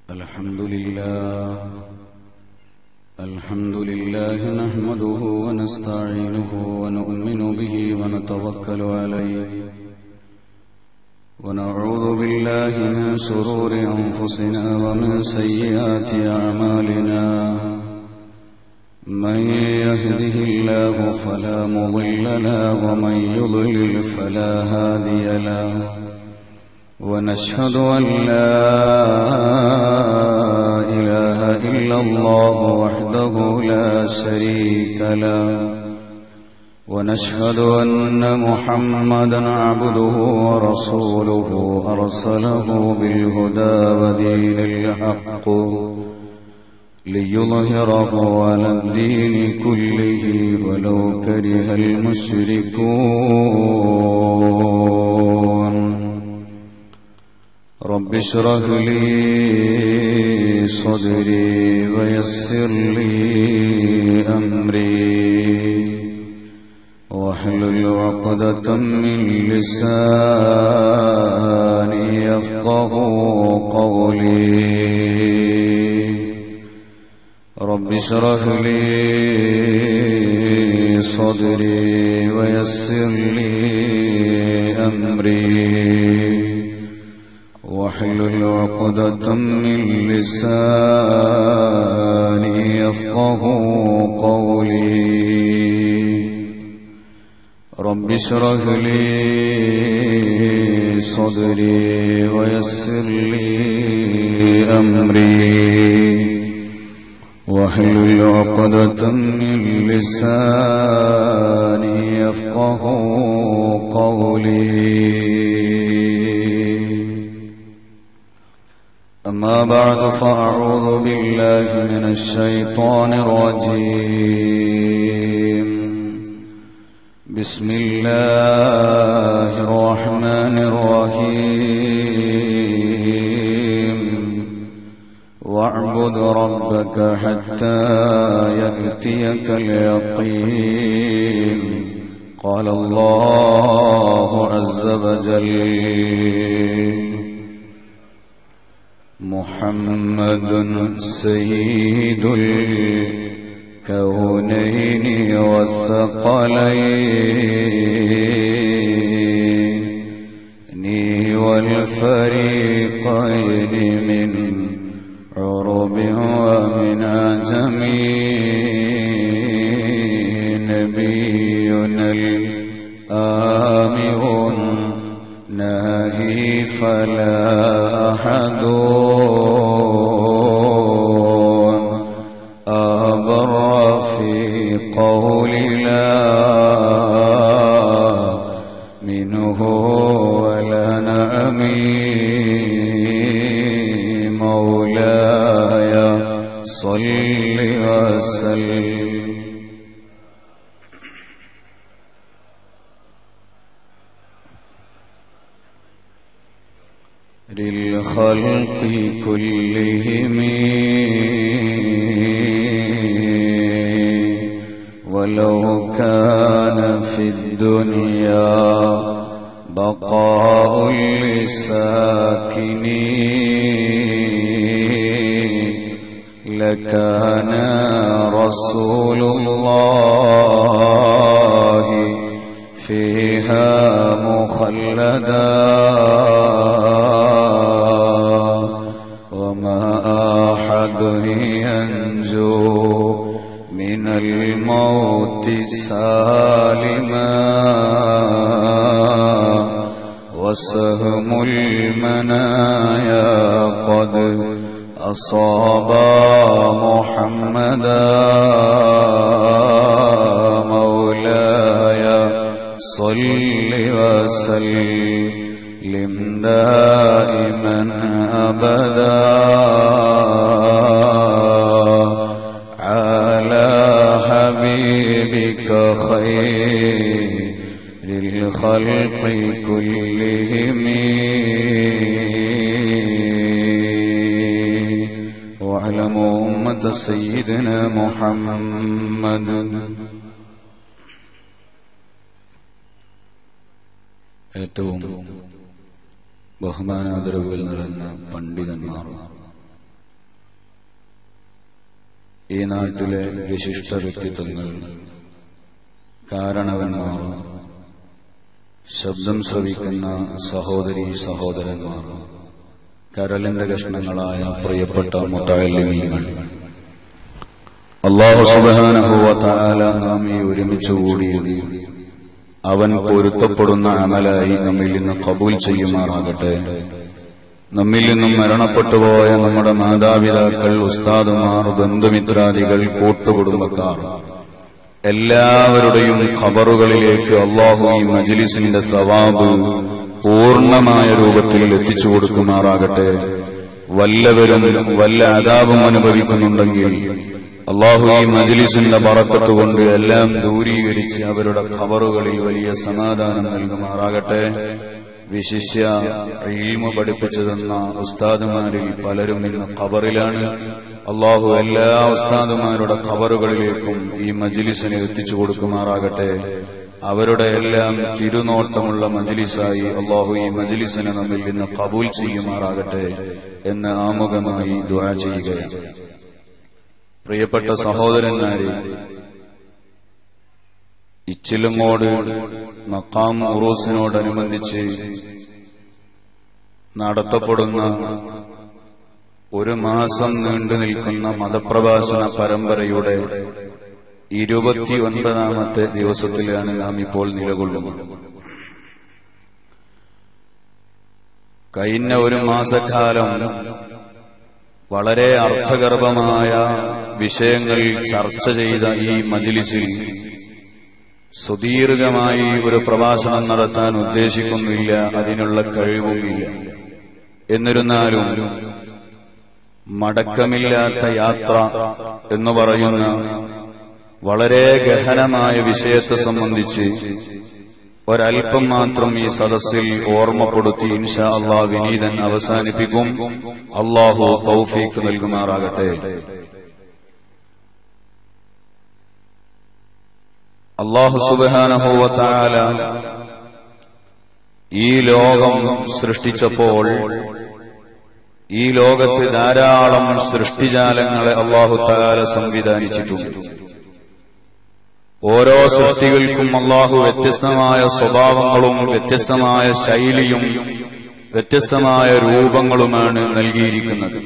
الحمد لله الحمد لله نحمده ونستعينه ونؤمن به ونتوكل عليه ونعوذ بالله من شرور أنفسنا ومن سيئات أعمالنا من يهده الله فلا مضل له ومن يضلل فلا هادي له ونشهد أن لا إله إلا الله وحده لا شريك له ونشهد أن محمدا عبده ورسوله أرسله بالهدى ودين الحق ليظهره على الدين كله ولو كره المشركون رب اشرح لي صدري ويسر لي أمري واحلل عقدة من لساني يفقه قولي رب اشرح لي صدري ويسر لي أمري واحلل عقدة من لساني يفقه قولي رب اشرح لي صدري ويسر لي أمري واحلل عقدة من لساني يفقه قولي أما بعد فأعوذ بالله من الشيطان الرجيم بسم الله الرحمن الرحيم واعبد ربك حتى يأتيك اليقين قال الله عز وجل محمد سيد الكونين والثقلين والفريقين من عرب ومن عجم نبينا الآمر ناهي فلا أحد أبر في قول لا منه ولا نأمي مولاي صل وسلم للخلق كلهم ولو كان في الدنيا بقاء لساكنين لكان رسول الله فيها مخلدا وما أحد ينجو من الموت سالما وسهم المنايا قد أصاب محمدا مولاي صل وسلم دائما أبدا على حبيبك خير الخلق كلهم واعلموا أمة سيدنا محمد ഏറ്റവും ബഹുമാനാദരവുകൾ നിറഞ്ഞ പണ്ഡിതന്മാർ ഈ നാട്ടിലെ വിശിഷ്ട വ്യക്തിത്വങ്ങൾ കാരണവന്മാർ ശബ്ദം ശ്രവിക്കുന്ന സഹോദരി സഹോദരന്മാർ കരളിന്റെ കഷ്ണങ്ങളായ പ്രിയപ്പെട്ട മുത്താലിമീങ്ങൾ അള്ളാഹു സുബാനഹുവ താല നാം ഈ ഒരുമിച്ച് കൂടിയത് അവൻ പൊരുത്തപ്പെടുന്ന അമലായി നമ്മിൽ നിന്ന് കബൂൽ ചെയ്യുമാറാകട്ടെ നമ്മിൽ നിന്നും മരണപ്പെട്ടുപോയ നമ്മുടെ മാതാപിതാക്കൾ ഉസ്താദുമാർ ബന്ധുമിത്രാദികൾ കൂട്ടുകുടുംബക്കാർ എല്ലാവരുടെയും ഖബറുകളിലേക്ക് അള്ളാഹു ഈ മജ്ലിസിന്റെ സവാബ് പൂർണ്ണമായ രൂപത്തിൽ എത്തിച്ചു കൊടുക്കുമാറാകട്ടെ വല്ലവരും വല്ല അതാപം അനുഭവിക്കുന്നുണ്ടെങ്കിൽ അള്ളാഹു ഈ മജ്ലിസിന്റെ പറക്കത്ത് കൊണ്ട് എല്ലാം ദൂരീകരിച്ച് അവരുടെ ഖബറുകളിൽ വലിയ സമാധാനം നൽകുമാറാകട്ടെ വിശിഷ്യ ഇൽമ പഠിപ്പിച്ചു തന്ന ഉസ്താദുമാരിൽ പലരും ഇന്ന് ഖബറിലാണ് അള്ളാഹു എല്ലാ ഉസ്താദുമാരുടെ ഖബറുകളിലേക്കും ഈ മജ്ലിസിനെ എത്തിച്ചു കൊടുക്കുമാറാകട്ടെ അവരുടെ എല്ലാം തിരുനോട്ടമുള്ള മജ്ലിസായി അള്ളാഹു ഈ മജ്ലിസിനെ നമ്മിൽ നിന്ന് കബൂൽ ചെയ്യുമാറാകട്ടെ എന്ന് ആമുഖമായി ദുആ ചെയ്യുകയാണ് പ്രിയപ്പെട്ട സഹോദരന്മാരെ ഇച്ചിലുങ്ങോട് മക്കാം ഉറൂസിനോടനുബന്ധിച്ച് നടത്തപ്പെടുന്ന ഒരു മാസം നീണ്ടു നിൽക്കുന്ന മതപ്രഭാഷണ പരമ്പരയുടെ ഇരുപത്തിയൊൻപതാമത്തെ ദിവസത്തിലാണ് നാം ഇപ്പോൾ നിലകൊള്ളുന്നത് കഴിഞ്ഞ ഒരു മാസക്കാലം വളരെ അർത്ഥഗർഭമായ വിഷയങ്ങൾ ചർച്ച ചെയ്ത ഈ മജിലിസിൽ സുദീർഘമായി ഒരു പ്രഭാഷണം നടത്താൻ ഉദ്ദേശിക്കുന്നില്ല അതിനുള്ള കഴിവുമില്ല എന്നിരുന്നാലും മടക്കമില്ലാത്ത യാത്ര എന്ന് പറയുന്ന വളരെ ഗഹനമായ വിഷയത്തെ സംബന്ധിച്ച് ഒരൽപ്പം മാത്രം ഈ സദസ്സിൽ ഓർമ്മപ്പെടുത്തി ഇൻഷാ അള്ളാഹ് വിനീതൻ അവസാനിപ്പിക്കും അള്ളാഹു തൗഫീഖ് നൽകുമാറാകട്ടെ അള്ളാഹു സുബാനഹുവത്താല ഈ ലോകം സൃഷ്ടിച്ചപ്പോൾ ഈ ലോകത്ത് ധാരാളം സൃഷ്ടിജാലങ്ങളെ അള്ളാഹു താല സംവിധാനിച്ചിട്ടുണ്ട് ഓരോ സൃഷ്ടികൾക്കും അള്ളാഹു വ്യത്യസ്തമായ സ്വഭാവങ്ങളും വ്യത്യസ്തമായ ശൈലിയും വ്യത്യസ്തമായ രൂപങ്ങളുമാണ് നൽകിയിരിക്കുന്നത്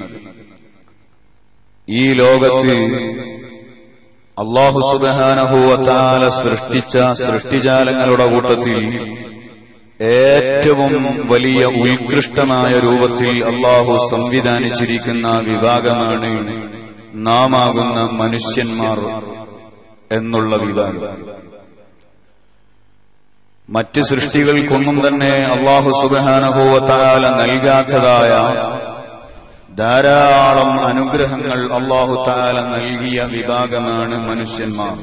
ഈ ലോകത്ത് അള്ളാഹു സുബാനഹുവത്താല സൃഷ്ടിച്ച സൃഷ്ടിജാലങ്ങളുടെ കൂട്ടത്തിൽ ഏറ്റവും വലിയ ഉത്കൃഷ്ടമായ രൂപത്തിൽ അള്ളാഹു സംവിധാനിച്ചിരിക്കുന്ന വിഭാഗമാണ് നാമാകുന്ന മനുഷ്യന്മാർ എന്നുള്ള വിഭാഗം മറ്റ് സൃഷ്ടികൾക്കൊന്നും തന്നെ അള്ളാഹു സുബാനഹുവത്താല നൽകാത്തതായ ധാരാളം അനുഗ്രഹങ്ങൾ അള്ളാഹു താല നൽകിയ വിഭാഗമാണ് മനുഷ്യന്മാർ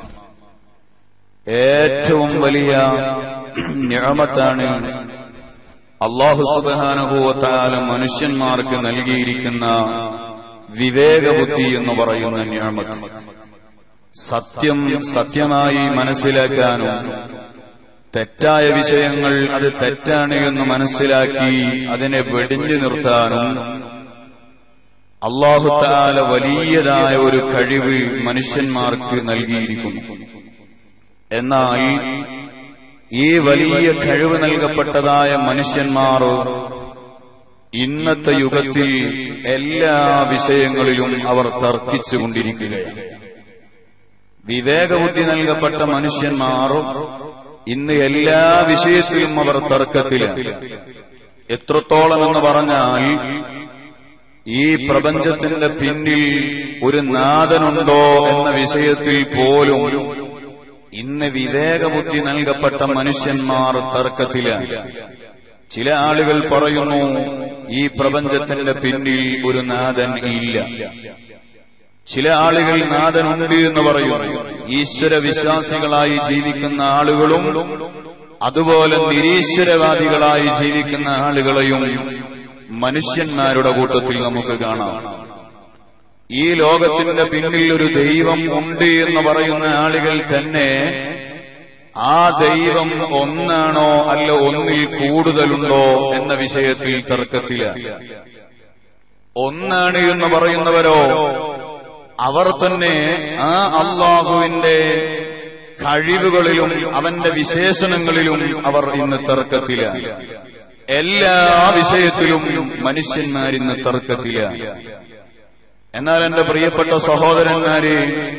ഏറ്റവും വലിയ ഞാമത്താണ് അള്ളാഹു സുബാനഹുവത്താല മനുഷ്യന്മാർക്ക് നൽകിയിരിക്കുന്ന വിവേകബുദ്ധി എന്ന് പറയുന്ന ഞാമത്ത് സത്യം സത്യമായി മനസ്സിലാക്കാനും തെറ്റായ വിഷയങ്ങൾ അത് തെറ്റാണ് എന്ന് മനസ്സിലാക്കി അതിനെ വെടിഞ്ഞു നിർത്താനും അള്ളാഹുത്താല വലിയതായ ഒരു കഴിവ് മനുഷ്യന്മാർക്ക് നൽകിയിരിക്കുന്നു എന്നാൽ ഈ വലിയ കഴിവ് നൽകപ്പെട്ടതായ മനുഷ്യന്മാർ ഇന്നത്തെ യുഗത്തിൽ എല്ലാ വിഷയങ്ങളിലും അവർ തർക്കിച്ചുകൊണ്ടിരിക്കുകയാണ് വിവേകബുദ്ധി നൽകപ്പെട്ട മനുഷ്യന്മാർ ഇന്ന് എല്ലാ വിഷയത്തിലും അവർ തർക്കത്തിലാണ് എത്രത്തോളം എന്ന് പറഞ്ഞാൽ ഈ പ്രപഞ്ചത്തിന്റെ പിന്നിൽ ഒരു നാഥനുണ്ടോ എന്ന വിഷയത്തിൽ പോലും ഇന്ന് വിവേകബുദ്ധി നൽകപ്പെട്ട മനുഷ്യന്മാർ തർക്കത്തിലാണ് ചില ആളുകൾ പറയുന്നു ഈ പ്രപഞ്ചത്തിന്റെ പിന്നിൽ ഒരു നാഥൻ ഇല്ല ചില ആളുകൾ നാഥനുണ്ട് എന്ന് പറയുന്നു ഈശ്വര വിശ്വാസികളായി ജീവിക്കുന്ന ആളുകളും അതുപോലെ നിരീശ്വരവാദികളായി ജീവിക്കുന്ന ആളുകളെയും മനുഷ്യന്മാരുടെ കൂട്ടത്തിൽ നമുക്ക് കാണാം ഈ ലോകത്തിന്റെ പിന്നിൽ ഒരു ദൈവം ഉണ്ട് എന്ന് പറയുന്ന ആളുകൾ തന്നെ ആ ദൈവം ഒന്നാണോ അല്ല ഒന്നിൽ കൂടുതലുണ്ടോ എന്ന വിഷയത്തിൽ തർക്കത്തില ഒന്നാണ് എന്ന് പറയുന്നവരോ അവർ തന്നെ ആ അള്ളാഹുവിന്റെ കഴിവുകളിലും അവന്റെ വിശേഷണങ്ങളിലും അവർ ഇന്ന് തർക്കത്തിലാണ് എല്ലാ വിഷയത്തിലും മനുഷ്യന്മാരിന്ന് തർക്കത്തിലാണ് എന്നാൽ എന്റെ പ്രിയപ്പെട്ട സഹോദരന്മാരെ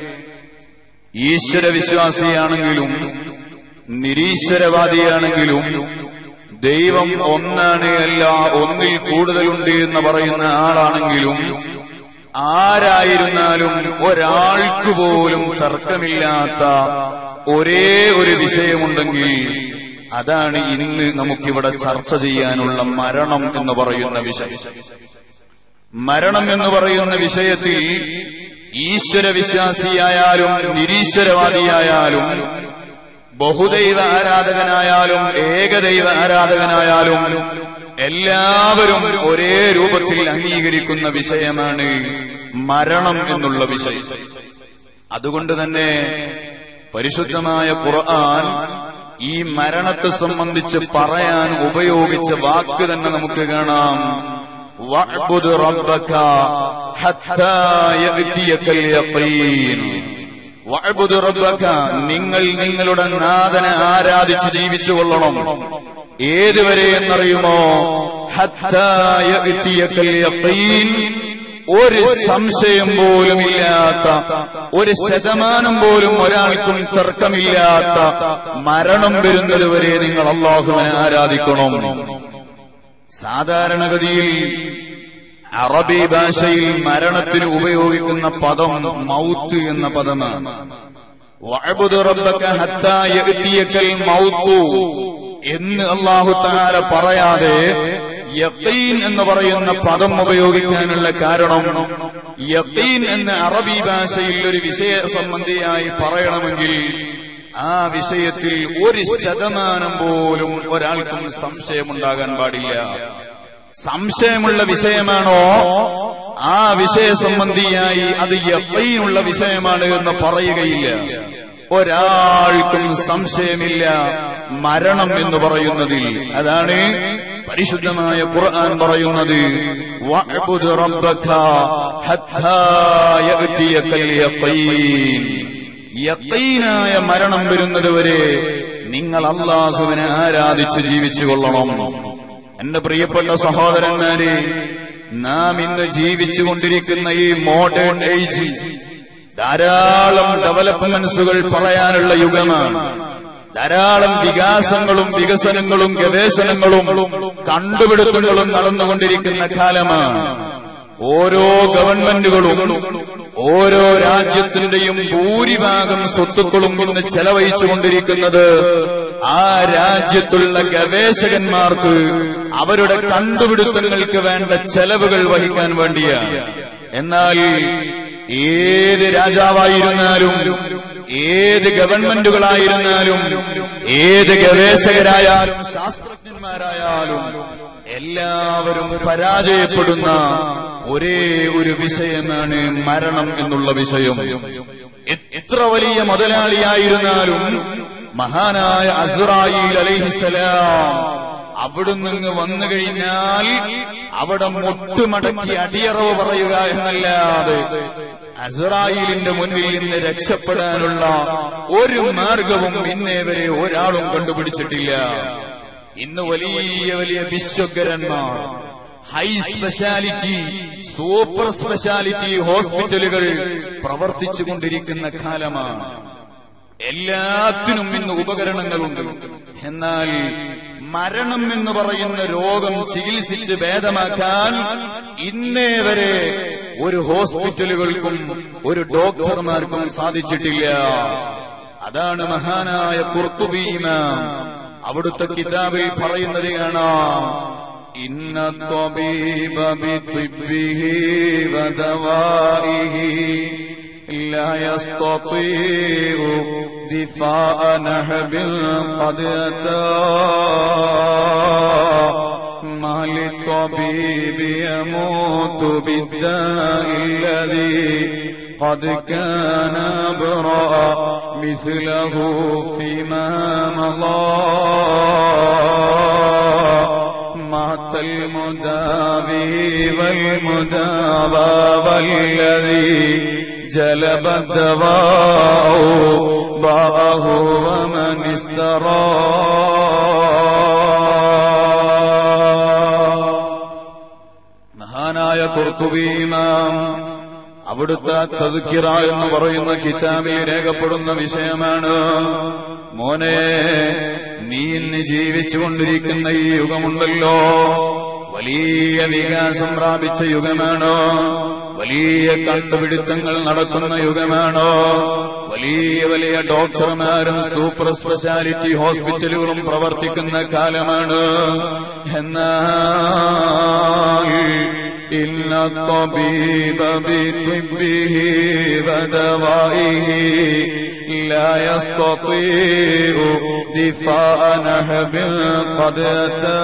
ഈശ്വര വിശ്വാസിയാണെങ്കിലും നിരീശ്വരവാദിയാണെങ്കിലും ദൈവം ഒന്നാണ് അല്ല ഒന്നിൽ കൂടുതലുണ്ട് എന്ന് പറയുന്ന ആളാണെങ്കിലും ആരായിരുന്നാലും ഒരാൾക്ക് പോലും തർക്കമില്ലാത്ത ഒരേ ഒരു വിഷയമുണ്ടെങ്കിൽ അതാണ് ഇന്ന് നമുക്കിവിടെ ചർച്ച ചെയ്യാനുള്ള മരണം എന്ന് പറയുന്ന വിഷയം മരണം എന്ന് പറയുന്ന വിഷയത്തിൽ ഈശ്വര വിശ്വാസിയായാലും നിരീശ്വരവാദിയായാലും ബഹുദൈവ ആരാധകനായാലും ഏകദൈവ ആരാധകനായാലും എല്ലാവരും ഒരേ രൂപത്തിൽ അംഗീകരിക്കുന്ന വിഷയമാണ് മരണം എന്നുള്ള വിഷയം അതുകൊണ്ട് തന്നെ പരിശുദ്ധമായ ഖുർആൻ ഈ മരണത്തെ സംബന്ധിച്ച് പറയാൻ ഉപയോഗിച്ച വാക്ക് തന്നെ നമുക്ക് കാണാം വഅ്ബുദ് റബ്ബക ഹത്താ യഅ്തിയകൽ യഖീൻ വഅ്ബുദ് റബ്ബക നിങ്ങൾ നിങ്ങളുടെ നാഥനെ ആരാധിച്ച് ജീവിച്ചു കൊള്ളണം ഏതുവരെ എന്നറിയുമോ ഹത്താ യഅ്തിയകൽ യഖീൻ ഒരു സംശയം പോലും ഇല്ലാത്ത ഒരു ശതമാനം പോലും ഒരാൾക്കും തർക്കമില്ലാത്ത മരണം വരുന്നത് വരെ നിങ്ങൾ അള്ളാഹുവിനെ ആരാധിക്കണം സാധാരണഗതിയിൽ അറബി ഭാഷയിൽ മരണത്തിന് ഉപയോഗിക്കുന്ന പദം മൗത്ത് എന്ന പദമാണ് വഅ്ബുദ് റബ്ബക ഹത്താ യഅ്തിയകൽ മൗത്തു എന്ന് അള്ളാഹു താര പറയാതെ യഖീൻ എന്ന് പറയുന്ന പദം ഉപയോഗിക്കാനുള്ള കാരണം യഖീൻ എന്ന അറബി ഭാഷയിൽ ഒരു വിഷയ സംബന്ധിയായി പറയണമെങ്കിൽ ആ വിഷയത്തിൽ ഒരു ശതമാനം പോലും ഒരാൾക്കും സംശയമുണ്ടാകാൻ പാടില്ല സംശയമുള്ള വിഷയമാണോ ആ വിഷയ സംബന്ധിയായി അത് യഖീനുള്ള വിഷയമാണ് എന്ന് പറയുകയില്ല ഒരാൾക്കും സംശയമില്ല മരണം എന്ന് പറയുന്നതിൽ അതാണ് പരിശുദ്ധമായ ഖുർആൻ പറയുന്നത് വഅ്ബുദ് റബ്ബക ഹത്താ യഅ്തിയകൽ യഖീൻ യഖീനായ മരണം വരുന്നതുവരെ നിങ്ങൾ അള്ളാഹുവിനെ ആരാധിച്ച് ജീവിച്ചു കൊള്ളണം എന്റെ പ്രിയപ്പെട്ട സഹോദരന്മാരെ നാം ഇന്ന് ജീവിച്ചുകൊണ്ടിരിക്കുന്ന ഈ മോഡേൺ ഏജ് ധാരാളം ഡെവലപ്മെന്റ്സുകൾ പറയാനുള്ള യുഗമാണ് ധാരാളം വികാസങ്ങളും വികസനങ്ങളും ഗവേഷണങ്ങളും കണ്ടുപിടുത്തങ്ങളും നടന്നുകൊണ്ടിരിക്കുന്ന കാലമാണ് ഓരോ ഗവൺമെന്റുകളും ഓരോ രാജ്യത്തിന്റെയും ഭൂരിഭാഗം സ്വത്തുക്കളും ഇന്ന് ചെലവഴിച്ചുകൊണ്ടിരിക്കുന്നത് ആ രാജ്യത്തുള്ള ഗവേഷകന്മാർക്ക് അവരുടെ കണ്ടുപിടുത്തങ്ങൾക്ക് വേണ്ട ചെലവുകൾ വഹിക്കാൻ വേണ്ടിയാണ് എന്നാൽ ഏത് രാജാവായിരുന്നാലും ഏത് ഗവൺമെന്റുകളായിരുന്നാലും ഏത് ഗവേഷകരായാലും ശാസ്ത്രജ്ഞന്മാരായാലും എല്ലാവരും പരാജയപ്പെടുന്ന ഒരേ ഒരു വിഷയമാണ് മരണം എന്നുള്ള വിഷയം എത്ര വലിയ മുതലാളിയായിരുന്നാലും മഹാനായ അസുറായിൽ അലൈഹിസലാം അവിടുന്ന് ഇങ്ങ് വന്നു കഴിഞ്ഞാൽ അവിടെ മുട്ടുമടക്കി അടിയറവ് പറയുക എന്നല്ലാതെ അസറായിലിന്റെ മുന്നിൽ നിന്ന് രക്ഷപ്പെടാനുള്ള ഒരു മാർഗവും ഇന്നേ വരെ ഒരാളും കണ്ടുപിടിച്ചിട്ടില്ല ഇന്ന് വലിയ വലിയ വിശ്വകരന്മാർ ഹൈ സ്പെഷ്യാലിറ്റി സൂപ്പർ സ്പെഷ്യാലിറ്റി ഹോസ്പിറ്റലുകൾ പ്രവർത്തിച്ചുകൊണ്ടിരിക്കുന്ന കാലമാണ് എല്ലാത്തിനും ഇന്ന് ഉപകരണങ്ങളുണ്ട് എന്നാൽ മരണം എന്ന് പറയുന്ന രോഗം ചികിത്സിച്ച് ഭേദമാക്കാൻ ഇന്നേ വരെ ഒരു ഹോസ്പിറ്റലുകൾക്കും ഒരു ഡോക്ടർമാർക്കും സാധിച്ചിട്ടില്ല അതാണ് മഹാനായ കുർത്തുബി ഇമാം അവിടുത്തെ കിതാബിൽ പറയുന്നത് കാണാം ഇന്ന ത്വബീബ ബിത്ബിഹി വദവാഇഹി لا يستطيع دفاع نهب قد أتى ما للطبيب يموت بالداء الذي قد كان برأ مثله فيما مضى مات المداوي والمداوى والذي جلب الدواء باءه ومن استرى മഹാനായ കുർത്തുബീമാം അവിടുത്തെ തതുക്കിറ എന്ന് പറയുന്ന കിതാബിൽ രേഖപ്പെടുന്ന വിഷയമാണ് മോനെ നീ ഇന്ന് ജീവിച്ചുകൊണ്ടിരിക്കുന്ന ഈ യുഗമുണ്ടല്ലോ വലിയ വികാസം പ്രാപിച്ച യുഗമാണ് വലിയ കണ്ടുപിടുത്തങ്ങൾ നടക്കുന്ന യുഗമാണ് വലിയ വലിയ ഡോക്ടർമാരും സൂപ്പർ സ്പെഷ്യാലിറ്റി ഹോസ്പിറ്റലുകളും പ്രവർത്തിക്കുന്ന കാലമാണ് എന്നാൽ إن الطبيب بطبه ودوائه لا يستطيع دفاع نهب قد أتى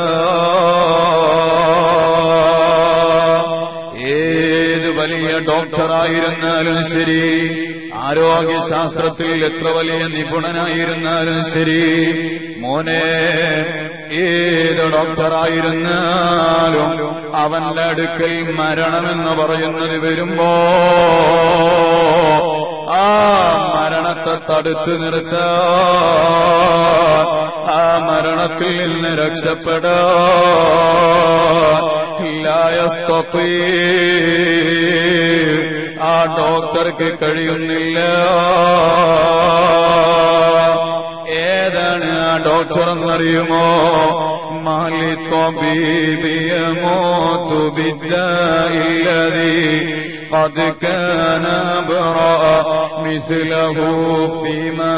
ഏത് വലിയ ഡോക്ടറായിരുന്നാലും ശരി ആരോഗ്യശാസ്ത്രത്തിൽ എത്ര വലിയ നിപുണനായിരുന്നാലും ശരി മോനെ ഏത് ഡോക്ടറായിരുന്നാലും അവന്റെ അടുക്കൽ മരണമെന്ന് പറയുന്നത് വരുമ്പോ ആ മരണത്തെ തടുത്തു നിർത്താൻ ആ മരണത്തിൽ നിന്ന് രക്ഷപ്പെടാൻ ലായസ്തീ ആ ഡോക്ടർക്ക് കഴിയുന്നില്ല ഏതാണ് ആ ഡോക്ടർ എന്നറിയുമോ മാലി തൊബീബിയമോ തുബിദ്ദി قد كان برا مثله فيما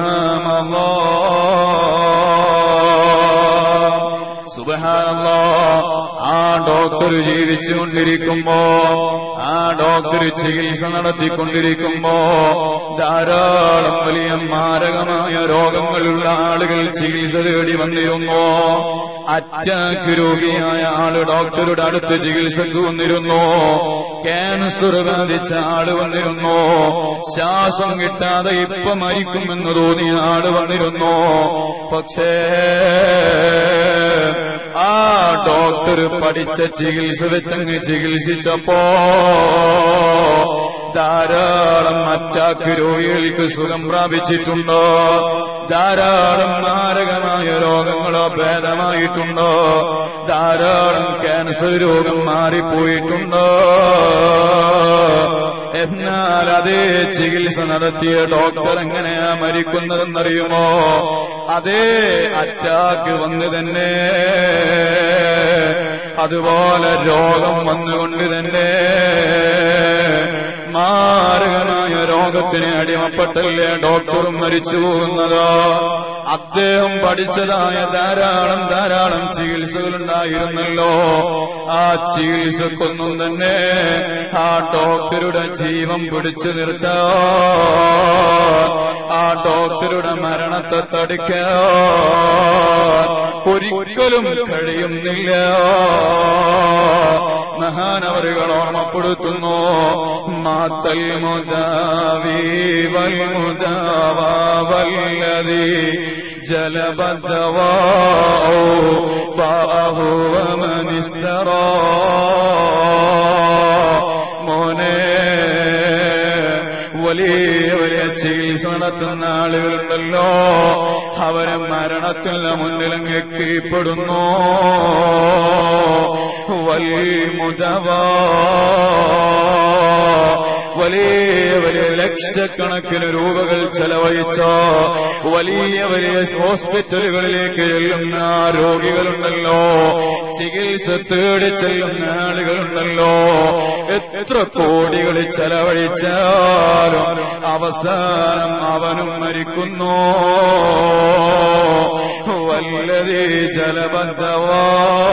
مضى സുബഹാനല്ലാ ആ ഡോക്ടർ ജീവിച്ചുകൊണ്ടിരിക്കുമ്പോ ആ ഡോക്ടർ ചികിത്സ നടത്തിക്കൊണ്ടിരിക്കുമ്പോ ധാരാളം വലിയ മാരകമായ രോഗങ്ങളുള്ള ആളുകൾ ചികിത്സ തേടി വന്നിരുന്നു അറ്റാക്ക് രോഗിയായ ആള് ഡോക്ടറുടെ അടുത്ത് ചികിത്സക്ക് വന്നിരുന്നു ക്യാൻസർ ബാധിച്ച ആള് വന്നിരുന്നു ശ്വാസം കിട്ടാതെ ഇപ്പൊ മരിക്കുമെന്ന് തോന്നിയ ആള് വന്നിരുന്നു പക്ഷേ ആ ഡോക്ടർ പഠിച്ച ചികിത്സ വെച്ചങ്ങ് ചികിത്സിച്ചപ്പോ ധാരാളം അറ്റാക്ക് രോഗികൾക്ക് സുഖം പ്രാപിച്ചിട്ടുണ്ടോ ധാരാളം മാരകമായ രോഗങ്ങളോ ഭേദമായിട്ടുണ്ടോ ധാരാളം ക്യാൻസർ രോഗം മാറിപ്പോയിട്ടുണ്ടോ എന്നാൽ അതേ ചികിത്സ നടത്തിയ ഡോക്ടർ എങ്ങനെയാ മരിക്കുന്നതെന്നറിയുമോ അതേ അറ്റാക്ക് വന്ന് തന്നെ അതുപോലെ രോഗം വന്നുകൊണ്ട് തന്നെ മാരകമായ രോഗത്തിന് അടിമപ്പെട്ടല്ലേ ഡോക്ടറും മരിച്ചു പോകുന്നത് അദ്ദേഹം പഠിച്ചതായ ധാരാളം ധാരാളം ചികിത്സകളുണ്ടായിരുന്നല്ലോ ആ ചികിത്സക്കൊന്നും തന്നെ ആ ഡോക്ടറുടെ ജീവൻ പിടിച്ചു നിർത്താൻ ആ ഡോക്ടറുടെ മരണത്തെ തടുക്കാൻ ഒരിക്കലും കഴിയുന്നില്ല മഹാനവരുകൾ ഓർമ്മപ്പെടുത്തുന്നു മാത്തൽ മുദാവി വൽ മുദാവല്ലതി ജലബദ്ധവാ മോനെ വലിയ വലിയ ചികിത്സ നടത്തുന്ന ആളുകളുണ്ടല്ലോ അവരെ മരണത്തിന് മുന്നിലങ്ങ് കീഴ്പ്പെടുന്നു വൽമുദവാ വലിയ വലിയ ലക്ഷക്കണക്കിന് രൂപകൾ ചെലവഴിച്ചോ വലിയ വലിയ ഹോസ്പിറ്റലുകളിലേക്ക് ചെല്ലുന്ന രോഗികളുണ്ടല്ലോ ചികിത്സ തേടി ചെല്ലുന്ന ആളുകളുണ്ടല്ലോ എത്ര കോടികൾ ചെലവഴിച്ചാലും അവസാനം അവനും മരിക്കുന്നു വല്ലതീ ജലബദ്ധവാ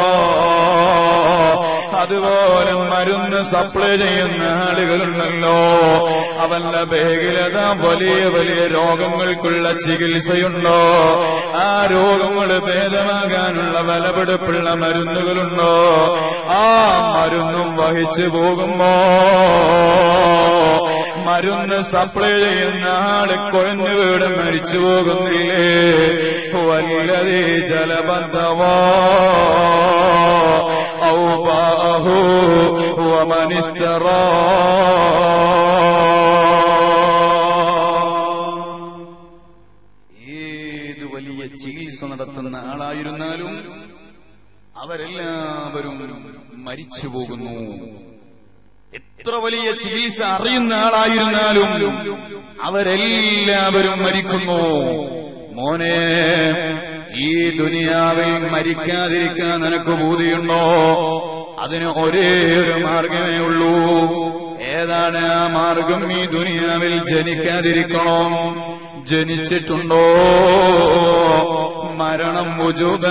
അതുപോലെ മരുന്ന് സപ്ലൈ ചെയ്യുന്ന ആളുകളുണ്ടല്ലോ അവന്റെ ബേഗിലതാ വലിയ വലിയ രോഗങ്ങൾക്കുള്ള ചികിത്സയുണ്ടോ ആ രോഗങ്ങൾ ഭേദമാകാനുള്ള വിലപിടിപ്പുള്ള മരുന്നുകളുണ്ടോ ആ മരുന്നും വഹിച്ചു പോകുമ്പോ മരുന്ന് സപ്ലൈ ചെയ്യുന്ന ആള് കുഴഞ്ഞു വീട് മരിച്ചു പോകുന്നില്ലേ വല്ലതീ ജലബന്ധവാ أو باءه ومن استراه ആളായിരുന്നാലും അവരെല്ലാവരും മരിച്ചു പോകുന്നു എത്ര വലിയ ചികിത്സ അറിയുന്ന ആളായിരുന്നാലും അവരെല്ലാവരും മരിക്കുന്നു മോനെ ഈ ദുനിയാവിൽ മരിക്കാതിരിക്കാൻ നിനക്ക് ബോധിയുണ്ടോ അതിന് ഒരേ ഒരു മാർഗമേ ഉള്ളൂ ഏതാണ് ആ മാർഗം ഈ ദുനിയാവിൽ ജനിക്കാതിരിക്കണം ജനിച്ചിട്ടുണ്ടോ മരണം ഉജുബ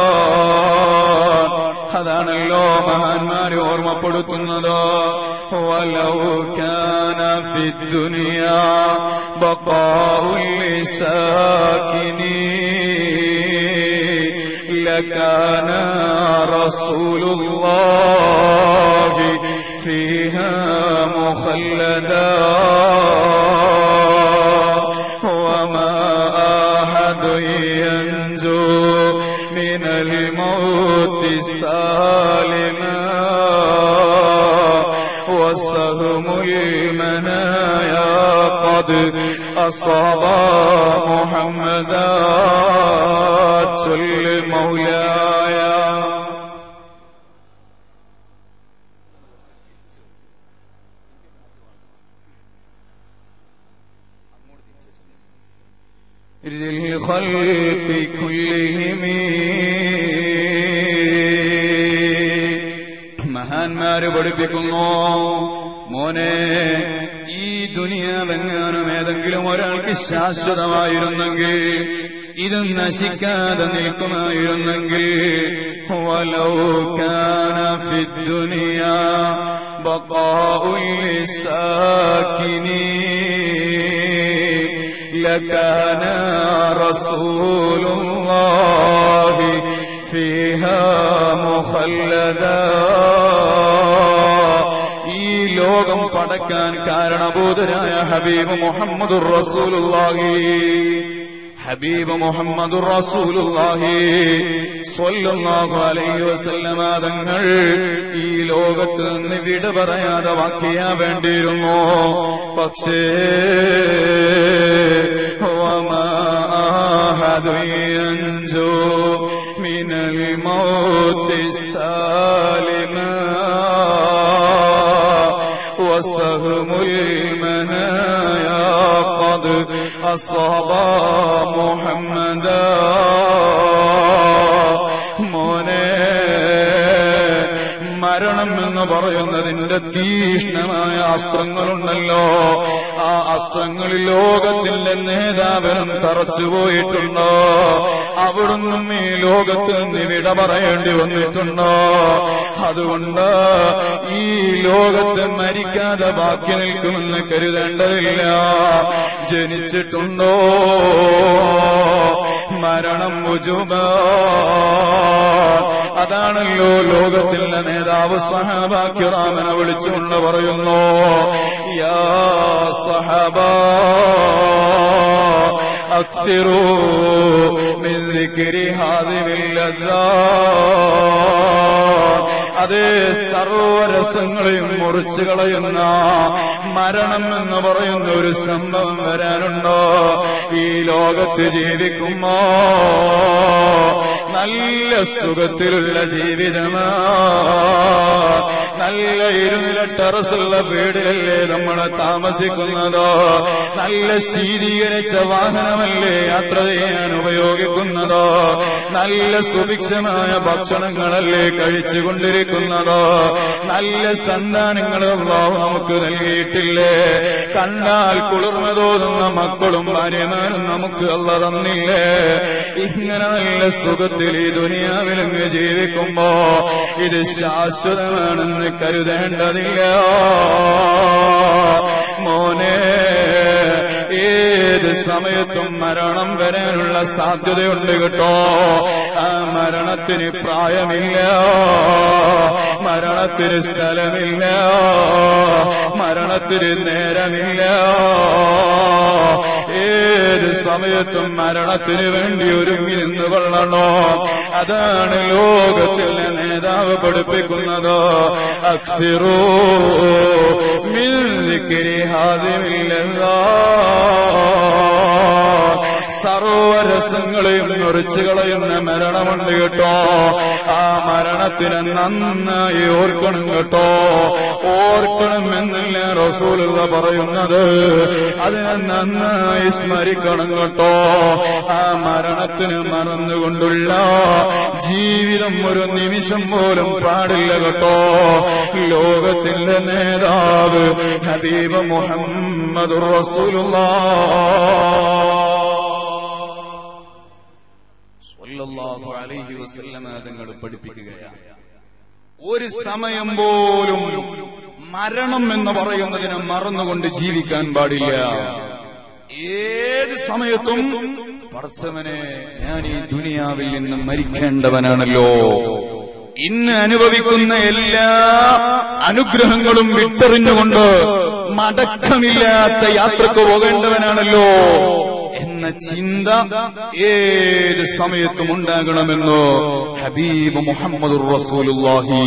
അതാണല്ലോ മഹാന്മാരെ ഓർമ്മപ്പെടുത്തുന്നത് ولو كان في الدنيا بقاء لساكنين لكان رسول الله فيها مخلدا وما أحد ينجو من الموت سالما وسهم المنايا قد أصاب محمدا صل مولاي للخلق كلهم മഹാന്മാര് പഠിപ്പിക്കുന്നു മോനെ ഈ ദുനിയാവെങ്ങാനും ഏതെങ്കിലും ഒരാൾക്ക് ശാശ്വതമായിരുന്നെങ്കിൽ ഇത് നശിക്കാതെ നിൽക്കുമായിരുന്നെങ്കിൽ ولو كان في الدنيا بقاء للساكنين لكان رسول الله فيها مخلدا ഈ ലോകം പടക്കാൻ കാരണബോധരായ ഹബീബ് മുഹമ്മദുർ റസൂലുള്ളാഹി ഹബീബ് മുഹമ്മദുർ റസൂലുള്ളാഹി സ്വല്ലല്ലാഹു അലൈഹി വസല്ലമ തങ്ങൾ ഈ ലോകത്ത് നിന്ന് വിട പറയാതെ വാക്കിയാ വേണ്ടിയിരുന്നു പക്ഷേ وما أحد ينجو من الموت سالما وسهم المنايا قد أصاب محمدا മോനെ മരണം എന്ന് പറയുന്നതിന്റെ തീഷ്ണമായ അസ്ത്രങ്ങളുണ്ടല്ലോ ആ അസ്ത്രങ്ങളിൽ ലോകത്തിന്റെ നേതാവിനും തറച്ചുപോയിട്ടുണ്ടോ അവിടുന്നും ഈ ലോകത്ത് നിന്ന് വിട പറയേണ്ടി വന്നിട്ടുണ്ടോ അതുകൊണ്ട് ഈ ലോകത്ത് മരിക്കാതെ ബാക്കി നിൽക്കുമെന്ന് കരുതേണ്ടതില്ല ജനിച്ചിട്ടുണ്ടോ മരണം ഉജുബ അതാണല്ലോ ലോകത്തിന്റെ നേതാവ് സഹാബാക്കിറാമനെ വിളിച്ചുകൊണ്ട് പറയുന്നു യാ സഹബ അക്തിറൂ من ذكر هذه اللذات അതേ സർവരസങ്ങളെയും മുറിച്ചു കളയുന്ന മരണം എന്ന് പറയുന്ന ഒരു സംഭവം വരാനുണ്ടോ ഈ ലോകത്ത് ജീവിക്കുമ്പോ നല്ല സുഖത്തിലുള്ള ജീവിതമാ നല്ല ഇരുനില ടെറസുള്ള വീടിലല്ലേ നമ്മൾ താമസിക്കുന്നതോ നല്ല ശീതീകരിച്ച വാഹനമല്ലേ യാത്ര ചെയ്യാൻ ഉപയോഗിക്കുന്നതോ നല്ല സുഭിക്ഷമായ ഭക്ഷണങ്ങളല്ലേ കഴിച്ചുകൊണ്ടിരിക്കുന്നതോ നല്ല സന്താനങ്ങൾ അള്ളാഹു നമുക്ക് നൽകിയിട്ടില്ലേ കണ്ടാൽ കുളിർമ തോന്നുന്ന മക്കളും ഭാര്യമാരും നമുക്ക് അല്ല തന്നില്ലേ ഇങ്ങനെ നല്ല സുഖത്തിൽ ഈ ദുനിയാവിലങ്ങ് ജീവിക്കുമ്പോ ഇത് ശാശ്വതമാണെന്ന് കരുതേണ്ടതില്ല മോനെ ഏത് സമയത്തും മരണം വരാനുള്ള സാധ്യതയുണ്ട് കേട്ടോ ആ മരണത്തിന് പ്രായമില്ല മരണത്തിന് സ്ഥലമില്ല മരണത്തിന് നേരമില്ല ഏത് സമയത്തും മരണത്തിന് വേണ്ടി ഒരുങ്ങി നിന്ന് കൊള്ളണോ അതാണ് ലോകത്തിലെ നേതാവ് പഠിപ്പിക്കുന്നത് അക്സിറോ മിൽ ഹാദിമില്ല സർവരസങ്ങളെയും മുറിച്ചു കളയുന്ന മരണമുണ്ട് കേട്ടോ ആ മരണത്തിന് നന്നായി ഓർക്കണം കേട്ടോ ഓർക്കണം എന്നല്ല റസൂലുള്ള പറയുന്നത് അതിനെ നന്നായി സ്മരിക്കണം കേട്ടോ ആ മരണത്തിന് മറന്നുകൊണ്ടുള്ള ജീവിതം ഒരു നിമിഷം പോലും പാടില്ല കേട്ടോ ലോകത്തിന്റെ നേതാവ് ഹബീബ് മുഹമ്മദ് റസൂലുള്ള സ്വല്ലല്ലാഹു അലൈഹി വസല്ലമ തങ്ങൾ പഠിപ്പിക്കുകയാണ് ഒരു സമയം പോലും മരണം എന്ന് പറയുന്നതിനെ മറന്നുകൊണ്ട് ജീവിക്കാൻ പാടില്ല ഏത് സമയത്തും പറച്ചവനെ ഞാൻ ഈ ദുനിയാവിൽ നിന്ന് മരിക്കേണ്ടവനാണല്ലോ ഇന്ന് അനുഭവിക്കുന്ന എല്ലാ അനുഗ്രഹങ്ങളും വിട്ടെറിഞ്ഞുകൊണ്ട് മടക്കമില്ലാത്ത യാത്രക്ക് പോകേണ്ടവനാണല്ലോ എന്ന ചിന്ത ഏത് സമയത്തും ഉണ്ടാകണമെന്നോ ഹബീബ് മുഹമ്മദ് റസൂലുള്ളാഹി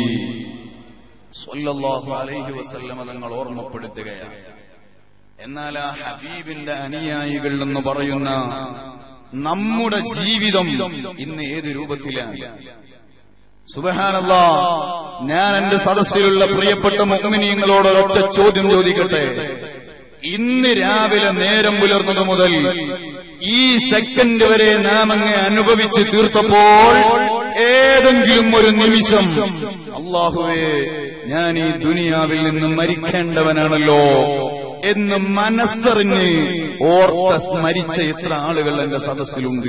സ്വല്ലല്ലാഹു അലൈഹി വസല്ലമ തങ്ങൾ ഓർമ്മപ്പെടുത്തുകയാണ് എന്നാൽ ആ ഹബീബിന്റെ അനുയായികൾ എന്ന് പറയുന്ന നമ്മുടെ ജീവിതം ഇന്ന് ഏത് രൂപത്തിലാണ് സുബഹാനല്ലാ ഞാൻ എന്റെ സദസ്സിലുള്ള പ്രിയപ്പെട്ട മുഗ്മിനിയങ്ങളോട് ഒരൊറ്റ ചോദ്യം ചോദിക്കട്ടെ ഇന്ന് രാവിലെ നേരം പുലർന്നത് മുതൽ ഈ സെക്കൻഡ് വരെ നാം അങ്ങ് അനുഭവിച്ച് തീർത്തപ്പോൾ ഏതെങ്കിലും ഒരു നിമിഷം അള്ളാഹുവേ ഞാൻ ഈ ദുനിയാവിൽ നിന്ന് മരിക്കേണ്ടവനാണല്ലോ എന്ന് മനസ്സറിഞ്ഞ് ഓർത്ത സ്മരിച്ച എത്ര ആളുകൾ എന്റെ സദസ്സിലുണ്ട്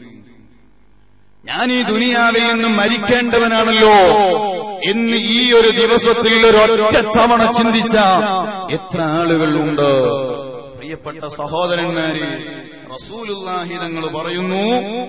ഞാൻ ഈ ദുനിയാവിൽ നിന്ന് മരിക്കേണ്ടവനാണല്ലോ എന്ന് ഈ ഒരു ദിവസത്തിൽ ഒരൊറ്റ തവണ ചിന്തിച്ച എത്ര ആളുകളുണ്ട് പ്രിയപ്പെട്ട സഹോദരന്മാര് റസൂലുള്ളാഹി തങ്ങൾ പറയുന്നു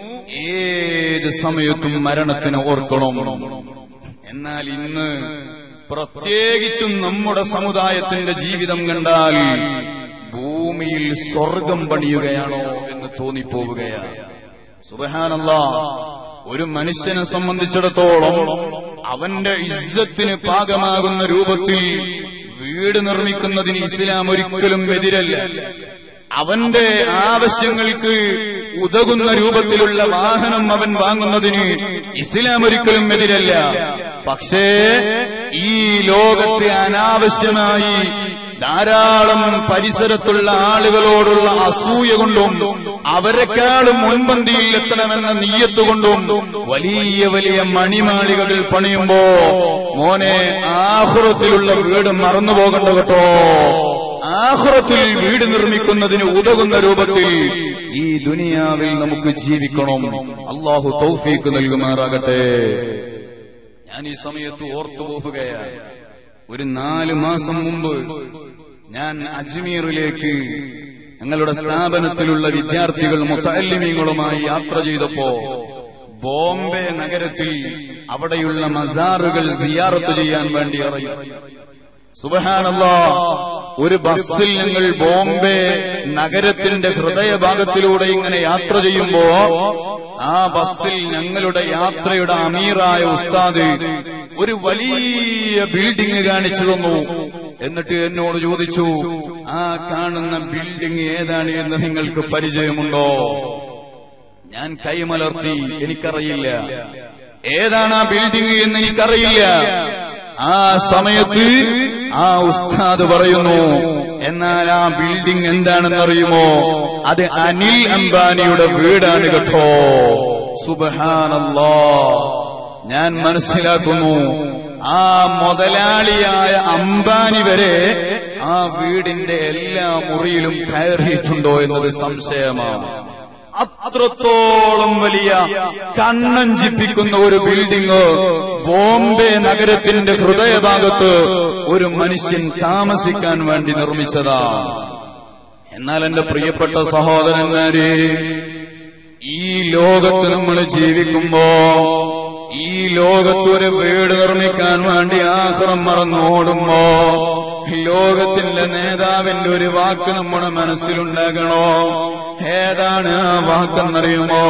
ഏത് സമയത്തും മരണത്തിന് ഓർക്കണം എന്നാൽ ഇന്ന് പ്രത്യേകിച്ചും നമ്മുടെ സമുദായത്തിന്റെ ജീവിതം കണ്ടാൽ ഭൂമിയിൽ സ്വർഗം പണിയുകയാണോ എന്ന് തോന്നിപ്പോവുകയാണ് സുബഹാനല്ല ഒരു മനുഷ്യനെ സംബന്ധിച്ചിടത്തോളം അവന്റെ ഇജ്ജത്തിന് പാകമാകുന്ന രൂപത്തിൽ വീട് നിർമ്മിക്കുന്നതിന് ഇസ്ലാം ഒരിക്കലും എതിരല്ല അവന്റെ ആവശ്യങ്ങൾക്ക് ഉതകുന്ന രൂപത്തിലുള്ള വാഹനം അവൻ വാങ്ങുന്നതിന് ഇസ്ലാം ഒരിക്കലും എതിരല്ല പക്ഷേ ഈ ലോകത്തെ അനാവശ്യമായി ധാരാളം പരിസരത്തുള്ള ആളുകളോടുള്ള അസൂയ കൊണ്ടും അവരെക്കാളും മുൻപന്തിയിൽ എത്തണമെന്ന നീയത്തുകൊണ്ടും വലിയ വലിയ മണിമാളികകൾ പണിയുമ്പോ മോനെ ആഹുറത്തിലുള്ള വീട് മറന്നു പോകണ്ട കേട്ടോ ആഹുറത്തിൽ വീട് നിർമ്മിക്കുന്നതിന് ഉതകുന്ന രൂപത്തിൽ ഈ ദുനിയാവിൽ നമുക്ക് ജീവിക്കണം അള്ളാഹു തൗഫീക്ക് നൽകുമാറാകട്ടെ ഞാൻ ഈ സമയത്ത് ഓർത്തു പോവുകയാണ് ഒരു നാല് മാസം മുമ്പ് ഞാൻ അജ്മീറിലേക്ക് ഞങ്ങളുടെ സ്ഥാപനത്തിലുള്ള വിദ്യാർത്ഥികൾ മുത്തല്ലിമീങ്ങളുമായി യാത്ര ചെയ്തപ്പോ ബോംബെ നഗരത്തിൽ അവിടെയുള്ള മസാറുകൾ സിയാറത്ത് ചെയ്യാൻ വേണ്ടി ഇറങ്ങി സുബഹാനല്ല ഒരു ബസ്സിൽ ഞങ്ങൾ ബോംബെ നഗരത്തിന്റെ ഹൃദയഭാഗത്തിലൂടെ ഇങ്ങനെ യാത്ര ചെയ്യുമ്പോ ആ ബസ്സിൽ ഞങ്ങളുടെ യാത്രയുടെ അമീറായ ഉസ്താദ് ഒരു വലിയ ബിൽഡിംഗ് കാണിച്ചു തന്നു എന്നിട്ട് എന്നോട് ചോദിച്ചു ആ കാണുന്ന ബിൽഡിംഗ് ഏതാണ് എന്ന് നിങ്ങൾക്ക് പരിചയമുണ്ടോ ഞാൻ കൈമലർത്തി എനിക്കറിയില്ല ഏതാണ് ആ ബിൽഡിംഗ് എന്ന് എനിക്കറിയില്ല ആ സമയത്ത് ആ ഉസ്താദ് പറയുന്നു എന്നാൽ ആ ബിൽഡിംഗ് എന്താണെന്നറിയുമോ അത് അനിൽ അംബാനിയുടെ വീടാണ് കേട്ടോ സുബഹാനല്ലാ ഞാൻ മനസ്സിലാക്കുന്നു ആ മുതലാളിയായ അംബാനി വരെ ആ വീടിന്റെ എല്ലാ മുറിയിലും കയറിയിട്ടുണ്ടോ എന്നത് സംശയമാണ് അത്രത്തോളം വലിയ കണ്ണഞ്ചിപ്പിക്കുന്ന ഒരു ബിൽഡിംഗ് ബോംബെ നഗരത്തിന്റെ ഹൃദയഭാഗത്ത് ഒരു മനുഷ്യൻ താമസിക്കാൻ വേണ്ടി നിർമ്മിച്ചതാ എന്നാൽ എന്റെ പ്രിയപ്പെട്ട സഹോദരന്മാരെ ഈ ലോകത്ത് നമ്മൾ ജീവിക്കുമ്പോ ഈ ലോകത്ത് ഒരു വീട് നിർമ്മിക്കാൻ വേണ്ടി ആശ്രം മറന്നോടുമ്പോ ലോകത്തിന്റെ നേതാവിന്റെ ഒരു വാക്ക് നമ്മുടെ മനസ്സിലുണ്ടാകണോ ഏതാണ് ആ വാക്കെന്നറിയുമോ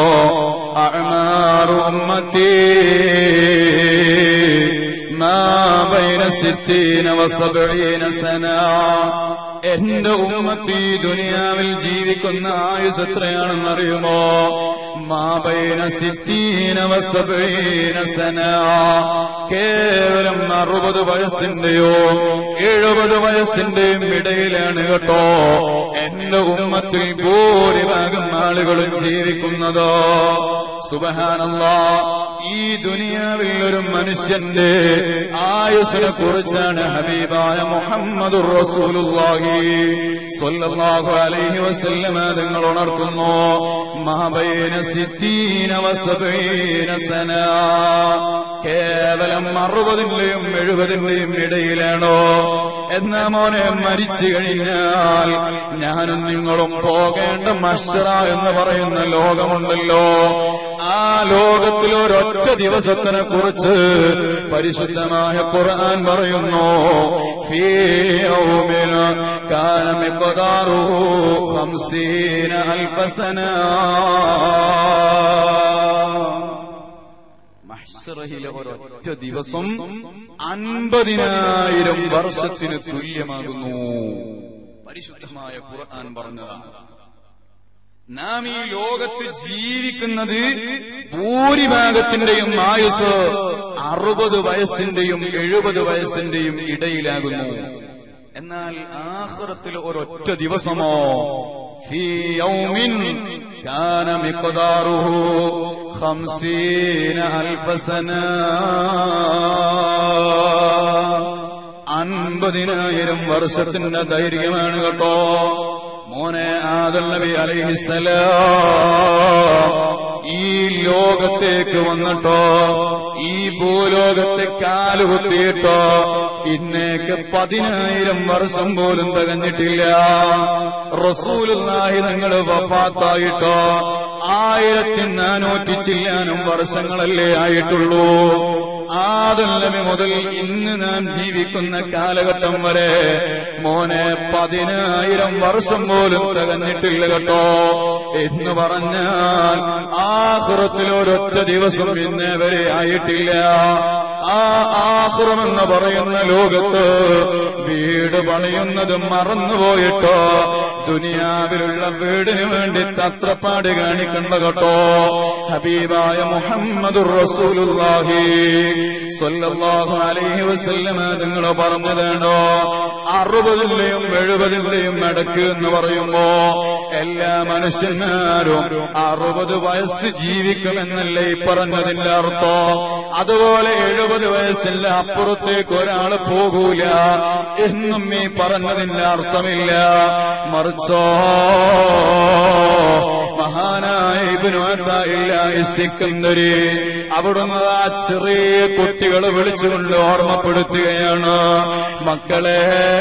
ما بين الستين وسبعين سنة എന്റെ ഉമ്മത്തി ദുനിയാവിൽ ജീവിക്കുന്ന ആയുസ് എത്രയാണെന്നറിയുമോ മാബൈന സിത്തീന വസബീന സന കേവലം അറുപത് വയസ്സിന്റെയോ എഴുപത് വയസ്സിന്റെയും ഇടയിലാണ് കേട്ടോ എന്റെ ഉമ്മത്തിൽ ഭൂരിഭാഗം ആളുകളും ജീവിക്കുന്നതോ സുബഹാനല്ലാ ഈ ദുനിയാവിൽ ഒരു മനുഷ്യന്റെ ആയുസിനെ കുറിച്ചാണ് ഹബീബായ മുഹമ്മദ് റസൂലുള്ളാഹി സ്വല്ലല്ലാഹു അലൈഹി വസല്ലമ തങ്ങൾ ഉണർത്തുന്നു മഹബൈന സിത്തീന വസബീന സന കേവലം അറുപതിന്റെയും എഴുപതിന്റെയും ഇടയിലാണോ എന്നാ മോനെ മരിച്ചു കഴിഞ്ഞാൽ ഞാനും നിങ്ങളും പോകേണ്ട മഷറ എന്ന് പറയുന്ന ലോകമുണ്ടല്ലോ ആ ലോകത്തിൽ ഒരൊറ്റ ദിവസത്തിനെ കുറിച്ച് പരിശുദ്ധമായ ഖുർആൻ പറയുന്നു ഫീ യൗമിൻ കാന മിഖ്ദാറുഹു ഖംസീന അൽഫ സന മഹ്ശറയിലെ ഒരൊറ്റ ദിവസം അൻപതിനായിരം വർഷത്തിന് തുല്യമാകുന്നു പരിശുദ്ധമായ ഖുർആൻ പറഞ്ഞതാണ് നാം ഈ ലോകത്ത് ജീവിക്കുന്നത് ഭൂരിഭാഗത്തിന്റെയും ആയുസ് അറുപത് വയസ്സിന്റെയും എഴുപത് വയസ്സിന്റെയും ഇടയിലാകുന്നു എന്നാൽ ആഹ്റത്തിൽ ഒരൊറ്റ ദിവസമോ ഫീ യൗമിൻ കാന മിഖ്ദാറുഹു ഖംസീന അൽഫ സന അൻപതിനായിരം വർഷത്തിന്റെ ദൈർഘ്യമാണ് കേട്ടോ മോനെ ആദൽ നബി അലൈഹിസ്സലാം ഈ ലോകത്തേക്ക് വന്നിട്ടോ ഈ ഭൂലോകത്തെ കാലുകുത്തിയിട്ടോ ഇന്നേക്ക് പതിനായിരം വർഷം പോലും തികഞ്ഞിട്ടില്ല റസൂലുള്ളാഹി തങ്ങൾ വഫാത്തായിട്ടോ ആയിരത്തി നാനൂറ്റി ചില്ലാനും വർഷങ്ങളല്ലേ ആയിട്ടുള്ളൂ ആദൽ നബി മുതൽ ഇന്ന് നാം ജീവിക്കുന്ന കാലഘട്ടം വരെ മോനെ പതിനായിരം വർഷം പോലും തികഞ്ഞിട്ടില്ല കേട്ടോ എന്ന് പറഞ്ഞാൽ ആഹ്റത്തിൽ ഒരൊറ്റ ദിവസം ഇന്നേ വരെ ആയിട്ടില്ല ആ ആഹ്റം എന്ന് പറയുന്ന ലോകത്ത് വീട് പണിയുന്നത് മറന്നുപോയിട്ടോ ദുനിയാവിലുള്ള വീടിന് വേണ്ടി തത്രപ്പാട് കാണിക്കണ്ട കേട്ടോ ഹബീബായ മുഹമ്മദ് റസൂലുള്ളാഹി സ്വല്ലല്ലാഹു അലൈഹി വസല്ലമ നിങ്ങൾ പറഞ്ഞതാണോ അറുപതിന്റെയും എഴുപതിന്റെയും ഇടക്ക് എന്ന് പറയുമ്പോ എല്ലാ മനുഷ്യന്മാരും അറുപത് വയസ്സ് ജീവിക്കുമെന്നല്ലേ ഈ പറഞ്ഞതിന്റെ അർത്ഥം അതുപോലെ എഴുപത് വയസ്സിന്റെ അപ്പുറത്തേക്ക് ഒരാൾ പോകൂല എന്നും ഈ പറഞ്ഞതിന്റെ അർത്ഥമില്ല മറിച്ചോ മഹാനായ ഇബിനുണ്ടരി അവിടുന്ന് ആ ചെറിയ കുട്ടികൾ വിളിച്ചുകൊണ്ട് ഓർമ്മപ്പെടുത്തുകയാണ് മക്കളെ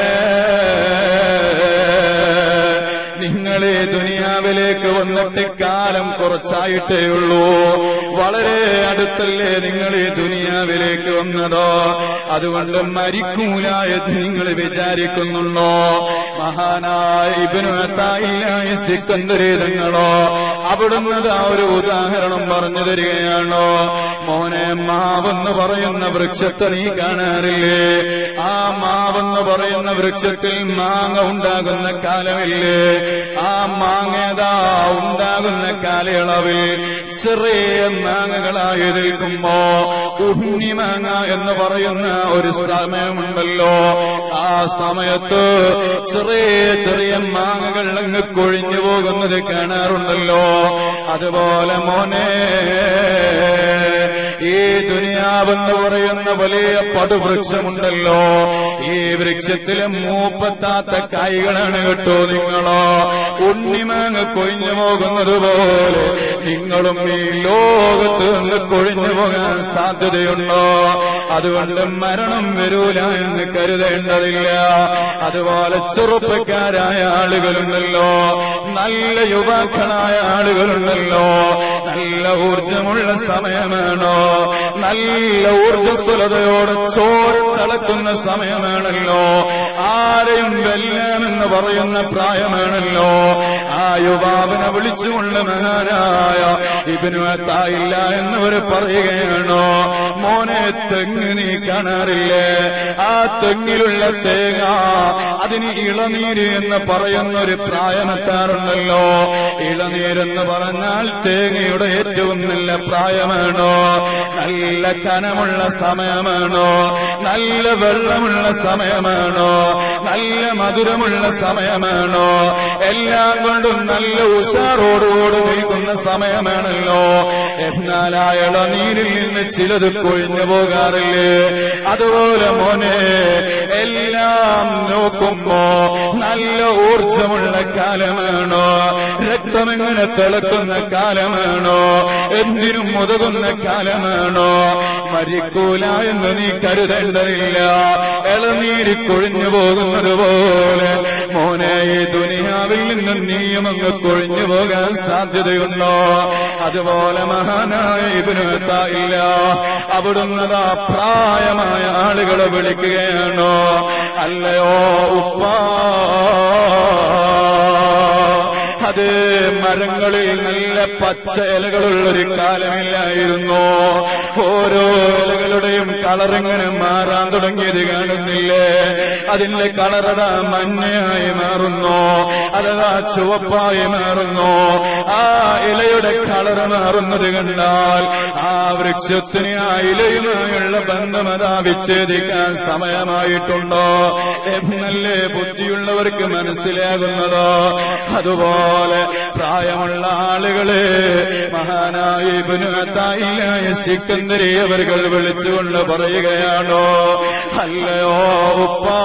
നിങ്ങളെ ദുനിയാവിലേക്ക് വന്നിട്ട് കാലം കുറച്ചായിട്ടേ ഉള്ളൂ വളരെ അടുത്തല്ലേ നിങ്ങൾ ഈ ദുനിയാവിലേക്ക് വന്നതോ അതുകൊണ്ട് മരിക്കൂല എന്ന് നിങ്ങൾ വിചാരിക്കുന്നുണ്ടോ മഹാനായ ഇബിനുത്തായി സിക്കന്തരീതങ്ങളോ അവിടുന്ന് ആ ഒരു ഉദാഹരണം പറഞ്ഞു തരികയാണോ മോനെ മാവെന്ന് പറയുന്ന വൃക്ഷത്തെ നീ കാണാറില്ലേ ആ മാവെന്ന് പറയുന്ന വൃക്ഷത്തിൽ മാങ്ങ ഉണ്ടാകുന്ന കാലമില്ലേ ആ മാങ്ങേതാ ഉണ്ടാകുന്ന കാലയളവിൽ ചെറിയ മാങ്ങകളായി നിൽക്കുമ്പോ ഉണ്ണി മാങ്ങ എന്ന് പറയുന്ന ഒരു സമയമുണ്ടല്ലോ ആ സമയത്ത് ചെറിയ ചെറിയ മാങ്ങകൾ അങ്ങ് കൊഴിഞ്ഞു പോകുന്നത് കാണാറുണ്ടല്ലോ അതുപോലെ മോനെ ഈ ദുനിയാവെന്ന് പറയുന്ന വലിയ പടുവൃക്ഷമുണ്ടല്ലോ ഈ വൃക്ഷത്തിലെ മൂപ്പത്താത്ത കായ്കളാണ് കേട്ടോ നിങ്ങളോ ഉണ്ണിമാങ്ങ കൊഴിഞ്ഞു പോകുന്നത് പോലെ നിങ്ങളും ഈ ലോകത്ത് നിന്ന് കൊഴിഞ്ഞു പോകാൻ സാധ്യതയുണ്ടോ അതുകൊണ്ട് മരണം വരൂല എന്ന് കരുതേണ്ടതില്ല അതുപോലെ ചെറുപ്പക്കാരായ ആളുകളുണ്ടല്ലോ നല്ല യുവാക്കളായ ആളുകളുണ്ടല്ലോ നല്ല ഊർജമുള്ള സമയമാണോ നല്ല ഊർജസ്വലതയോടെ ചോര തിളക്കുന്ന സമയമാണല്ലോ ആരെയും വെല്ലാമെന്ന് പറയുന്ന പ്രായമാണല്ലോ ആ യുവാവിനെ വിളിച്ചുകൊണ്ട് മഹാനായ ഇബിനു എത്തായില്ല എന്നവർ പറയുകയാണോ മോനെ തെങ്ങ് നീ കാണാറില്ലേ ആ തെങ്ങിലുള്ള തേങ്ങ അതിന് ഇളനീര് എന്ന് പറയുന്ന ഒരു പ്രായമെത്താറുണ്ടല്ലോ ഇളനീരെന്ന് പറഞ്ഞാൽ തേങ്ങയുടെ ഏറ്റവും നല്ല പ്രായമാണോ നല്ല കനമുള്ള സമയമാണോ നല്ല വെള്ളമുള്ള സമയമാണോ നല്ല മധുരമുള്ള സമയമാണോ എല്ലാം കൊണ്ടും നല്ല ഉഷാറോടുകൂടി നിൽക്കുന്ന സമയമാണല്ലോ എന്നാൽ ആ ഇളനീരിൽ നിന്ന് ചിലത് കൊഴിഞ്ഞു പോകാറില്ലേ അതുപോലെ മോനെ എല്ലാം നോക്കുമ്പോ നല്ല ഊർജമുള്ള കാലമാണോ രക്തമെങ്ങനെ തിളക്കുന്ന കാലമാണോ എന്തിനും മുതകുന്ന കാലമാണോ മരിക്കൂല എന്ന് നീ കരുതേണ്ടതില്ല ഇളനീര് കൊഴിഞ്ഞു പോകുന്നത് പോലെ മോനെ ഈ ദുനിയാവിൽ നിന്ന് നീയും അങ്ങ് കൊഴിഞ്ഞു പോകാൻ സാധ്യതയുണ്ടോ അതുപോലെ മഹാനായ ഇല്ല അവിടുന്ന് ആ പ്രായമായ ആളുകളെ വിളിക്കുകയാണോ അല്ലയോ ഉപ്പാ അത് മരങ്ങളിൽ നല്ല പച്ച ഇലകളുള്ളൊരു കാലമില്ലായിരുന്നു ഓരോ ഇലകളുടെയും കളറിങ്ങനെ മാറാൻ തുടങ്ങിയത് കാണുന്നില്ലേ അതിന്റെ കളറത മഞ്ഞയായി മാറുന്നു അഥവാ ചുവപ്പായി മാറുന്നു ആ ഇലയുടെ കളറ് മാറുന്നത് കണ്ടാൽ ആ വൃക്ഷത്തിന് ആ ഇലയുമായുള്ള ബന്ധം അതാ വിച്ഛേദിക്കാൻ സമയമായിട്ടുണ്ടോ എന്നല്ലേ ബുദ്ധിയുള്ളവർക്ക് മനസ്സിലാകുന്നതോ അതുപോലെ പ്രായമുള്ള ആളുകളെ മഹാനായ ഇബിനുത്തായില്ലായ സിക്കന്ദരി അവർ വിളിച്ചുകൊണ്ട് പറയുകയാണോ അല്ലയോ ഉപ്പാ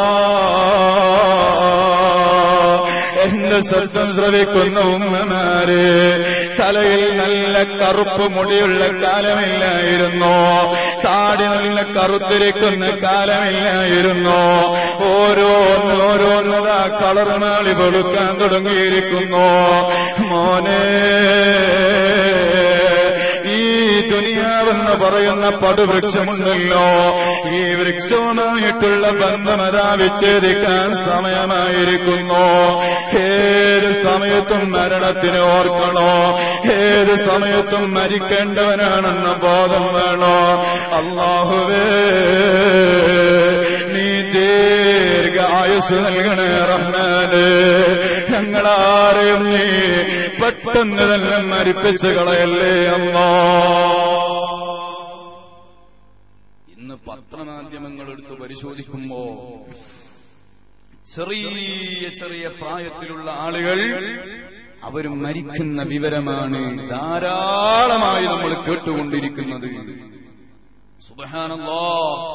എന്റെ ശബ്ദം ശ്രവിക്കുന്ന ഉമ്മമാര് തലയിൽ നല്ല കറുപ്പ് മുടിയുള്ള കാലമില്ലായിരുന്നു താടി നല്ല കറുത്തിരിക്കുന്ന കാലമില്ലായിരുന്നു ഓരോന്ന് ഓരോന്നതാ കളറ് മാളി വെളുക്കാൻ തുടങ്ങിയിരിക്കുന്നു മോനെ ഈ ദുനിയാവെന്ന് പറയുന്ന പടുവൃക്ഷമുണ്ടല്ലോ ഈ വൃക്ഷവുമായിട്ടുള്ള ബന്ധം അതാ വിച്ഛേദിക്കാൻ സമയമായിരിക്കുന്നു ഏത് സമയത്തും മരണത്തിന് ഓർക്കണോ ഏത് സമയത്തും മരിക്കേണ്ടവനാണെന്ന ബോധം വേണോ അള്ളാഹുവേ നീ ദീർഘ ആയുസ് നൽകണേ റഹ്മാന് ഞങ്ങളാരെയും നീ പെട്ടെന്ന് തന്നെ മരിപ്പിച്ച് കളയല്ലേ അമ്മോ ഇന്ന് പത്രമാധ്യമങ്ങൾ എടുത്ത് പരിശോധിക്കുമ്പോ ചെറിയ ചെറിയ പ്രായത്തിലുള്ള ആളുകൾ അവർ മരിക്കുന്ന വിവരമാണ് ധാരാളമായി നമ്മൾ കേട്ടുകൊണ്ടിരിക്കുന്നത് സുബഹാനല്ലോ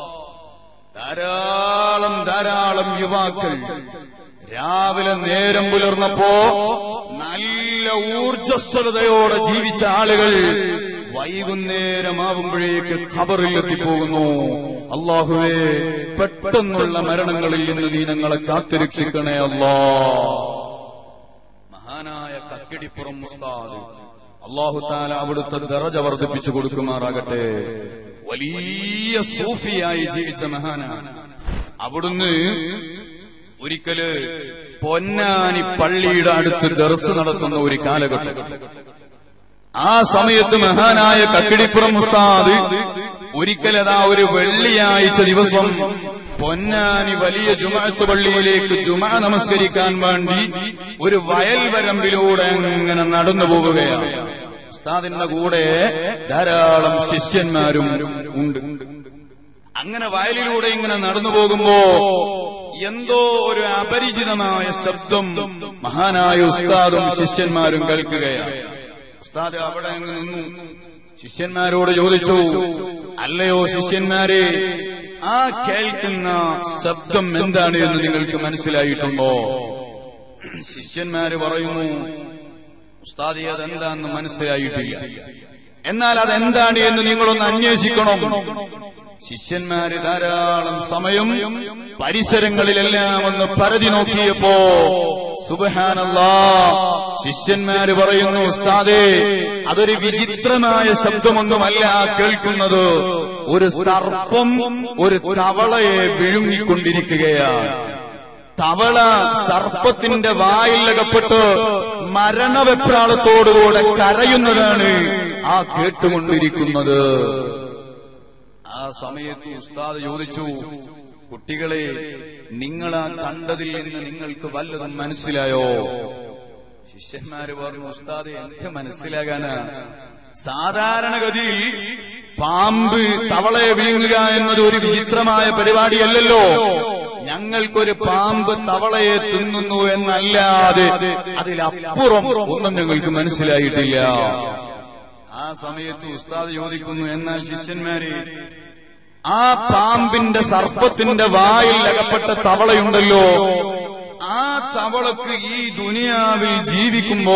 ധാരാളം ധാരാളം യുവാക്കൾ രാവിലെ നേരം പുലർന്നപ്പോ നല്ല ഊർജസ്വലതയോടെ ജീവിച്ച ആളുകൾ വൈകുന്നേരമാവുമ്പോഴേക്ക് ഖബറിൽ എത്തിപ്പോകുന്നു അള്ളാഹുവേ പെട്ടെന്നുള്ള മരണങ്ങളിൽ നിന്ന് നീ ഞങ്ങളെ കാത്തുരക്ഷിക്കണേ അല്ലാ മഹാനായ കക്കിടിപ്പുറം മുസ്താദ് അള്ളാഹു താല അവിടുത്തെ ദറജ വർദ്ധിപ്പിച്ചു കൊടുക്കുമാറാകട്ടെ വലിയ സൂഫിയായി ജീവിച്ച മഹാനാണ് അവിടുന്ന് ഒരിക്കല് പൊന്നാനി പള്ളിയുടെ അടുത്ത് ദർസ് നടത്തുന്ന ഒരു കാലഘട്ടം ആ സമയത്ത് മഹാനായ കക്കിടിപ്പുറം മുസ്താദ് ഒരിക്കലതാ ഒരു വെള്ളിയാഴ്ച ദിവസം പൊന്നാനി വലിയ ജുമാത്ത് പള്ളിയിലേക്ക് ജുമാ നമസ്കരിക്കാൻ വേണ്ടി ഒരു വയൽ വരമ്പിലൂടെ അങ്ങനെ നടന്നു പോവുകയാണ് ഉസ്താദിന്റെ കൂടെ ധാരാളം ശിഷ്യന്മാരും ഉണ്ട് അങ്ങനെ വയലിലൂടെ ഇങ്ങനെ നടന്നു പോകുമ്പോ എന്തോ ഒരു അപരിചിതമായ ശബ്ദം മഹാനായ ഉസ്താദും ശിഷ്യന്മാരും കേൾക്കുകയാണ് ഉസ്താദ് അവിടെ അങ്ങ് നിന്നു ശിഷ്യന്മാരോട് ചോദിച്ചു അല്ലയോ ശിഷ്യന്മാരെ ആ കേൾക്കുന്ന ശബ്ദം എന്താണ് എന്ന് നിങ്ങൾക്ക് മനസ്സിലായിട്ടുണ്ടോ ശിഷ്യന്മാര് പറയുന്നു ഉസ്താദി അതെന്താന്ന് മനസ്സിലായിട്ടില്ല എന്നാൽ അതെന്താണ് എന്ന് നിങ്ങളൊന്ന് അന്വേഷിക്കണം ശിഷ്യന്മാര് ധാരാളം സമയം പരിസരങ്ങളിലെല്ലാം ഒന്ന് പരതി നോക്കിയപ്പോ സുബഹാനല്ലാ ശിഷ്യന്മാര് പറയുന്നു ഉസ്താദേ അതൊരു വിചിത്രമായ ശബ്ദമൊന്നുമല്ല ആ കേൾക്കുന്നത് ഒരു സർപ്പം ഒരു തവളയെ വിഴുങ്ങിക്കൊണ്ടിരിക്കുകയാണ് തവള സർപ്പത്തിന്റെ വായിലകപ്പെട്ട് മരണവെപ്രാളത്തോടുകൂടെ കരയുന്നതാണ് ആ കേട്ടുകൊണ്ടിരിക്കുന്നത് ആ സമയത്ത് ഉസ്താദ് ചോദിച്ചു കുട്ടികളെ നിങ്ങളാ കണ്ടതിൽ നിന്ന് നിങ്ങൾക്ക് വല്ലതും മനസ്സിലായോ ശിഷ്യന്മാര് പറഞ്ഞു ഉസ്താദ് എനിക്ക് മനസ്സിലാകാനാ സാധാരണഗതിയിൽ പാമ്പ് തവളയെ വിഴുങ്ങുക എന്നത് ഒരു വിചിത്രമായ പരിപാടിയല്ലല്ലോ ഞങ്ങൾക്കൊരു പാമ്പ് തവളയെ തിന്നുന്നു എന്നല്ലാതെ അതിലപ്പുറം ഒന്നും ഞങ്ങൾക്ക് മനസ്സിലായിട്ടില്ല ആ സമയത്ത് ഉസ്താദ് ചോദിക്കുന്നു എന്നാൽ ശിഷ്യന്മാരെ ആ പാമ്പിന്റെ സർപ്പത്തിന്റെ വായിൽ അകപ്പെട്ട തവളയുണ്ടല്ലോ ആ തവളക്ക് ഈ ദുനിയാവിൽ ജീവിക്കുമ്പോ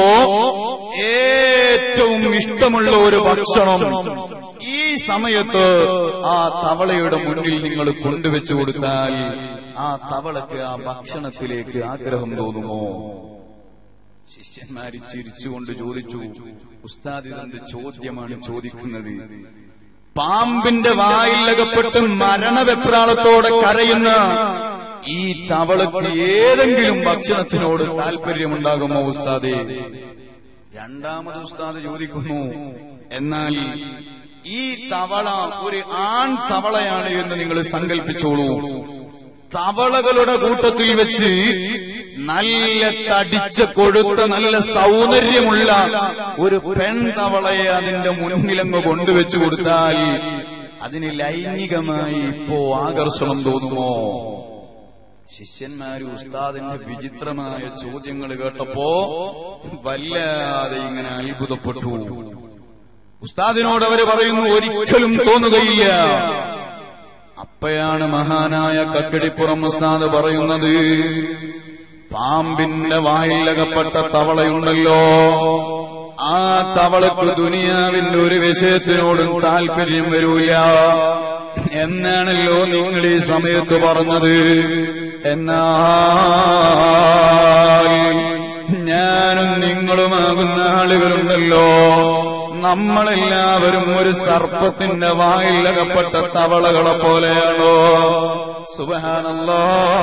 ഏറ്റവും ഇഷ്ടമുള്ള ഒരു ഭക്ഷണം ഈ സമയത്ത് ആ തവളയുടെ മുന്നിൽ നിങ്ങൾ കൊണ്ടുവച്ചു കൊടുത്താൽ ആ തവളക്ക് ആ ഭക്ഷണത്തിലേക്ക് ആഗ്രഹം തോന്നുമോ ശിഷ്യന്മാര് ചിരിച്ചുകൊണ്ട് ചോദിച്ചു ഉസ്താദ് ഇതെന്ത് ചോദ്യമാണ് ചോദിക്കുന്നത് പാമ്പിന്റെ വായിലകപ്പെട്ട് മരണവെപ്രാളത്തോടെ കരയുന്ന ഈ തവളക്ക് ഏതെങ്കിലും ഭക്ഷണത്തിനോട് താല്പര്യമുണ്ടാകുമോ ഉസ്താദെ രണ്ടാമത് ഉസ്താദ് ചോദിക്കുന്നു എന്നാൽ ഈ തവള ഒരു ആൺ തവളയാണ് എന്ന് നിങ്ങൾ സങ്കല്പിച്ചോളൂ തവളകളുടെ കൂട്ടത്തിൽ വെച്ച് നല്ല തടിച്ച കൊഴുത്ത നല്ല സൗന്ദര്യമുള്ള ഒരു പെൺതവളയെ അതിന്റെ മുൻപിലങ്ങ് കൊണ്ടുവച്ചു കൊടുത്താൽ അതിന് ലൈംഗികമായി ഇപ്പോ ആകർഷണം തോന്നുമോ ശിഷ്യന്മാര് ഉസ്താദിന്റെ വിചിത്രമായ ചോദ്യങ്ങൾ കേട്ടപ്പോ വല്ലാതെ ഇങ്ങനെ അത്ഭുതപ്പെട്ടു ഉസ്താദിനോട് അവര് പറയുന്നു ഒരിക്കലും തോന്നുകയില്ല അപ്പയാണ് മഹാനായ കക്കടിപ്പുറം ഉസ്താദ് പറയുന്നത് പാമ്പിന്റെ വായിലകപ്പെട്ട തവളയുണ്ടല്ലോ ആ തവളക്ക് ദുനിയാവിന്റെ ഒരു വിഷയത്തിനോടും താല്പര്യം വരൂല എന്നാണല്ലോ നിങ്ങൾ ഈ സമയത്ത് പറഞ്ഞത് എന്നാൽ ഞാനും നിങ്ങളുമാകുന്ന ആളുകളുണ്ടല്ലോ നമ്മളെല്ലാവരും ഒരു സർപ്പത്തിന്റെ വായിലകപ്പെട്ട തവളകളെ പോലെയാണോ സുബഹാനല്ലോ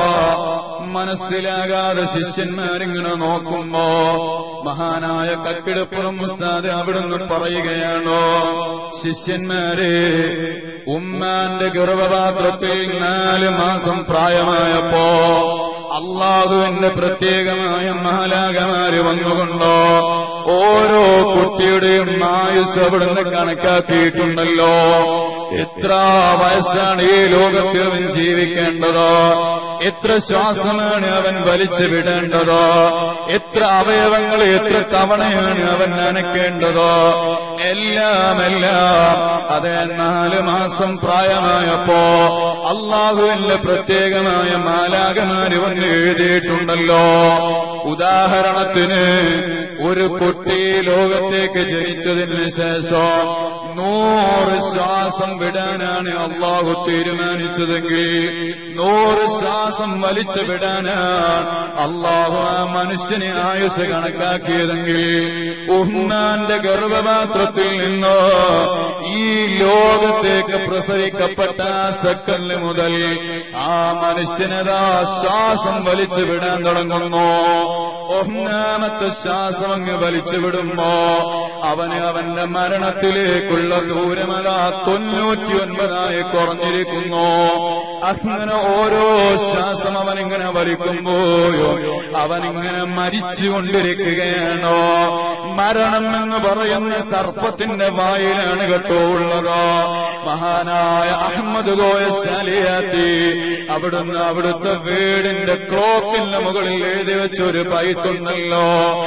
മനസ്സിലാകാതെ ശിഷ്യന്മാരിങ്ങനെ നോക്കുമ്പോ മഹാനായ കക്കിടപ്പുറം മുസ്താദ് അവിടുന്ന് പറയുകയാണോ ശിഷ്യന്മാരെ ഉമ്മാന്റെ ഗർഭപാത്രത്തിൽ നാല് മാസം പ്രായമായപ്പോ അള്ളാഹുവിന്റെ പ്രത്യേകമായ മാലാകമാര് വന്നുകൊണ്ടോ ഓരോ കുട്ടിയുടെയും ആയുസ് അവിടുന്ന് കണക്കാക്കിയിട്ടുണ്ടല്ലോ എത്ര വയസ്സാണ് ഈ ലോകത്തിൽ അവൻ ജീവിക്കേണ്ടതോ എത്ര ശ്വാസമാണ് അവൻ വലിച്ചു വിടേണ്ടതോ എത്ര അവയവങ്ങൾ എത്ര തവണയാണ് അവൻ നനയ്ക്കേണ്ടതോ എല്ലാം എല്ലാം അതെ നാല് മാസം പ്രായമായപ്പോ അള്ളാഹുവിന്റെ പ്രത്യേകമായ മാലാകമാര് വന്ന് എഴുതിയിട്ടുണ്ടല്ലോ ഉദാഹരണത്തിന് ഒരു കുട്ടി ലോകത്തേക്ക് ജനിച്ചതിന് ശേഷം നൂറ് ശ്വാസം വിടാനാണ് അള്ളാഹു തീരുമാനിച്ചതെങ്കിൽ നൂറ് ശ്വാസം വലിച്ചു വിടാനാണ് അള്ളാഹു ആ മനുഷ്യനെ ആയുസ് കണക്കാക്കിയതെങ്കിൽ ഉമ്മാന്റെ ഗർഭപാത്രത്തിൽ നിന്നോ ഈ ലോകത്തേക്ക് പ്രസവിക്കപ്പെട്ട ആ സെക്കൻഡ് മുതൽ ആ മനുഷ്യനതാ ശ്വാസം വലിച്ചു വിടാൻ തുടങ്ങുന്നു ഒന്നാമത്തെ ശ്വാസം അങ്ങ് വലിച്ചു വിടുമ്പോ അവന് അവന്റെ മരണത്തിലേക്കുള്ള ദൂരമതാ തൊണ്ണൂറ്റി ഒൻപതായി കുറഞ്ഞിരിക്കുന്നു അങ്ങനെ ഓരോ ശ്വാസം അവനിങ്ങനെ വലിക്കുമ്പോയോ അവനിങ്ങനെ മരിച്ചുകൊണ്ടിരിക്കുകയാണോ മരണം എന്ന് പറയുന്ന സർപ്പത്തിന്റെ വായിലാണ് കേട്ടോ ഉള്ളത് മഹാനായ അഹമ്മദ് ഗോയ ശാലിയാത്തി അവിടുന്ന് അവിടുത്തെ വീടിന്റെ ക്ലോക്കിന്റെ മുകളിൽ എഴുതി വെച്ചൊരു പൈത്തുണ്ടല്ലോ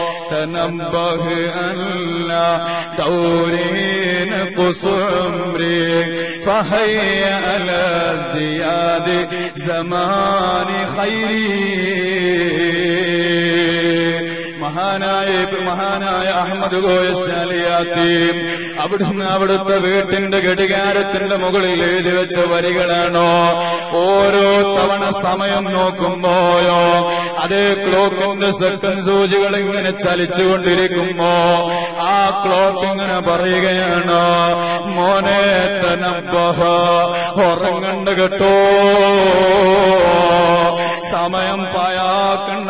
തനംബഹ് അല്ല ദൗരീന കുസുംരി فهيا على ازدياد زمان خيري മഹാനായ മഹാനായ അഹമ്മദ് ഗോയശാലിയാത്തി അവിടുന്ന് അവിടുത്തെ വീട്ടിന്റെ ഘടികാരത്തിന്റെ മുകളിൽ എഴുതി വെച്ച വരികളാണോ ഓരോ തവണ സമയം നോക്കുമ്പോയോ അതേ ക്ലോക്കിന്റെ സെക്കൻഡ് സൂചികൾ ഇങ്ങനെ ചലിച്ചുകൊണ്ടിരിക്കുമ്പോ ആ ക്ലോക്ക് ഇങ്ങനെ പറയുകയാണോ മോനെ തനബഹ ഉറങ്ങണ്ട കേട്ടോ സമയം പായാക്കണ്ട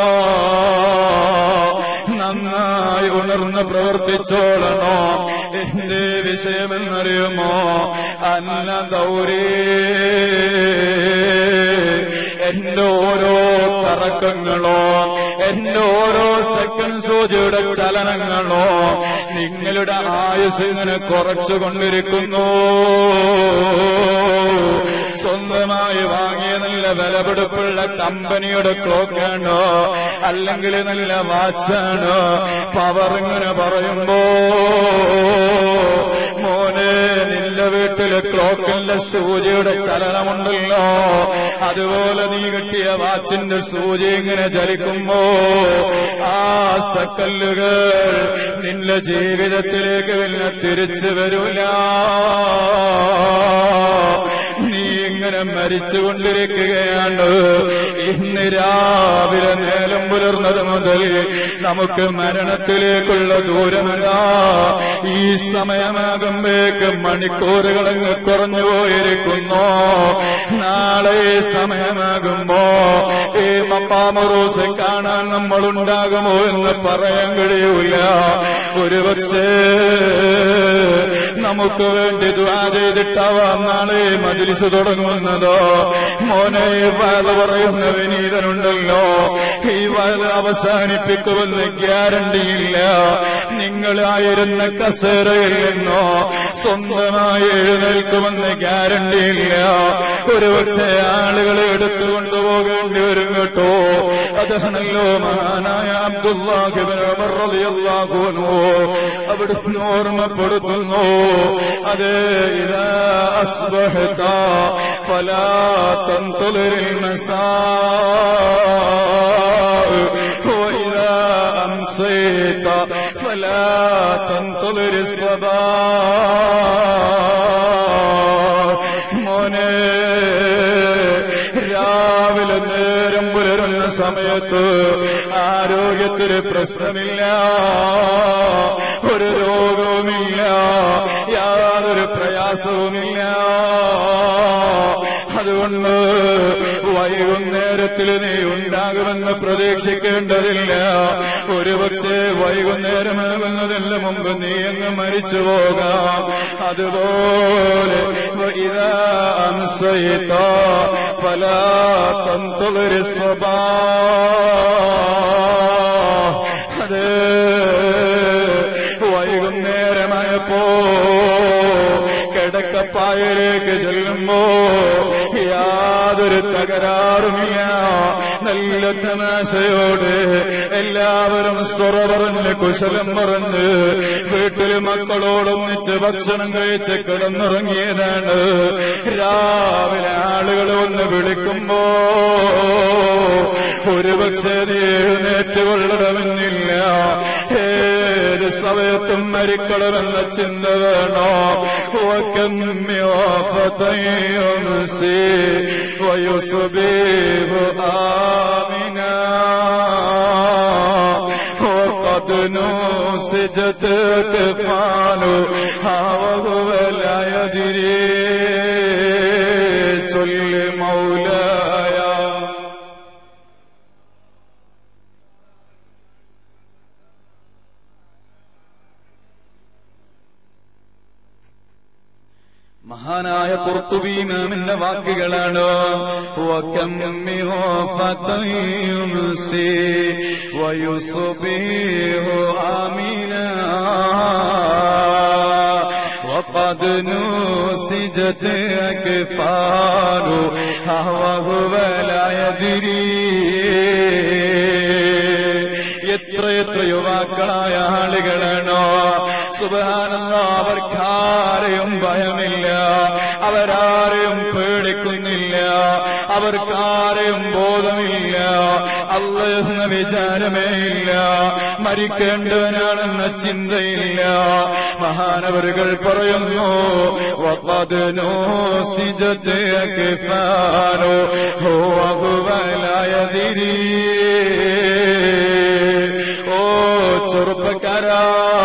നന്നായി ഉണർന്ന് പ്രവർത്തിച്ചോളണോ എന്റെ വിഷയമെന്നറിയുമോ അന്ന ദൗരേ എന്റെ ഓരോ കറക്കങ്ങളോ എന്റെ ഓരോ സെക്കൻഡ് സൂചിയുടെ ചലനങ്ങളോ നിങ്ങളുടെ ആയുസ് ഇങ്ങനെ കുറച്ചുകൊണ്ടിരിക്കുന്നു സ്വന്തമായി വാങ്ങിയ നല്ല വിലപിടിപ്പുള്ള കമ്പനിയുടെ ക്ലോക്കാണോ അല്ലെങ്കിൽ നല്ല വാച്ചാണോ പവർ ഇങ്ങനെ പറയുമ്പോ മോനെ നിന്റെ വീട്ടിലെ ക്ലോക്കിന്റെ സൂചിയുടെ ചലനമുണ്ടല്ലോ അതുപോലെ നീ കിട്ടിയ വാച്ചിന്റെ സൂചി ഇങ്ങനെ ചലിക്കുമ്പോ ആ സക്കല്ലുകൾ നിന്റെ ജീവിതത്തിലേക്ക് പിന്നെ തിരിച്ചു വരൂല നീ ഇങ്ങനെ മരിച്ചുകൊണ്ടിരിക്കുകയാണ് ഇന്ന് രാവിലെ നേരം പുലർന്നത് മുതൽ നമുക്ക് മരണത്തിലേക്കുള്ള ദൂരമല്ല ഈ സമയമാകുമ്പേക്ക് മണിക്കൂറുകളങ്ങ് കുറഞ്ഞു പോയിരിക്കുന്നു നാളെ സമയമാകുമ്പോ ഈ മപ്പാമറൂസ് കാണാൻ നമ്മൾ ഉണ്ടാകുമോ എന്ന് പറയാൻ കഴിയൂല ഒരുപക്ഷേ നമുക്ക് വേണ്ടി ദ്വാ ചെയ്തിട്ടാവാം നാളെ മജിലിസ് തുടങ്ങുന്നതോ മോനെ വയൽ പറയുന്ന വിനീതനുണ്ടല്ലോ ഈ വയൽ അവസാനിപ്പിക്കുമെന്ന് ഗ്യാരണ്ടിയില്ല നിങ്ങളായിരുന്ന കസേരയിൽ നിന്നോ സ്വന്തമായി എഴുന്നേൽക്കുമെന്ന് ഗ്യാരണ്ടിയില്ല ഒരുപക്ഷെ ആളുകളെ എടുത്തുകൊണ്ടു പോകേണ്ടി വരും കേട്ടോ അതാണല്ലോ മഹാനായ അബ്ദുല്ലാഹിബിൻ ഉമർ റളിയല്ലാഹു അൻഹു അവിടുന്ന് ഓർമ്മപ്പെടുത്തുന്നു അത് ഇതാ അസ്ബഹത ഫലാ തൻതുലിൽ മസാ وإذا أمسيت فلا تنتظر الصباح മോനെ രാവിലെ നേരം പുലരുന്ന സമയത്ത് ആരോഗ്യത്തിന് പ്രശ്നമില്ല ഒരു രോഗവുമില്ല യാതൊരു പ്രയാസവുമില്ല അതുകൊണ്ട് വൈകുന്നേരത്തിൽ നീ ഉണ്ടാകുമെന്ന് പ്രതീക്ഷിക്കേണ്ടതില്ല ഒരുപക്ഷെ വൈകുന്നേരമാകുന്നതിന് മുമ്പ് നീ അങ്ങ് മരിച്ചു പോകാം അതുപോലെ ഇതാ അംസയിത്ത فلا تنتظر الصباح അത് വൈകുന്നേരമായപ്പോ കിടക്കപ്പായലേക്ക് ചെല്ലുമ്പോ യാതൊരു തകരാറുമില്ല നല്ല തമാശയോട് എല്ലാവരും സ്വറ പറഞ്ഞ് കുശലം പറഞ്ഞ് വീട്ടിൽ മക്കളോടൊന്നിച്ച് ഭക്ഷണം കഴിച്ച് കിടന്നുറങ്ങിയതാണ് രാവിലെ ആളുകൾ വന്ന് വിളിക്കുമ്പോ ഒരുപക്ഷെ നീ എഴുന്നേറ്റ് കൊള്ളണമെന്നില്ല ഏത് സമയത്തും മരിക്കണമെന്ന ചിന്ത വേണോ ويصبح آمنا وقد نوسجت كفانه وهو لا يدري صل مولاي മഹാനായ കുർത്തുബീമാമിന്റെ വാക്കുകളാണ് وقد نوسجت أكفانه وهو لا يدري എത്രയെത്ര യുവാക്കളായ ആളുകളാണോ സുബാനന്ദ അവർക്കാരെയും ഭയമില്ല അവരാരെയും പേടിക്കുന്നില്ല അവർക്കാരെയും ബോധമില്ല അല്ല എന്ന വിചാരമേ ഇല്ല മരിക്കേണ്ടവനാണെന്ന ചിന്തയില്ല മഹാനവറുകൾ പറയുന്നു വപ്പതിനോ സിജാനോ ഹോ അഹുവലായതിരീ ഓ ചെറുപ്പക്കാരാ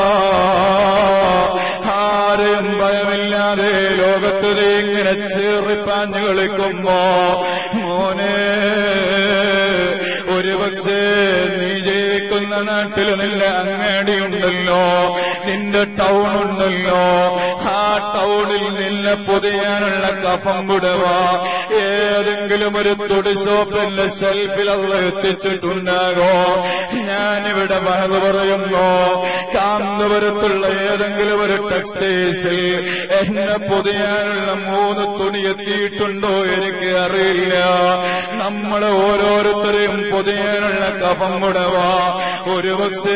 ആരെയും ഭയമില്ലാതെ ലോകത്തിൽ ഇങ്ങനെ ചേറിപ്പാഞ്ഞു കളിക്കുമ്പോ മോനെ പക്ഷേ നീ ജീവിക്കുന്ന നാട്ടിൽ നിന്റെ അങ്ങാടിയുണ്ടല്ലോ നിന്റെ ടൗൺ ഉണ്ടല്ലോ ആ ടൗണിൽ നിന്നെ പൊതിയാനുള്ള കഫം വിടവ ഏതെങ്കിലും ഒരു തുടി ഷോപ്പിന്റെ ഷെൽഫിൽ അത് എത്തിച്ചിട്ടുണ്ടാകോ ഞാനിവിടെ വയത് പറയുന്നു കാന്തപുരത്തുള്ള ഏതെങ്കിലും ഒരു ടെക്സ്റ്റൈൽസിൽ എന്നെ പൊതിയാനുള്ള മൂന്ന് തുണി എത്തിയിട്ടുണ്ടോ എനിക്ക് അറിയില്ല നമ്മളെ ഓരോരുത്തരെയും പൊതിയാനുള്ള കഫം വിടവ ഒരു പക്ഷേ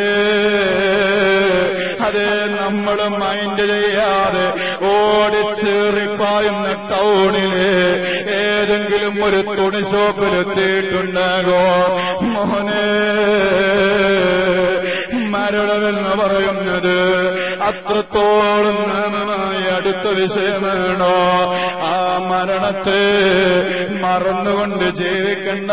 അതെ നമ്മൾ മൈൻഡ് ചെയ്യാതെ ഓടിച്ചേറിപ്പായുന്ന ടൗണില് ഏതെങ്കിലും ഒരു തുണി ഷോപ്പിൽ എത്തിയിട്ടുണ്ടാകോ മോനെ മരണമെന്ന് പറയുന്നത് അത്രത്തോളം നന്നായി അടുത്ത വിഷയമാണോ ആ മരണത്തെ മറന്നുകൊണ്ട് ജീവിക്കണ്ട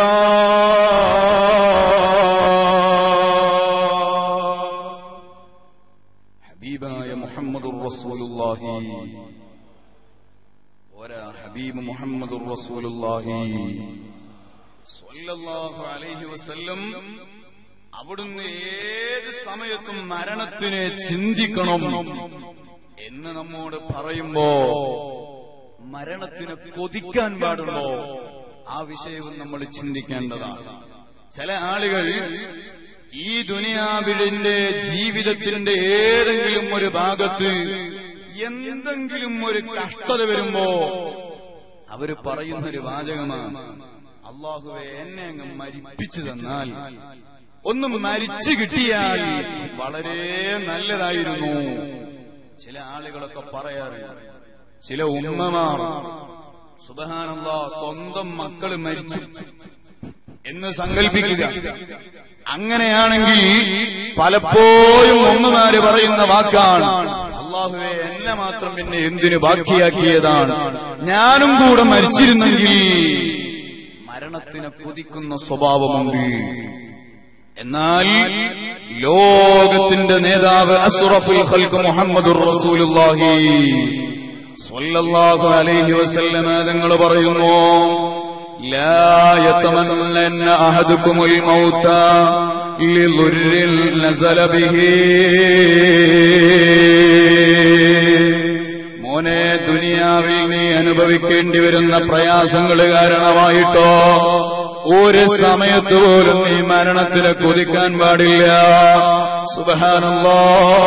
ഹബീബായ മുഹമ്മദുർ റസൂലുള്ളാഹി ഒരാ ഹബീബ് മുഹമ്മദുർ റസൂലുള്ളാഹി സ്വല്ലല്ലാഹു അലൈഹി വസല്ലം അവിടുന്ന് ഏത് സമയത്തും മരണത്തിനെ ചിന്തിക്കണം എന്ന് നമ്മോട് പറയുമ്പോ മരണത്തിനെ കൊതിക്കാൻ പാടുണ്ടോ ആ വിഷയവും നമ്മൾ ചിന്തിക്കേണ്ടതാണ് ചില ആളുകൾ ഈ ദുനിയാവിലിന്റെ ജീവിതത്തിന്റെ ഏതെങ്കിലും ഒരു ഭാഗത്ത് എന്തെങ്കിലും ഒരു കഷ്ടത വരുമ്പോ അവര് പറയുന്നൊരു വാചകമാണ് അള്ളാഹുവെ എന്നെ അങ്ങ് മരിപ്പിച്ചു തന്നാൽ ഒന്ന് മരിച്ചു കിട്ടിയാൽ വളരെ നല്ലതായിരുന്നു ചില ആളുകളൊക്കെ പറയാറുണ്ട് ചില ഉമ്മമാർ സുബഹാനല്ല സ്വന്തം മക്കള് മരിച്ചു എന്ന് സങ്കല്പിക്കുക അങ്ങനെയാണെങ്കിൽ പലപ്പോഴും ഉമ്മമാര് പറയുന്ന വാക്കാണ് അള്ളാഹുവെ എന്നെ മാത്രം പിന്നെ എന്തിനു ബാക്കിയാക്കിയതാണ് ഞാനും കൂടെ മരിച്ചിരുന്നെങ്കിൽ മരണത്തിനെ കൊതിക്കുന്ന സ്വഭാവമുണ്ട് എന്നാൽ ലോകത്തിന്റെ നേതാവ് അസുറഫുൽ ഖൽക്ക് മുഹമ്മദുർ റസൂലുള്ളാഹി സ്വല്ലല്ലാഹു അലൈഹി വസല്ലമ തങ്ങൾ പറയുന്നു لا يتمنن أحدكم الموت لضر نزل به മോനെ ദുനിയാവിൽ നീ അനുഭവിക്കേണ്ടി വരുന്ന പ്രയാസങ്ങൾ കാരണമായിട്ടോ ഒരു സമയത്ത് പോലും നീ മരണത്തിനെ കൊതിക്കാൻ പാടില്ല സുബഹാനല്ലോ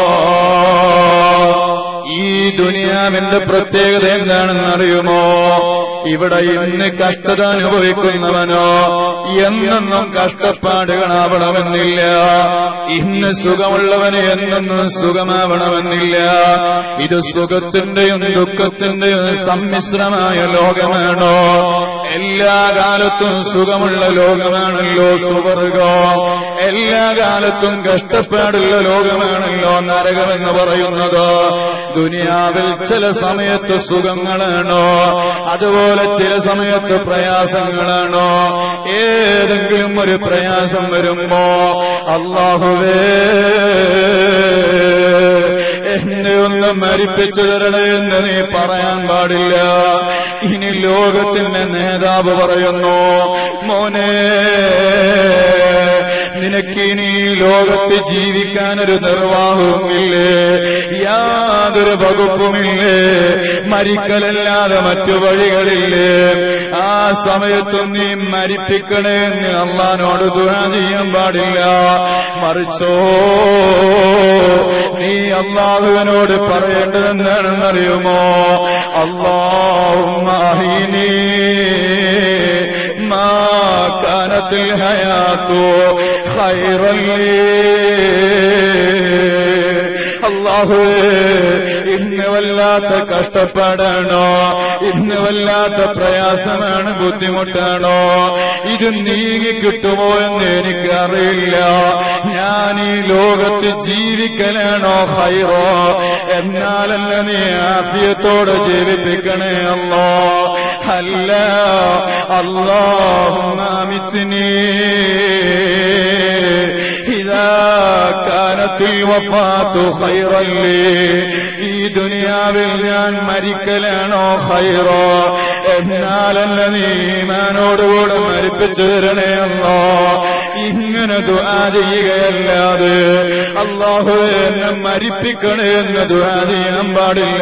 ഈ ദുനിയാവിന്റെ പ്രത്യേകത എന്താണെന്ന് അറിയുമോ ഇവിടെ ഇന്ന് കഷ്ടത അനുഭവിക്കുന്നവനോ എന്നെന്നും കഷ്ടപ്പാടുകളാവണമെന്നില്ല ഇന്ന് സുഖമുള്ളവന് എന്നെന്നും സുഖമാവണമെന്നില്ല ഇത് സുഖത്തിന്റെയും ദുഃഖത്തിന്റെയും സമ്മിശ്രമായ ലോകമാണോ എല്ലാ കാലത്തും സുഖമുള്ള ലോകമാണല്ലോ സുവർഗോ എല്ലാ കാലത്തും കഷ്ടപ്പാടുള്ള ലോകമാണല്ലോ നരകമെന്ന് പറയുന്നത് ദുനിയാവിൽ ചില സമയത്ത് സുഖങ്ങളാണോ അതുപോലെ ചില സമയത്ത് പ്രയാസങ്ങളാണോ ഏതെങ്കിലും ഒരു പ്രയാസം വരുമ്പോ അള്ളാഹുവേ എന്നെ ഒന്ന് മരിപ്പിച്ചു തരണേ എന്ന് നീ പറയാൻ പാടില്ല ഇനി ലോകത്തിന്റെ നേതാവ് പറയുന്നു മോനെ നിനക്കിനി ലോകത്ത് ജീവിക്കാനൊരു നിർവാഹവുമില്ലേ യാതൊരു വകുപ്പുമില്ലേ മരിക്കലല്ലാതെ മറ്റു വഴികളില്ലേ ആ സമയത്തും നീ മരിപ്പിക്കണേ എന്ന് അള്ളഹാനോട് ദുരാ ചെയ്യാൻ പാടില്ല മറിച്ചോ നീ അള്ളാഹുവിനോട് പറയേണ്ടത് എന്താണെന്നറിയുമോ അള്ളാഹുമാഹിനീ മാ കാനത്തിൽ ഹയാത്തോ ഖൈറല്ലീ അള്ളാഹുവേ ഇന്ന് വല്ലാത്ത കഷ്ടപ്പാടാണോ ഇന്ന് വല്ലാത്ത പ്രയാസമാണ് ബുദ്ധിമുട്ടാണോ ഇത് നീങ്ങി കിട്ടുമോ എന്ന് എനിക്കറിയില്ല ഞാൻ ഈ ലോകത്ത് ജീവിക്കലാണോ ഹൈറോ എന്നാലല്ല നീ ആഫിയത്തോടെ ജീവിപ്പിക്കണേ അല്ലോ അല്ല അള്ളാഹുമാമിച്ചിനീ إذا كانت വഫാത്തു ഖൈറല്ലി ഈ ദുനിയാവിൽ ഞാൻ മരിക്കലാണോ ഖൈറോ എന്നാലല്ല നീ ഈമാനോടുകൂടെ മരിപ്പിച്ചു തരണേ അല്ലോ ഇങ്ങനെ ദുആ ചെയ്യുകയല്ലാതെ അള്ളാഹുവെ എന്നെ മരിപ്പിക്കണേ എന്ന് ദുആ ചെയ്യാൻ പാടില്ല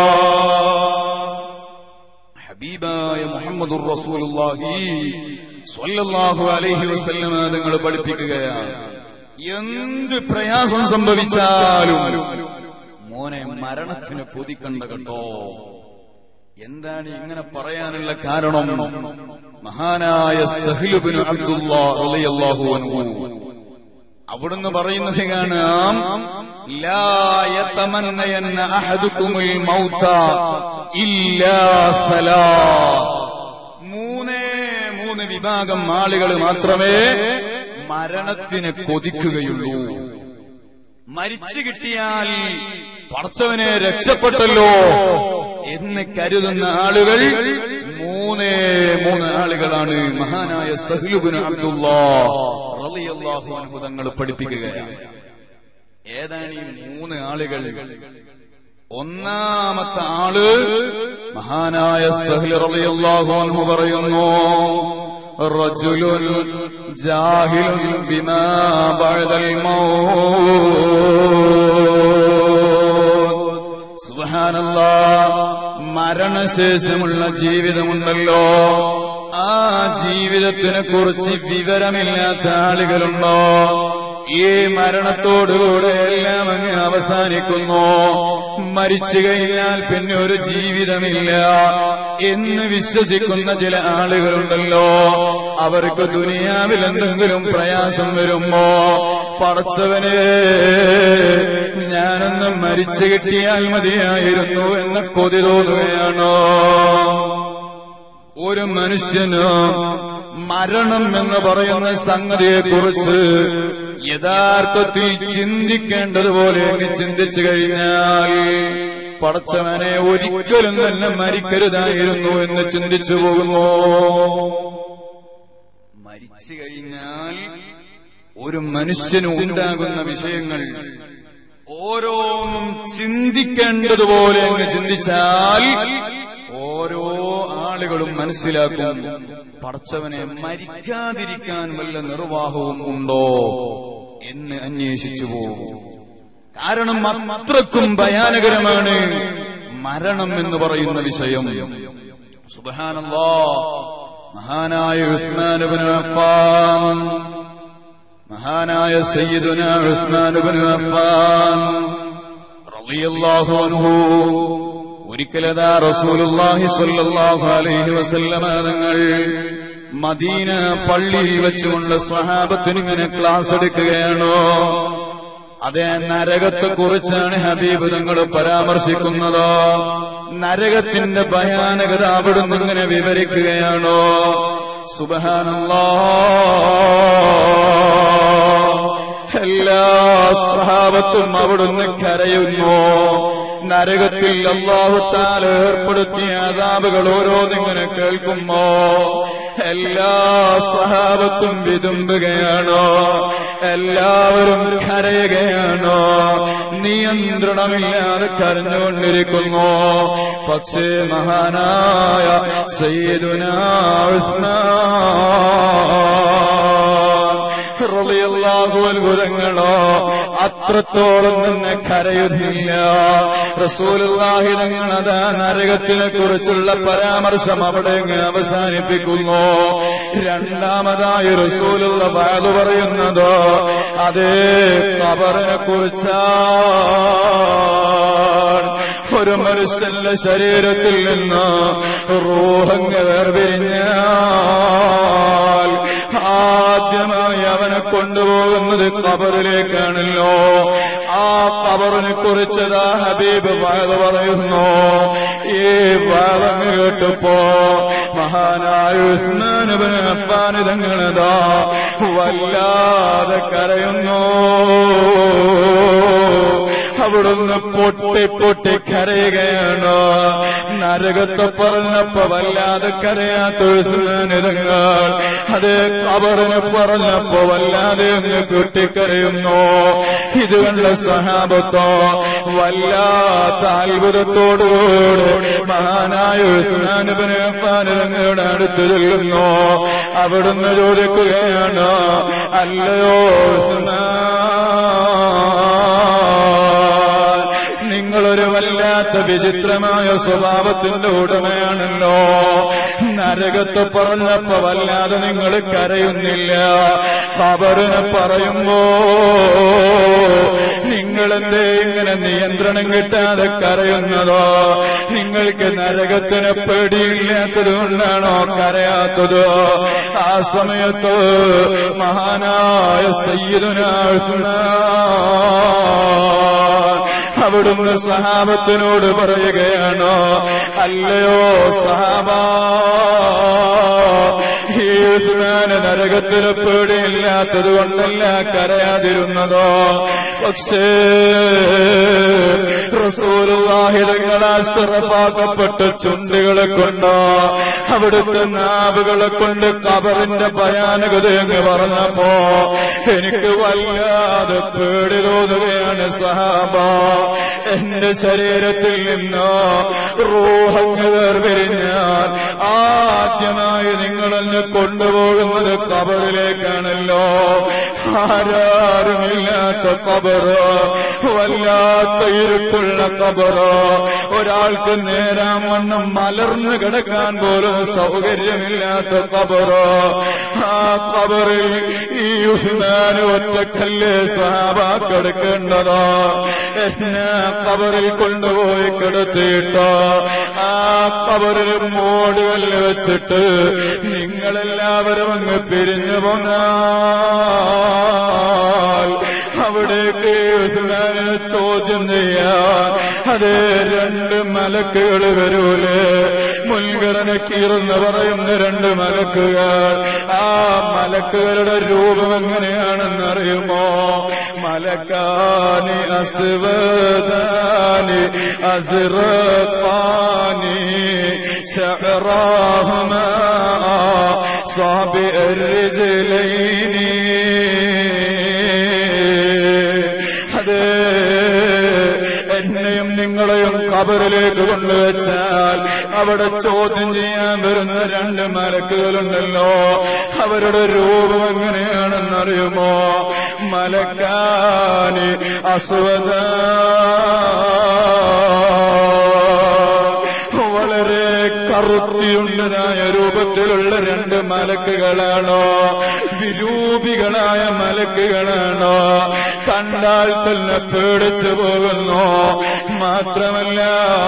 ഹബീബായ മുഹമ്മദുർ റസൂലുള്ളാഹി സ്വല്ലല്ലാഹു അലൈഹി വസല്ലമ നിങ്ങൾ പഠിപ്പിക്കുകയാണ് എന്ത് പ്രയാസം സംഭവിച്ചാലും മോനെ മരണത്തിന് കൊതിക്കണ്ട കണ്ടോ എന്താണ് ഇങ്ങനെ പറയാനുള്ള കാരണം മഹാനായ സഹ്ലുബിന് അബ്ദുല്ലാ റളിയല്ലാഹു അൻഹു അവിടുന്ന് പറയുന്നത് കാണാം ലാ യതമന്നയന്ന അഹദുക്കുമുൽ മൗത ഇല്ലാ സലാസ് മൂന്നേ മൂന്ന് വിഭാഗം ആളുകൾ മാത്രമേ മരണത്തിന് കൊതിക്കുകയുള്ളൂ മരിച്ചു കിട്ടിയാൽ പടച്ചവനെ രക്ഷപ്പെട്ടല്ലോ എന്ന് കരുതുന്ന ആളുകൾ മൂന്നേ മൂന്ന് ആളുകളാണ് മഹാനായ സഹ്ലുബിന് അബ്ദുല്ലാ റളിയല്ലാഹു അൻഹു തങ്ങൾ പഠിപ്പിക്കുകയാണ് ഏതാണ് ഈ മൂന്ന് ആളുകൾ ഒന്നാമത്തെ ആള് മഹാനായ സഹ്ല് റളിയല്ലാഹു അൻഹു പറയുന്നു رجل جاهل بما بعد الموت സുബഹാനല്ലാ മരണശേഷമുള്ള ജീവിതമുണ്ടല്ലോ ആ ജീവിതത്തിനെ കുറിച്ച് വിവരമില്ലാത്ത ആളുകളുണ്ടോ ഈ മരണത്തോടുകൂടെ എല്ലാം അങ്ങ് അവസാനിക്കുന്നു മരിച്ചു കഴിഞ്ഞാൽ പിന്നെ ഒരു ജീവിതമില്ല എന്ന് വിശ്വസിക്കുന്ന ചില ആളുകളുണ്ടല്ലോ അവർക്ക് ദുനിയാവിൽ എന്തെങ്കിലും പ്രയാസം വരുമ്പോ പടച്ചവനെ ഞാനൊന്ന് മരിച്ചു കിട്ടിയാൽ മതിയായിരുന്നു എന്ന കൊതി തോന്നുകയാണോ ഒരു മനുഷ്യന് മരണം എന്ന് പറയുന്ന സംഗതിയെക്കുറിച്ച് യഥാർത്ഥത്തിൽ ചിന്തിക്കേണ്ടതുപോലെ അങ്ങ് ചിന്തിച്ചു കഴിഞ്ഞാൽ പടച്ചവനെ ഒരിക്കലും തന്നെ മരിക്കരുതായിരുന്നു എന്ന് ചിന്തിച്ചു പോകുന്നു മരിച്ചു കഴിഞ്ഞാൽ ഒരു മനുഷ്യന് ഉണ്ടാകുന്ന വിഷയങ്ങൾ ഓരോന്നും ചിന്തിക്കേണ്ടതുപോലെ അങ്ങ് ചിന്തിച്ചാൽ ഓരോ ആളുകളും മനസ്സിലാക്കും പടച്ചവനെ മരിക്കാതിരിക്കാൻ വല്ല നിർവാഹവും ഉണ്ടോ എന്ന് അന്വേഷിച്ചു പോകും കാരണം അത്രക്കും ഭയാനകരമാണ് മരണം എന്ന് പറയുന്ന വിഷയം സുബഹാനല്ലാ മഹാനായ ഉസ്മാൻ ഇബ്നു അഫ്ഫാൻ മഹാനായ സയ്യിദുന ഉസ്മാൻ ഇബ്നു അഫ്ഫാൻ റളിയല്ലാഹു അൻഹു ഒരിക്കലതാ റസൂലുള്ളാഹി സ്വല്ലല്ലാഹു അലൈഹി വസല്ലമ തങ്ങൾ മദീന പള്ളിയിൽ വെച്ചുകൊണ്ട് സ്വഹാബത്തിന് ഇങ്ങനെ ക്ലാസ് എടുക്കുകയാണോ അതേ നരകത്തെ കുറിച്ചാണ് ഹബീബ് തങ്ങൾ പരാമർശിക്കുന്നത് നരകത്തിന്റെ ഭയാനകത അവിടുന്ന് ഇങ്ങനെ വിവരിക്കുകയാണോ സുബഹാനല്ലാ എല്ലാ സഹാബത്തും അവിടുന്ന് കരയുന്നു നരകത്തിൽ അള്ളാഹുത്താൽ ഏർപ്പെടുത്തിയ അതാപുകൾ ഓരോന്നിങ്ങനെ കേൾക്കുമ്പോ എല്ലാ സഹാബത്തും വിതുമ്പുകയാണോ എല്ലാവരും കരയുകയാണോ നിയന്ത്രണമില്ലാതെ കരഞ്ഞുകൊണ്ടിരിക്കുന്നു പക്ഷേ മഹാനായ സയ്യിദുനാ റളിയല്ലാഹു അത്ഭുതങ്ങളോ അത്രത്തോളം തന്നെ കരയുന്നില്ല റസൂലുള്ളാഹി തങ്ങൾ അതാ നരകത്തിനെ കുറിച്ചുള്ള പരാമർശം അവിടെ അങ്ങ് അവസാനിപ്പിക്കുന്നു രണ്ടാമതായി റസൂലുള്ള ബാധ പറയുന്നത് അതേ കബറിനെ കുറിച്ചാണ് ഒരു മനുഷ്യന്റെ ശരീരത്തിൽ നിന്ന് റൂഹങ്ങ് വേർപിരിഞ്ഞാൽ ആദ്യമായി അവനെ കൊണ്ടുപോകുന്നത് കബറിലേക്കാണല്ലോ ആ കബറിനെ കുറിച്ചതാ ഹബീബ് വാഴ പറയുന്നു ഈ വാഴങ്ങ് കേട്ടപ്പോ മഹാനായ ഉസ്മാനുബാനിതങ്ങളതാ വല്ലാതെ കരയുന്നു അവിടുന്ന് പൊട്ടി പൊട്ടി കരയുകയാണ് നരകത്തെ പറഞ്ഞപ്പോ വല്ലാതെ കരയാത്ത ഉസ്മാനിതങ്ങൾ അത് കബറിന് പറഞ്ഞപ്പോ വല്ലാതെ അങ്ങ് കുട്ടിക്കരയുന്നു ഇത് കണ്ട സഹാബത്തോ വല്ലാത്ത അത്ഭുതത്തോടുകൂടി മഹാനായ ഉസ്മാനുബിന് പാനിതങ്ങളുടെ അടുത്ത് ചെല്ലുന്നു അവിടുന്ന് ചോദിക്കുകയാണ് അല്ലയോ ഉസ്മാൻ നിങ്ങളൊരു വല്ലാത്ത വിചിത്രമായ സ്വഭാവത്തിന്റെ ഉടമയാണല്ലോ നരകത്ത് പറഞ്ഞപ്പോ വല്ലാതെ നിങ്ങൾ കരയുന്നില്ല ഖബറിനെ പറയുമ്പോ നിങ്ങളെന്തേ ഇങ്ങനെ നിയന്ത്രണം കിട്ടാതെ കരയുന്നതോ നിങ്ങൾക്ക് നരകത്തിന് പേടിയില്ലാത്തത് കൊണ്ടാണോ കരയാത്തത് ആ സമയത്ത് മഹാനായ സയ്യിദുനാ അവിടുന്ന് സഹാബത്തിനോട് പറയുകയാണ് അല്ലയോ സഹാബ ഈ ഉസ്മാന് നരകത്തിന് പേടിയില്ലാത്തത് കൊണ്ടല്ല കരയാതിരുന്നതോ പക്ഷേ റസൂലുവാഹിതങ്ങളാൽ ശറഫാക്കപ്പെട്ട ചുണ്ടുകളെ കൊണ്ട് അവിടുത്തെ നാവുകളെ കൊണ്ട് കബറിന്റെ ഭയാനകത എന്ന് പറഞ്ഞപ്പോ എനിക്ക് വല്ലാതെ പേടി തോന്നുകയാണ് സഹാബ എന്റെ ശരീരത്തിൽ നിന്ന് റൂഹങ്ങ് വേർപിരിഞ്ഞാൽ ആദ്യമായി നിങ്ങളെന്നെ കൊണ്ടുപോകുന്നത് കബറിലേക്കാണല്ലോ ആരാരുമില്ലാത്ത കബറ് വല്ലാത്ത ഇരുട്ടുള്ള കബറ് ഒരാൾക്ക് നേരാം വണ്ണം മലർന്നു കിടക്കാൻ പോലും സൗകര്യമില്ലാത്ത കബറ് ആ കബറിൽ ഈ ഉസ്മാന് ഒറ്റക്കല്ല് സഹാബ കിടക്കേണ്ടതോ എന്നെ കബറിൽ കൊണ്ടുപോയി കിടത്തിയിട്ട് ആ കബറിൽ മോടുകല്ല് വെച്ചിട്ട് നിങ്ങളെല്ലാവരും അങ്ങ് പിരിഞ്ഞു പോന്നാൽ അവിടേക്ക് ഉസ്മാനെ ചോദ്യം ചെയ്യാൻ അത് രണ്ട് മലക്കുകൾ വരൂലേ മുൻഗണന കീറെന്ന് പറയുന്ന രണ്ട് മലക്കുകൾ ആ മലക്കുകളുടെ രൂപം എങ്ങനെയാണെന്നറിയുമോ മലക്കാനി അസ്വദാനി അസ്റഖാനി شعراهما صابئ الرجلين അത് എന്നെയും നിങ്ങളെയും കബറിലേക്ക് കൊണ്ടുവച്ചാൽ അവിടെ ചോദ്യം ചെയ്യാൻ വരുന്ന രണ്ട് മലക്കുകളുണ്ടല്ലോ അവരുടെ രൂപം എങ്ങനെയാണെന്നറിയുമോ മലക്കാനി അസ്വദ വളരെ കറുത്തിയുണ്ടതായ രൂപത്തിലുള്ള രണ്ട് മലക്കുകളാണോ വിരൂപികളായ മലക്കുകളാണോ കണ്ടാൽ തന്നെ പേടിച്ചു പോകുന്നു മാത്രമല്ല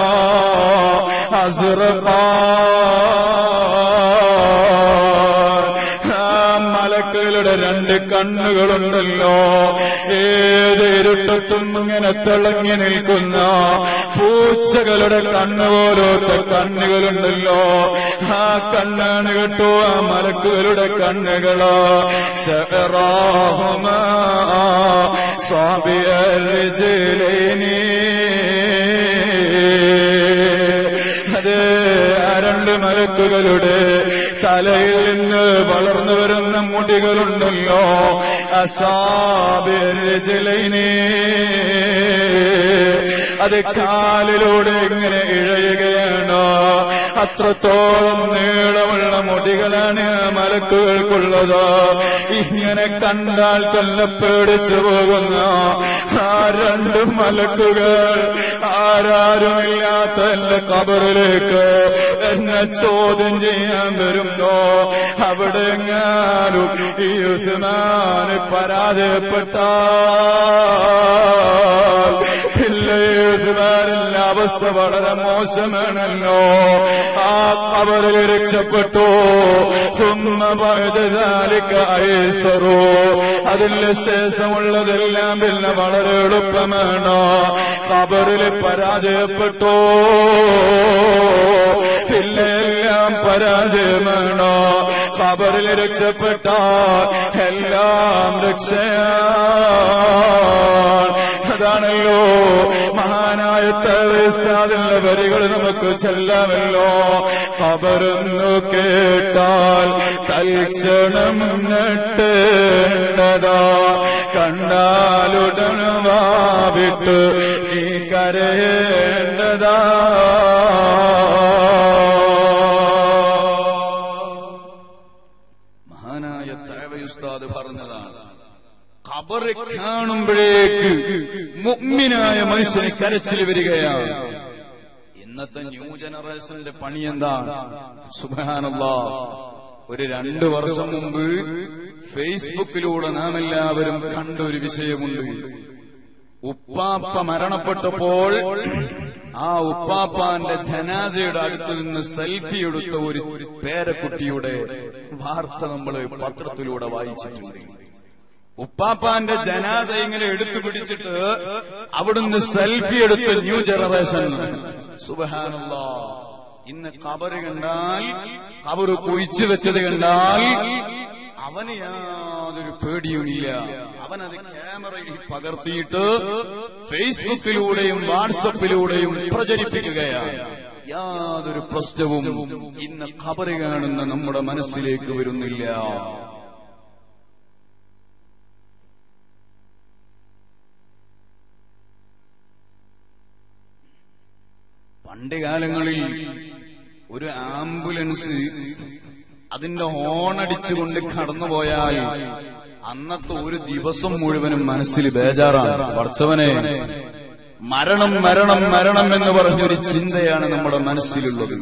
അസുറ ആ മലക്കുകളുടെ രണ്ട് കണ്ണുകളുണ്ടല്ലോ ഏത് ഇരുട്ടത്തും ഇങ്ങനെ തിളങ്ങി നിൽക്കുന്ന പൂച്ചകളുടെ കണ്ണ് പോലത്തെ കണ്ണുകളുണ്ടല്ലോ ആ കണ്ണാണ് കേട്ടോ ആ മലക്കുകളുടെ കണ്ണുകളോ ശറാഹുമാ സ്വാമിയ അത് ആ രണ്ട് മലക്കുകളുടെ തലയിൽ നിന്ന് വളർന്നു വരുന്ന മുടികളുണ്ടല്ലോ അസാബിരജലൈനേ അത് കാലിലൂടെ ഇങ്ങനെ ഇഴയുകയാണ് അത്രത്തോളം നീളമുള്ള മുടികളാണ് ആ മലക്കുകൾക്കുള്ളത് ഇങ്ങനെ കണ്ടാൽ തന്നെ പേടിച്ചു പോകുന്ന ആ രണ്ട് മലക്കുകൾ ആരാരുമില്ലാത്ത എന്റെ കബറിലേക്ക് എന്നെ ചോദ്യം ചെയ്യാൻ വരുന്നോ അവിടെ എങ്ങാനും ഈ ഉസ്മാന് പരാജയപ്പെട്ട ഉസ്മാനിന്റെ അവസ്ഥ വളരെ മോശമാണല്ലോ ആ കബറിൽ രക്ഷപ്പെട്ടു ഐസറോ അതിന് ശേഷമുള്ളതെല്ലാം പിന്നെ വളരെ എളുപ്പമാണ് കബറിൽ പരാജയപ്പെട്ടു പിന്നെ എല്ലാം പരാജയമാണ് കബറിൽ രക്ഷപ്പെട്ട എല്ലാം രക്ഷയാണ് അതാണ് അതുകൊണ്ടാണല്ലോ മഹാനായ തവേസ്താദിന്റെ വരികൾ നമുക്ക് ചെല്ലാമല്ലോ ഖബറെന്നു കേട്ടാൽ തൽക്ഷണം നെട്ടേണ്ടതാ കണ്ടാലുടൻ വാവിട്ട് നീ കരയേണ്ടതാ മഹാനായ തേവയുസ്താദ് പറഞ്ഞതാണ് ഖബറ് കാണുമ്പോഴേക്ക് മുഗ്മിനായ മനുഷ്യന് കരച്ചിൽ വരികയാണ് ഇന്നത്തെ ന്യൂ ജനറേഷന്റെ പണി എന്താണ് സുബാനല്ല ഒരു രണ്ടു വർഷം മുമ്പ് ഫേസ്ബുക്കിലൂടെ നാം എല്ലാവരും കണ്ട ഒരു വിഷയമുണ്ട് ഉപ്പാപ്പ മരണപ്പെട്ടപ്പോൾ ആ ഉപ്പാപ്പാന്റെ ജനാസയുടെ അടുത്ത് നിന്ന് സെൽഫി എടുത്ത ഒരു പേരക്കുട്ടിയുടെ വാർത്ത നമ്മൾ പത്രത്തിലൂടെ വായിച്ചിട്ടുണ്ട് ഉപ്പാപ്പാന്റെ ജനാസ ഇങ്ങനെ എടുത്തു പിടിച്ചിട്ട് അവിടുന്ന് സെൽഫി എടുത്ത് ന്യൂ ജനറേഷൻ സുബഹാനല്ല ഇന്ന് കബറ് കണ്ടാൽ കബറ് കുഴിച്ചു വെച്ചത് കണ്ടാൽ അവന് യാതൊരു പേടിയുമില്ല അവനത് ക്യാമറയിൽ പകർത്തിയിട്ട് ഫേസ്ബുക്കിലൂടെയും വാട്സപ്പിലൂടെയും പ്രചരിപ്പിക്കുകയാണ് യാതൊരു പ്രശ്നവും ഇന്ന് ഖബറ് കാണുന്ന നമ്മുടെ മനസ്സിലേക്ക് വരുന്നില്ല പണ്ട് കാലങ്ങളിൽ ഒരു ആംബുലൻസ് അതിന്റെ ഹോണടിച്ചുകൊണ്ട് കടന്നുപോയാൽ അന്നത്തെ ഒരു ദിവസം മുഴുവനും മനസ്സിൽ ബേജാറാണ് പഠിച്ചവനെ മരണം മരണം മരണം എന്ന് പറഞ്ഞൊരു ചിന്തയാണ് നമ്മുടെ മനസ്സിലുള്ളത്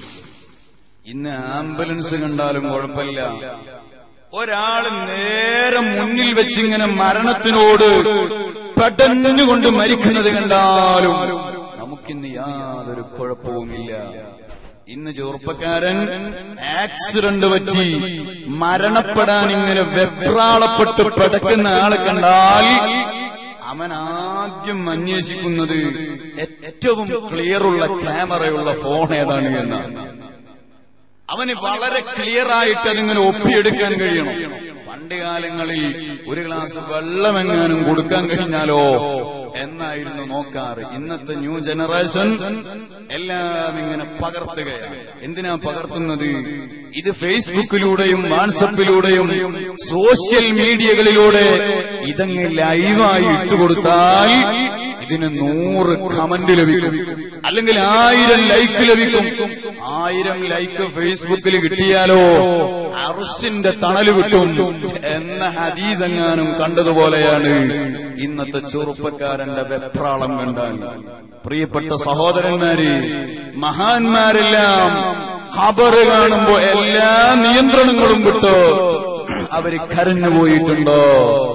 ഇന്ന് ആംബുലൻസ് കണ്ടാലും കുഴപ്പമില്ല ഒരാൾ നേരെ മുന്നിൽ വെച്ചിങ്ങനെ മരണത്തിനോട് പെട്ടെന്നുകൊണ്ട് മരിക്കുന്നത് കണ്ടാലും നമുക്കിന്ന് യാതൊരു കുഴപ്പവുമില്ല ഇന്ന് ചെറുപ്പക്കാരൻ ആക്സിഡന്റ് പറ്റി മരണപ്പെടാൻ ഇങ്ങനെ വെപ്രാളപ്പെട്ട് പെടക്കുന്ന ആളെ കണ്ടാൽ അവൻ ആദ്യം അന്വേഷിക്കുന്നത് ഏറ്റവും ക്ലിയറുള്ള ക്യാമറയുള്ള ഫോൺ ഏതാണ് എന്നാണ് അവന് വളരെ ക്ലിയർ ആയിട്ട് അതിങ്ങനെ ഒപ്പിയെടുക്കാൻ കഴിയണം പണ്ട് കാലങ്ങളിൽ ഒരു ഗ്ലാസ് വെള്ളമെങ്ങാനും കൊടുക്കാൻ കഴിഞ്ഞാലോ എന്നായിരുന്നു നോക്കാറ് ഇന്നത്തെ ന്യൂ ജനറേഷൻ എല്ലാം ഇങ്ങനെ പകർത്തുകയാണ് എന്തിനാ പകർത്തുന്നത് ഇത് ഫേസ്ബുക്കിലൂടെയും വാട്സപ്പിലൂടെയും സോഷ്യൽ മീഡിയകളിലൂടെ ഇതങ്ങ് ലൈവായി ഇട്ടുകൊടുത്താൽ ഇതിന് നൂറ് കമന്റ് ലഭിക്കും അല്ലെങ്കിൽ ആയിരം ലൈക്ക് ലഭിക്കും ആയിരം ലൈക്ക് ഫേസ്ബുക്കിൽ കിട്ടിയാലോ അറുസിന്റെ തണല് കിട്ടും എന്ന ഹദീസെങ്ങാനും കണ്ടതുപോലെയാണ് ഇന്നത്തെ ചെറുപ്പക്കാരന്റെ വെപ്രാളം കണ്ടാൽ പ്രിയപ്പെട്ട സഹോദരന്മാര് മഹാന്മാരെല്ലാം ഖബറ് കാണുമ്പോ എല്ലാ നിയന്ത്രണങ്ങളും വിട്ട് അവര് കരഞ്ഞുപോയിട്ടുണ്ടോ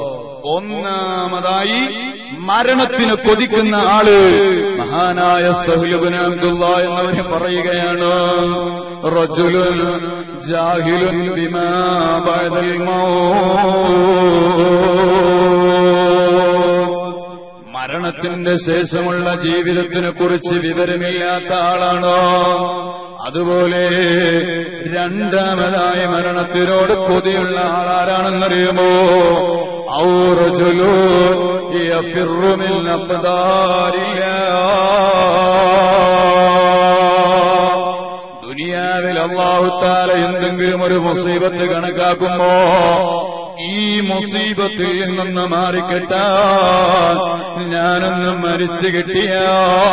ഒന്നാമതായി മരണത്തിന് കൊതിക്കുന്ന ആള് മഹാനായ സഹുലുബിൻ അബ്ദുള്ള എന്നവരെ പറയുകയാണ് റജുലുൻ ജാഹിലുൻ ബിമാ ബഅദൽ മൗത്ത് മരണത്തിന്റെ ശേഷമുള്ള ജീവിതത്തിനെ കുറിച്ച് വിവരമില്ലാത്ത ആളാണോ അതുപോലെ രണ്ടാമതായ മരണത്തിനോട് കൊതിയുള്ള ആളാരാണെന്നറിയുമോ ഔറജുലു യഫിറുമിൽ അബ്ദാരില്ല ദുനിയാവിൽ അള്ളാഹുത്താല എന്തെങ്കിലും ഒരു മുസീബത്ത് കണക്കാക്കുമ്പോ ഈ മുസീബത്തിൽ നിന്നൊന്ന് മാറിക്കെട്ടാൻ ഞാനൊന്ന് മരിച്ചു കിട്ടിയാൽ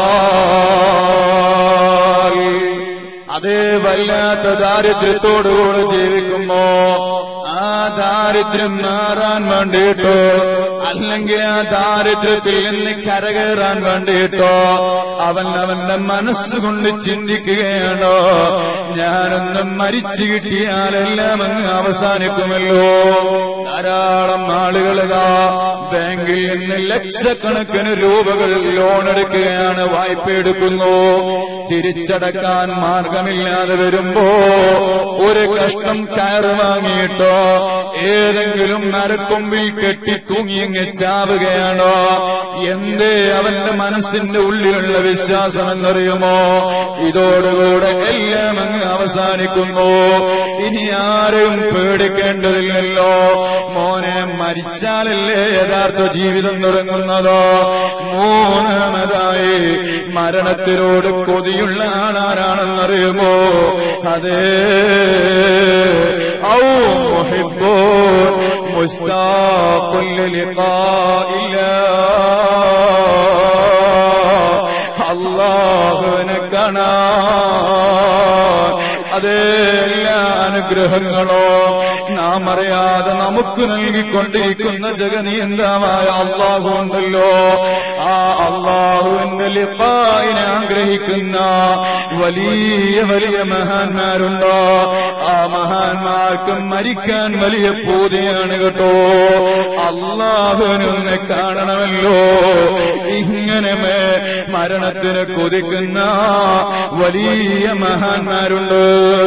അതേ വല്ലാത്ത ദാരിദ്ര്യത്തോടുകൂടെ ജീവിക്കുമ്പോ ആ ദാരിദ്ര്യം മാറാൻ വേണ്ടിയിട്ടോ അല്ലെങ്കിൽ ആ ദാരിദ്ര്യത്തിൽ നിന്ന് കരകയറാൻ വേണ്ടിയിട്ടോ അവൻ അവന്റെ മനസ്സുകൊണ്ട് ചിന്തിക്കുകയാണോ ഞാനൊന്ന് മരിച്ചു കിട്ടിയാലെല്ലാം അങ്ങ് അവസാനിക്കുമല്ലോ ധാരാളം ആളുകളിതാ ബാങ്കിൽ നിന്ന് ലക്ഷക്കണക്കിന് രൂപകൾ ലോൺ എടുക്കുകയാണ് വായ്പ എടുക്കുന്നു തിരിച്ചടക്കാൻ മാർഗമില്ലാതെ വരുമ്പോ ഒരു കഷ്ണം കയറ് വാങ്ങിയിട്ടോ ഏതെങ്കിലും മരക്കൊമ്പിൽ കെട്ടി തൂങ്ങിയങ്ങ് ചാവുകയാണോ എന്തേ അവന്റെ മനസ്സിന്റെ ഉള്ളിലുള്ള വിശ്വാസം എന്നറിയുമോ ഇതോടുകൂടെ എല്ലാം അങ്ങ് അവസാനിക്കുന്നു ഇനി ആരെയും പേടിക്കേണ്ടതില്ലല്ലോ മോനെ മരിച്ചാലല്ലേ യഥാർത്ഥ ജീവിതം തുടങ്ങുന്നതോ മൂന്നാമതായി മരണത്തിനോട് കൊതിയുള്ള ആളാരാണെന്നറിയുമോ അതേ ഔ മുഹിബ്ബോ മുസ്താഖുൽ ലിഖാഇല്ലാ അള്ളാഹുവിനെ കാണാൻ അതേ എല്ലാ അനുഗ്രഹങ്ങളോ നാം അറിയാതെ നമുക്ക് നൽകിക്കൊണ്ടിരിക്കുന്ന ജഗനീയന്തമായ അള്ളാഹു ഉണ്ടല്ലോ ആ അള്ളാഹുവിന്റെ ലിഖായിനെ ആഗ്രഹിക്കുന്ന വലിയ വലിയ മഹാന്മാരുണ്ടോ ആ മഹാന്മാർക്ക് മരിക്കാൻ വലിയ പൂതിയാണ് കേട്ടോ അള്ളാഹുവിനൊന്ന് കാണണമല്ലോ ഇങ്ങനെ മേ- മരണത്തിന് കൊതിക്കുന്ന വലിയ മഹാന്മാരുണ്ട്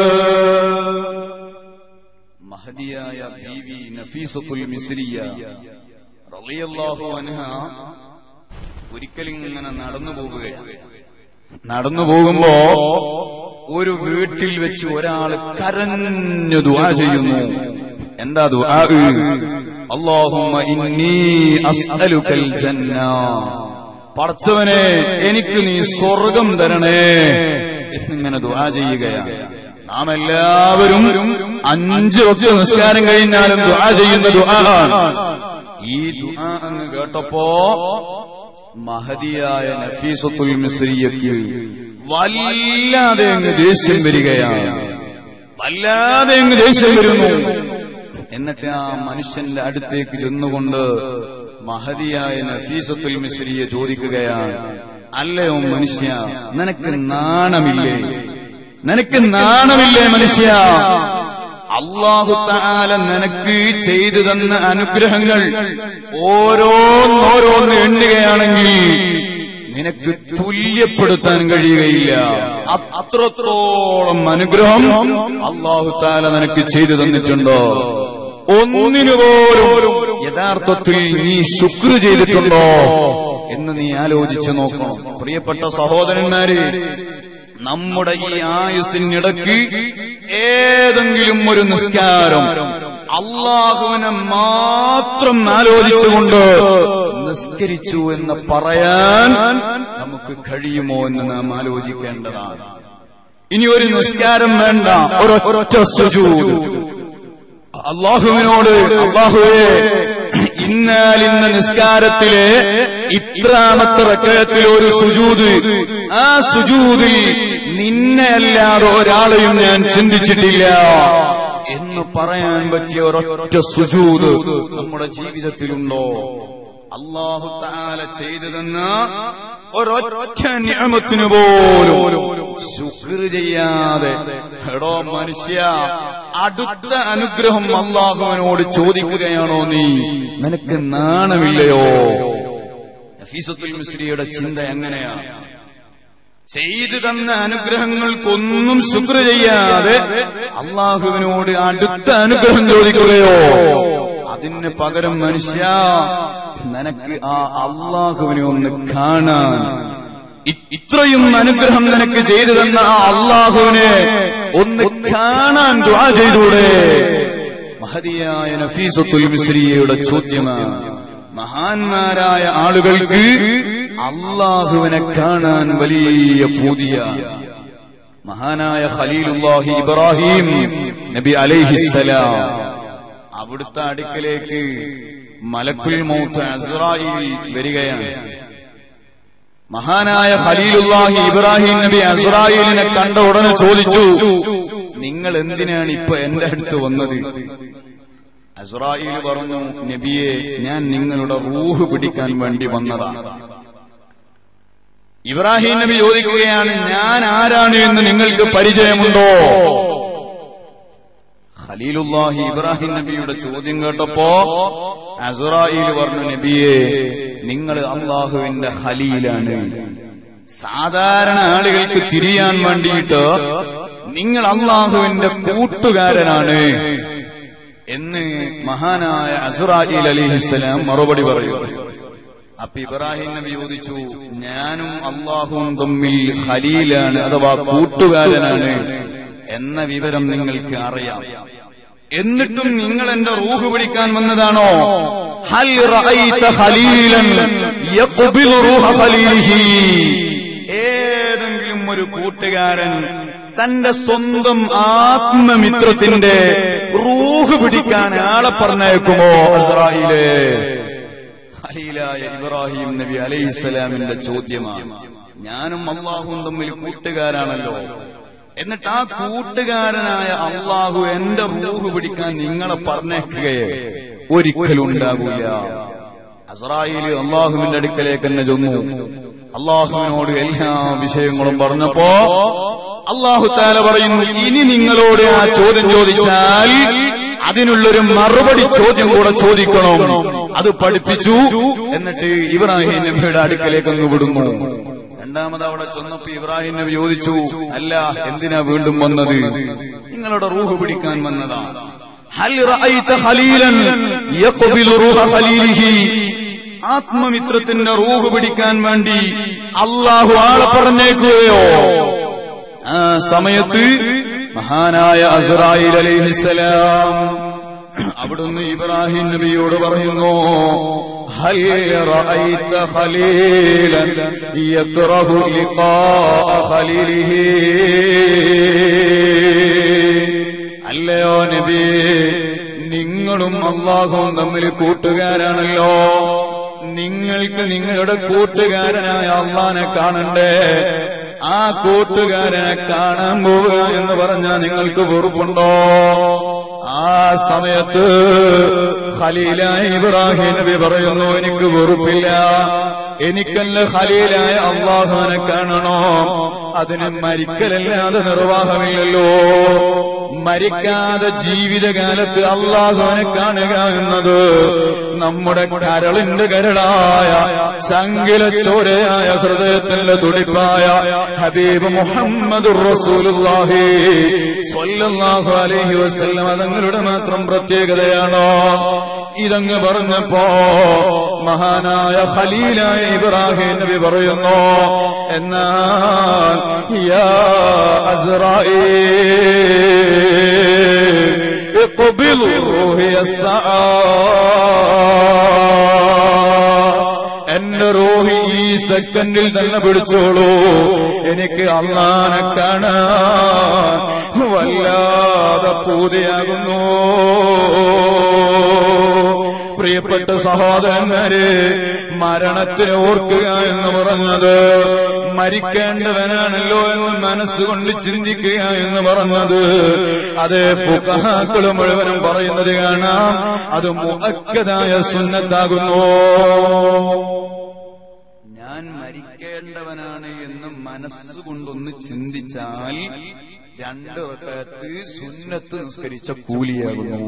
മഹദിയായ ബീവി നഫീസത്തുൽ മിസ്രിയ റളിയല്ലാഹു അൻഹ ഒരിക്കലിങ്ങനെ നടന്നു പോവുകയാണ് നടന്നു പോകുമ്പോ ഒരു വീട്ടിൽ വെച്ച് ഒരാൾ കരഞ്ഞു ദുആ ചെയ്യുന്നു എന്താ ദുആ അല്ലാഹുമ്മ ഇന്നി അസ്അലുക്കൽ ജന്ന പടച്ചവനെ എനിക്ക് നീ സ്വർഗം തരണേ എന്നിങ്ങനെ ദുആ ചെയ്യുകയാണ് നാം എല്ലാവരും അഞ്ച് വക്ത നിസ്കാരം കഴിഞ്ഞാലും ദുആ ചെയ്യുന്ന ദുആ ഈ ദുആ അങ്ങ് കേട്ടപ്പോ മഹതിയായ നഫീസത്തുൽ മിസ്രിയക്ക് വല്ലാതെ അങ്ങ് ദേഷ്യം വരികയാണ് വല്ലാതെ അങ്ങ് ദേഷ്യം വരുന്നു എന്നിട്ട് ആ മനുഷ്യന്റെ അടുത്തേക്ക് ചെന്നുകൊണ്ട് മഹതിയായ നഫീസത്തുൽ മിസ്രിയെ ചോദിക്കുകയാണ് അല്ലയോ മനുഷ്യ നിനക്ക് നാണമില്ലേ നിനക്ക് നാണമില്ലേ മനുഷ്യ അള്ളാഹു താല നിനക്ക് ചെയ്തു തന്ന അനുഗ്രഹങ്ങൾ ഓരോന്നോരോന്ന് എണ്ണുകയാണെങ്കിൽ നിനക്ക് തുല്യപ്പെടുത്താൻ കഴിയുകയില്ല അ- അത്രത്തോളം അനുഗ്രഹം അള്ളാഹു താല നിനക്ക് ചെയ്തു തന്നിട്ടുണ്ടോ ഒന്നിനു പോലും യഥാർത്ഥത്തിൽ നീ ശുക്ർ ചെയ്തിട്ടുണ്ടോ എന്ന് നീ ആലോചിച്ചു നോക്കണം പ്രിയപ്പെട്ട സഹോദരന്മാരെ നമ്മുടെ ഈ ആയുസിനിടയ്ക്ക് ഏതെങ്കിലും ഒരു നിസ്കാരം അള്ളാഹുവിനെ മാത്രം ആലോചിച്ചുകൊണ്ട് നിസ്കരിച്ചു എന്ന് പറയാൻ നമുക്ക് കഴിയുമോ എന്ന് നാം ആലോചിക്കേണ്ടതാണ് ഇനി ഒരു നിസ്കാരം വേണ്ട ഒരൊറ്റ സുജൂദ് അള്ളാഹുവിനോട് അള്ളാഹുവേ ഇന്നാലിന്ന നിസ്കാരത്തിലെ ഇത്രാമത്തെ റക്കയത്തിൽ ഒരു സുജൂത് ആ സുജൂതിൽ നിന്നെ അല്ലാതെ ഒരാളെയും ഞാൻ ചിന്തിച്ചിട്ടില്ല എന്ന് പറയാൻ പറ്റിയ ഒരൊറ്റ സുജൂത് നമ്മുടെ ജീവിതത്തിലുണ്ടോ അള്ളാഹു താല ചെയ്തു തന്ന ഒരൊറ്റ നിയമത്തിനു പോലും ശുക്ർ ചെയ്യാതെ എടോ മനുഷ്യ അടുത്ത അനുഗ്രഹം അള്ളാഹുവിനോട് ചോദിക്കുകയാണോ നീ നിനക്ക് നാണമില്ലയോ നഫീസത്തുൽ മിസ്രിയുടെ ചിന്ത എങ്ങനെയാണ് ചെയ്തു തന്ന അനുഗ്രഹങ്ങൾക്കൊന്നും ശുക്ർ ചെയ്യാതെ അള്ളാഹുവിനോട് അടുത്ത അനുഗ്രഹം ചോദിക്കുകയോ അതിന് പകരം മനുഷ്യ നിനക്ക് ആ അള്ളാഹുവിനെ ഒന്ന് കാണാൻ ഇ- ഇത്രയും അനുഗ്രഹം നിനക്ക് ചെയ്തു തന്ന ആ അള്ളാഹുവിനെ ഒന്ന് കാണാൻ ദ്വാ ചെയ്തൂടെ മഹതിയായ നഫീസത്തുൽ മിസ്രിയയുടെ ചോദ്യമാണ് മഹാന്മാരായ ആളുകൾക്ക് അള്ളാഹുവിനെ കാണാൻ വലിയ പൂതിയ മഹാനായ ഖലീലുല്ലാഹി ഇബ്രാഹിം നബി അലൈഹിസ്സലാം അവിടുത്തെ അടുക്കലേക്ക് മലക്കുൽ മൗത്ത് അസ്രായിൽ വരികയാണ് മഹാനായ ഖലീലുല്ലാഹി ഇബ്രാഹിം നബി അസ്രായിലിനെ കണ്ട ഉടനെ ചോദിച്ചു നിങ്ങൾ എന്തിനാണ് ഇപ്പൊ എന്റെ അടുത്ത് വന്നത് അസ്രായിൽ പറഞ്ഞു നബിയെ ഞാൻ നിങ്ങളുടെ റൂഹ് പിടിക്കാൻ വേണ്ടി വന്നതാണ് ഇബ്രാഹിം നബി ചോദിക്കുകയാണ് ഞാൻ ആരാണ് എന്ന് നിങ്ങൾക്ക് പരിചയമുണ്ടോ ഖലീലുല്ലാഹി ഇബ്രാഹിം നബിയുടെ ചോദ്യം കേട്ടപ്പോ അസുറായിൽ പറഞ്ഞു നബിയെ നിങ്ങൾ അള്ളാഹുവിന്റെ ഖലീലാണ് സാധാരണ ആളുകൾക്ക് തിരിയാൻ വേണ്ടിയിട്ട് നിങ്ങൾ അള്ളാഹുവിന്റെ കൂട്ടുകാരനാണ് എന്ന് മഹാനായ അസുറാജിൽ അലിഹിസ്സലാം മറുപടി പറയും അപ്പൊ ഇബ്രാഹിം നബി ചോദിച്ചു ഞാനും അള്ളാഹുവും തമ്മിൽ ഖലീലാണ് അഥവാ കൂട്ടുകാരനാണ് എന്ന വിവരം നിങ്ങൾക്ക് അറിയാം എന്നിട്ടും നിങ്ങൾ എന്റെ റൂഹ് പിടിക്കാൻ വന്നതാണോ ഹൽ റഅയ്ത ഖലീലൻ യഖ്ബിലു റൂഹ ഖലീലിഹി ഏതെങ്കിലും ഒരു കൂട്ടുകാരൻ തന്റെ സ്വന്തം ആത്മമിത്രത്തിന്റെ റൂഹ് പിടിക്കാൻ ആളെ പറഞ്ഞേക്കുമോ അസ്രായിലേ ഖലീലായ ഇബ്രാഹിം നബി അലൈഹിസ്സലാമിന്റെ ചോദ്യമാണ് ഞാനും അള്ളാഹുവും തമ്മിൽ കൂട്ടുകാരാണല്ലോ എന്നിട്ട് ആ കൂട്ടുകാരനായ അള്ളാഹു എന്റെ റൂഹ് പിടിക്കാൻ നിങ്ങളെ പറഞ്ഞേക്കുകയെ ഒരിക്കലും ഉണ്ടാകൂല അസ്രായില് അള്ളാഹുവിന്റെ അടുക്കലേക്ക് തന്നെ ചെന്നു അള്ളാഹുവിനോട് എല്ലാ വിഷയങ്ങളും പറഞ്ഞപ്പോ അള്ളാഹു താല പറയുന്നു ഇനി നിങ്ങളോട് ആ ചോദ്യം ചോദിച്ചാൽ അതിനുള്ളൊരു മറുപടി ചോദ്യം കൂടെ ചോദിക്കണം അത് പഠിപ്പിച്ചു എന്നിട്ട് ഇബ്രാഹിം നബിയുടെ അടുക്കലേക്ക് അങ്ങ് വിടുന്നു രണ്ടാമത് അവിടെ ചെന്നപ്പോ ഇബ്രാഹിം നബി ചോദിച്ചു അല്ല എന്തിനാ വീണ്ടും വന്നത് നിങ്ങളുടെ റൂഹ് പിടിക്കാൻ വന്നതാ ഹൽ റഅയ്ത ഖലീലൻ യഖ്ബിലു റൂഹ ഖലീലിഹി ആത്മമിത്രത്തിന്റെ റൂഹ് പിടിക്കാൻ വേണ്ടി അള്ളാഹു ആളെ പറഞ്ഞേക്കുകയോ ആ സമയത്ത് മഹാനായ അസ്രായിൽ അലൈഹിസ്സലാം അവിടുന്ന് ഇബ്രാഹിം നബിയോട് പറയുന്നു ഹൽ റഅയ്ത ഖലീലൻ യക്റഹു ലിഖാഅ ഖലീലിഹി അല്ലയോ നബി നിങ്ങളും അള്ളാഹുവും തമ്മിൽ കൂട്ടുകാരാണല്ലോ നിങ്ങൾക്ക് നിങ്ങളുടെ കൂട്ടുകാരനായ അള്ളാനെ കാണണ്ടേ ആ കൂട്ടുകാരനെ കാണാൻ പോവുക എന്ന് പറഞ്ഞാൽ നിങ്ങൾക്ക് വെറുപ്പുണ്ടോ ആ സമയത്ത് ഖലീലായ ഇബ്രാഹിം നബി പറയുന്നു എനിക്ക് വെറുപ്പില്ല എനിക്കല്ല ഖലീലായ അള്ളാഹുവിനെ കാണണോ അതിന് മരിക്കലല്ലാതെ നിർവാഹമില്ലല്ലോ മരിക്കാതെ ജീവിതകാലത്ത് അള്ളാഹുവിനെ കാണുക എന്നത് നമ്മുടെ കരളിന്റെ കരളായ ചങ്കിലച്ചോരയായ ഹൃദയത്തിന്റെ തുടിപ്പായ ഹബീബ് മുഹമ്മദ് റസൂലുള്ളാഹി സ്വല്ലല്ലാഹു അലൈഹി വസല്ലം അതങ്ങളുടെ മാത്രം പ്രത്യേകതയാണോ ഇതങ്ങ് പറഞ്ഞപ്പോ മഹാനായ ഖലീലായ ഇബ്രാഹിം നബി പറയുന്നു എന്നാൽ യാ അസ്രായീൽ اقبل روحي എന്റെ റോഹി ഈ സെക്കൻഡിൽ തന്നെ പിടിച്ചോളൂ എനിക്ക് അള്ളാനെ കാണാൻ വല്ലാതെ പൂതിയാകുന്നു പ്രിയപ്പെട്ട സഹോദരന്മാരെ മരണത്തിന് ഓർക്കുക എന്ന് പറഞ്ഞത് മരിക്കേണ്ടവനാണല്ലോ എന്ന് മനസ്സുകൊണ്ട് ചിന്തിക്കുക എന്ന് പറഞ്ഞത് അത് ഫുഖഹാക്കൾ മുഴുവനും പറയുന്നത് കാണാം അത് മുഅക്കദായ സുന്നത്താകുന്നു ഞാൻ മരിക്കേണ്ടവനാണ് എന്ന് മനസ്സുകൊണ്ടൊന്ന് ചിന്തിച്ചാൽ രണ്ട് റക്കത്ത് സുന്നത്ത് നിസ്കരിച്ച കൂലിയാകുന്നു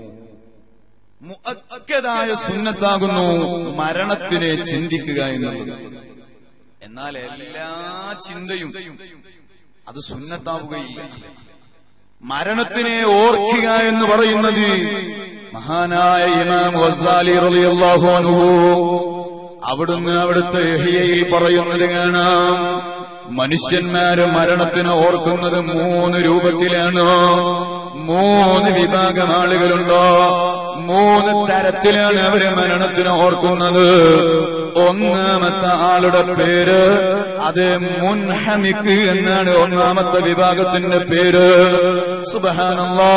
മുഅക്കദായ സുന്നത്താകുന്നു മരണത്തിനെ ചിന്തിക്കുക എന്നുള്ളത് എന്നാൽ എല്ലാ ചിന്തയും അത് സുന്നത്താവുകയില്ല മരണത്തിനെ ഓർക്കുക എന്ന് പറയുന്നത് മഹാനായ ഇമാം വസാലി റളിയല്ലാഹു അൻഹു അവിടുന്ന് അവിടുത്തെ ഇഹ്യയിൽ പറയുന്നത് കാണാം മനുഷ്യന്മാര് മരണത്തിനെ ഓർക്കുന്നത് മൂന്ന് രൂപത്തിലാണ് മൂന്ന് വിഭാഗം ആളുകളുണ്ടോ മൂന്ന് തരത്തിലാണ് അവര് മരണത്തിനെ ഓർക്കുന്നത് ഒന്നാമത്തെ ആളുടെ പേര് അത് മുൻഹമിക്ക് എന്നാണ് ഒന്നാമത്തെ വിഭാഗത്തിന്റെ പേര് സുബഹാനല്ലാ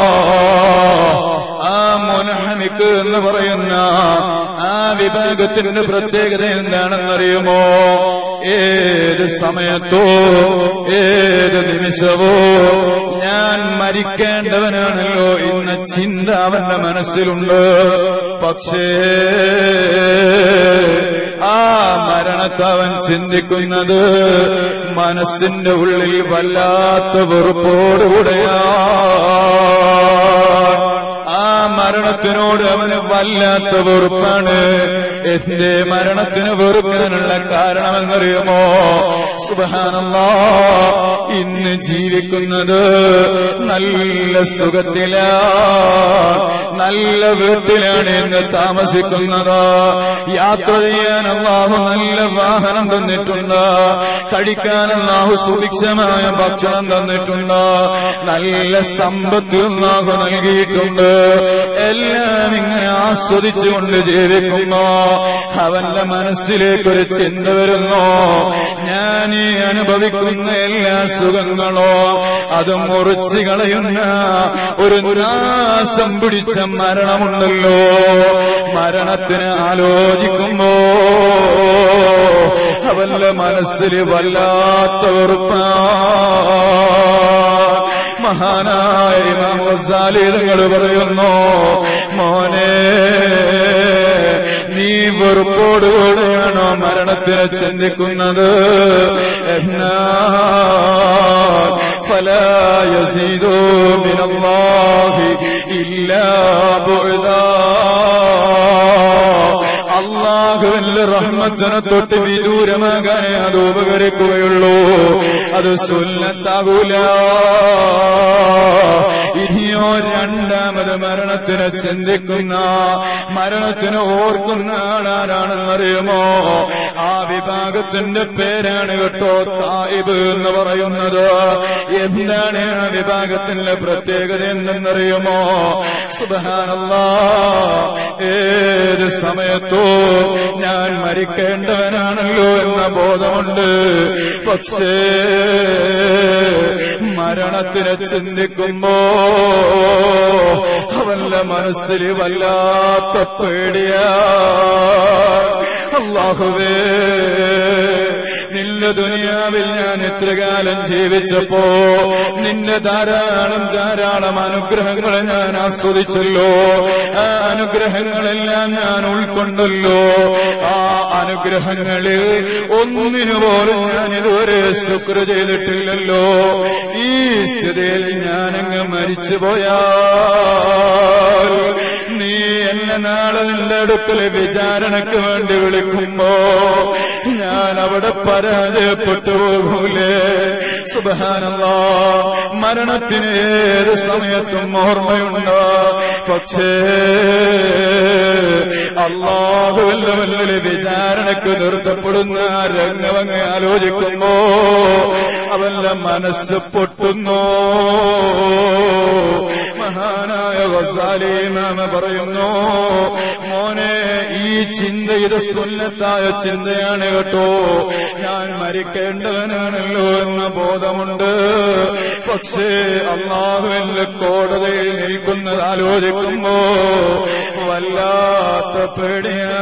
ആ മുൻഹമിക്ക് എന്ന് പറയുന്ന ആ വിഭാഗത്തിന്റെ പ്രത്യേകത എന്താണെന്നറിയുമോ ഏത് സമയത്തോ ഏത് നിമിഷവോ ഞാൻ മരിക്കേണ്ടവനാണല്ലോ ഇന്ന ചിന്ത അവന്റെ മനസ്സിലുണ്ട് പക്ഷേ ആ മരണത്തെ അവൻ ചിന്തിക്കുന്നത് മനസ്സിന്റെ ഉള്ളിൽ വല്ലാത്ത വെറുപ്പോടുകൂടെയാ ആ മരണത്തിനോട് അവന് വല്ലാത്ത വെറുപ്പാണ് എന്റെ മരണത്തിന് വെറുക്കാനുള്ള കാരണമെന്നറിയുമോ സുബഹാനല്ലാ ഇന്ന് ജീവിക്കുന്നത് നല്ല സുഖത്തിലാ നല്ല വീട്ടിലാണ് ഇന്ന് താമസിക്കുന്നത് യാത്ര ചെയ്യാൻ അള്ളാഹു നല്ല വാഹനം തന്നിട്ടുണ്ട് കഴിക്കാൻ അള്ളാഹു സുഭിക്ഷമായ ഭക്ഷണം തന്നിട്ടുണ്ട് നല്ല സമ്പത്ത് അള്ളാഹു നൽകിയിട്ടുണ്ട് എല്ലാം ഇങ്ങനെ ആസ്വദിച്ചുകൊണ്ട് ജീവിക്കുമ്പോ അവന്റെ മനസ്സിലേക്കൊരു ചിന്ത വരുന്നു ഞാൻ ഈ അനുഭവിക്കുന്ന എല്ലാ സുഖങ്ങളോ അത് മുറിച്ചു കളയുന്ന ഒരു നാശം പിടിച്ച മരണമുണ്ടല്ലോ മരണത്തിന് ആലോചിക്കുമ്പോ അവന്റെ മനസ്സിൽ വല്ലാത്ത വെറുപ്പാ മഹാനായ ഇമാം ഗസാലി തങ്ങൾ പറയുന്നു മോനെ നീ വെറുപ്പോടുകൂടെയാണോ മരണത്തിനെ ചിന്തിക്കുന്നത് എന്നാ فلا يزيد من الله إلا بعدا അള്ളാഹുവിന്റെ റഹ്മത്തിനെ തൊട്ട് വിദൂരമാകാനേ അത് ഉപകരിക്കുകയുള്ളൂ അത് സുന്നത്താകൂല ഇനിയോ രണ്ടാമത് മരണത്തിനെ ചിന്തിക്കുന്ന മരണത്തിന് ഓർക്കുന്ന ആളാരാണെന്നറിയുമോ ആ വിഭാഗത്തിന്റെ പേരാണ് കേട്ടോ തായിബ് എന്ന് പറയുന്നത് എന്താണ് ആ വിഭാഗത്തിന്റെ പ്രത്യേകത എന്തെന്നറിയുമോ സുബാനല്ലാ ഏത് സമയത്തോ ഞാൻ മരിക്കേണ്ടവനാണല്ലോ എന്ന ബോധമുണ്ട് പക്ഷേ മരണത്തിനെ ചിന്തിക്കുമ്പോ അവന്റെ മനസ്സിൽ വല്ലാത്ത പേടിയാ അള്ളാഹുവേ നിന്റെ ദുനിയാവിൽ ഞാൻ എത്ര കാലം ജീവിച്ചപ്പോ നിന്റെ ധാരാളം ധാരാളം അനുഗ്രഹങ്ങൾ ഞാൻ ആസ്വദിച്ചല്ലോ ആ അനുഗ്രഹങ്ങളെല്ലാം ഞാൻ ഉൾക്കൊണ്ടല്ലോ ആ അനുഗ്രഹങ്ങളിൽ ഒന്നിനു പോലും ഞാൻ ഇതുവരെ ശുക്ര ചെയ്തിട്ടില്ലല്ലോ ഈ സ്ഥിതിയിൽ ഞാനങ്ങ് മരിച്ചുപോയാൽ നീ എന്നെ നാളെ നിന്റെ അടുക്കല് വിചാരണയ്ക്ക് വേണ്ടി വിളിക്കുമ്പോ ഞാൻ അവിടെ പരാജയപ്പെട്ടു പോകൂലേ സുബാനല്ലാ മരണത്തിന് ഏത് സമയത്തും ഓർമ്മയുണ്ട് പക്ഷേ അള്ളാഹുവല്ല വല്ലല് വിചാരണയ്ക്ക് നിർത്തപ്പെടുന്ന രംഗമങ്ങ് ആലോചിക്കുമ്പോ അവന്റെ മനസ്സ് പൊട്ടുന്നു മഹാനായ വസാലിമാമ പറയുന്നു മോനെ ഈ ചിന്ത ഇത് സുന്നത്തായ ചിന്തയാണ് കേട്ടോ ഞാൻ മരിക്കേണ്ടവനാണല്ലോ എന്ന ബോധമുണ്ട് പക്ഷേ അള്ളാഹുവിന്റെ കോടതിയിൽ നിൽക്കുന്നത് ആലോചിക്കുമ്പോ വല്ലാത്ത പേടിയാണ്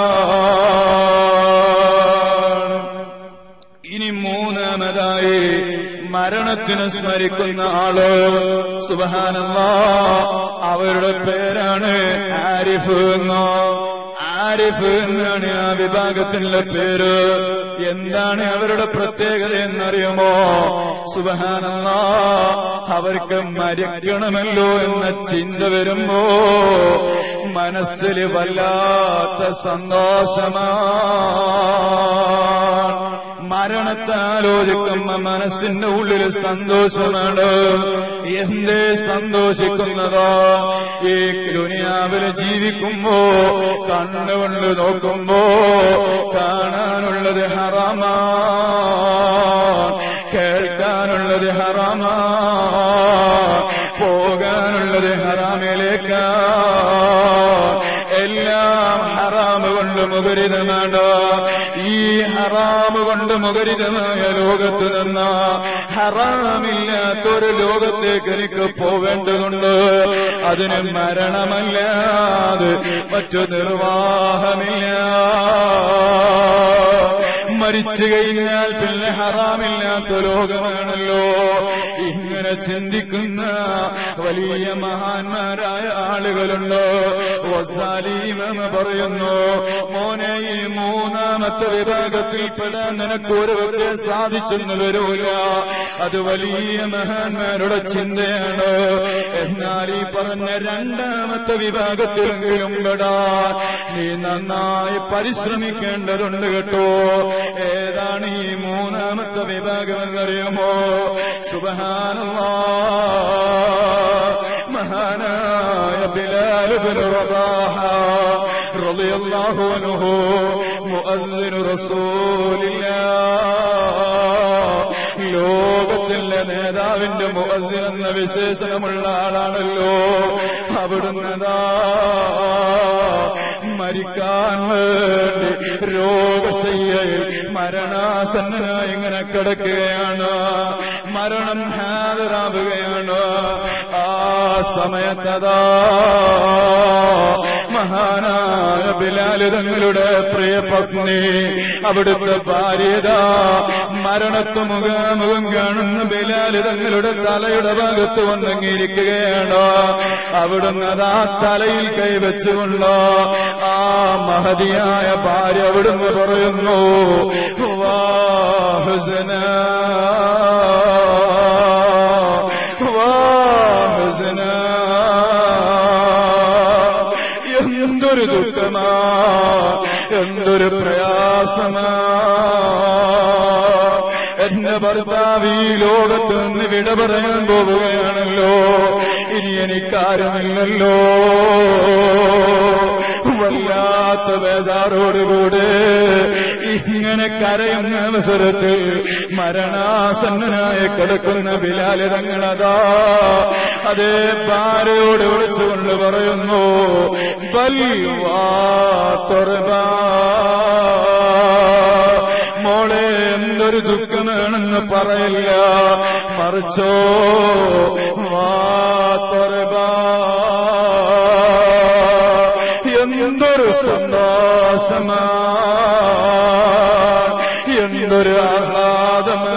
ഇനി മൂന്നാമതായി മരണത്തിന് സ്മരിക്കുന്ന ആള് സുബഹാനല്ല അവരുടെ പേരാണ് ആരിഫ് എന്നോ ആരിഫ് എന്നാണ് ആ വിഭാഗത്തിന്റെ പേര് എന്താണ് അവരുടെ പ്രത്യേകത എന്നറിയുമോ സുബഹാനല്ല അവർക്ക് മരിക്കണമല്ലോ എന്ന ചിന്ത വരുമ്പോ മനസ്സിൽ വല്ലാത്ത സന്തോഷമാണ് മരണത്തെ ആലോചിക്കുമ്പോ മനസ്സിന്റെ ഉള്ളിൽ സന്തോഷമാണ് എന്തേ സന്തോഷിക്കുന്നതോ ഈ ദുനിയാവില് ജീവിക്കുമ്പോ കണ്ണുകൊണ്ട് നോക്കുമ്പോ കാണാനുള്ളത് ഹറാമാ കേൾക്കാനുള്ളത് ഹറാമാ പോകാനുള്ളത് ഹറാമിലേക്കാ എല്ലാം ഹറാമ് കൊണ്ട് മുഖരിതമാണ് ഈ ഹറാമ് കൊണ്ട് മുഖരിതമായ ലോകത്ത് നിന്ന് ഹറാമില്ലാത്തൊരു ലോകത്തേക്ക് എനിക്ക് പോവേണ്ടതുണ്ട് അതിന് മരണമല്ലാതെ മറ്റു നിർവാഹമില്ല മരിച്ചു കഴിഞ്ഞാൽ പിന്നെ ഹറാമില്ലാത്ത ലോകമാണല്ലോ ഇങ്ങനെ ചിന്തിക്കുന്ന വലിയ മഹാന്മാരായ ആളുകളുണ്ട് വസാലീമ പറയുന്നു മോനെ ഈ മൂന്നാമത്തെ വിഭാഗത്തിൽ പെടാൻ നിനക്ക് ഒരു പക്ഷേ സാധിച്ചെന്ന് വരൂല അത് വലിയ മഹാന്മാരുടെ ചിന്തയാണ് എന്നാൽ ഈ പറഞ്ഞ രണ്ടാമത്തെ വിഭാഗത്തിലെങ്കിലും പെടാ നീ നന്നായി പരിശ്രമിക്കേണ്ടതുണ്ട് കേട്ടോ ഏതാണ് ഈ മൂന്നാമത്തെ വിഭാഗം എന്നറിയുമോ സുബഹാനല്ലാ മഹാനായ ബിലാൽ ഇബ്നു റബാഹ റളിയല്ലാഹു അൻഹു മുഅദ്ദിനു റസൂലില്ലാഹ് ലോകത്തിലെ നേതാവിന്റെ മുഅദ്ദിൻ എന്ന വിശേഷണമുള്ള ആളാണല്ലോ അവിടുന്നതാ മരിക്കാൻ വേണ്ടി രോഗശയ്യയിൽ മരണാസന്നനായി ഇങ്ങനെ കിടക്കുകയാണ് മരണം ഹാജരാവുകയാണ് ആ സമയത്തതാ മഹാനായ ബിലാല് തങ്ങളുടെ പ്രിയ പത്നി അവിടുത്തെ ഭാര്യത മരണത്ത് മുഖാമുഖം കാണുന്ന ബിലാല് തങ്ങളുടെ തലയുടെ ഭാഗത്ത് വന്നങ്ങിയിരിക്കുകയാണ് അവിടുന്ന് അതാ തലയിൽ കൈവച്ചുകൊണ്ട് ആ മഹതിയായ ഭാര്യ അവിടുന്ന് പറയുന്നു വാഹുസന വാഹുസന എന്തൊരു ദുഃഖമാ എന്തൊരു പ്രയാസമാ എന്റെ ഭർത്താവ് ഈ ലോകത്ത് നിന്ന് വിട പറയാൻ പോവുകയാണല്ലോ ഇനി എനിക്കാരുമില്ലല്ലോ വല്ലാത്ത ബേജാറോടുകൂടെ ഇങ്ങനെ കരയുന്ന അവസരത്തിൽ മരണാസന്നനായി കിടക്കുന്ന ബിലാലിതങ്ങളതാ അതേ ഭാര്യയോട് വിളിച്ചുകൊണ്ട് പറയുന്നു ബൽവാ തുറബാ മോളെ എന്തൊരു ദുഃഖമാണെന്ന് പറയില്ല മറിച്ചോ വാത്തൊരബാ എന്തൊരു സന്തോഷമാ എന്തൊരു ആഹ്ലാദമാ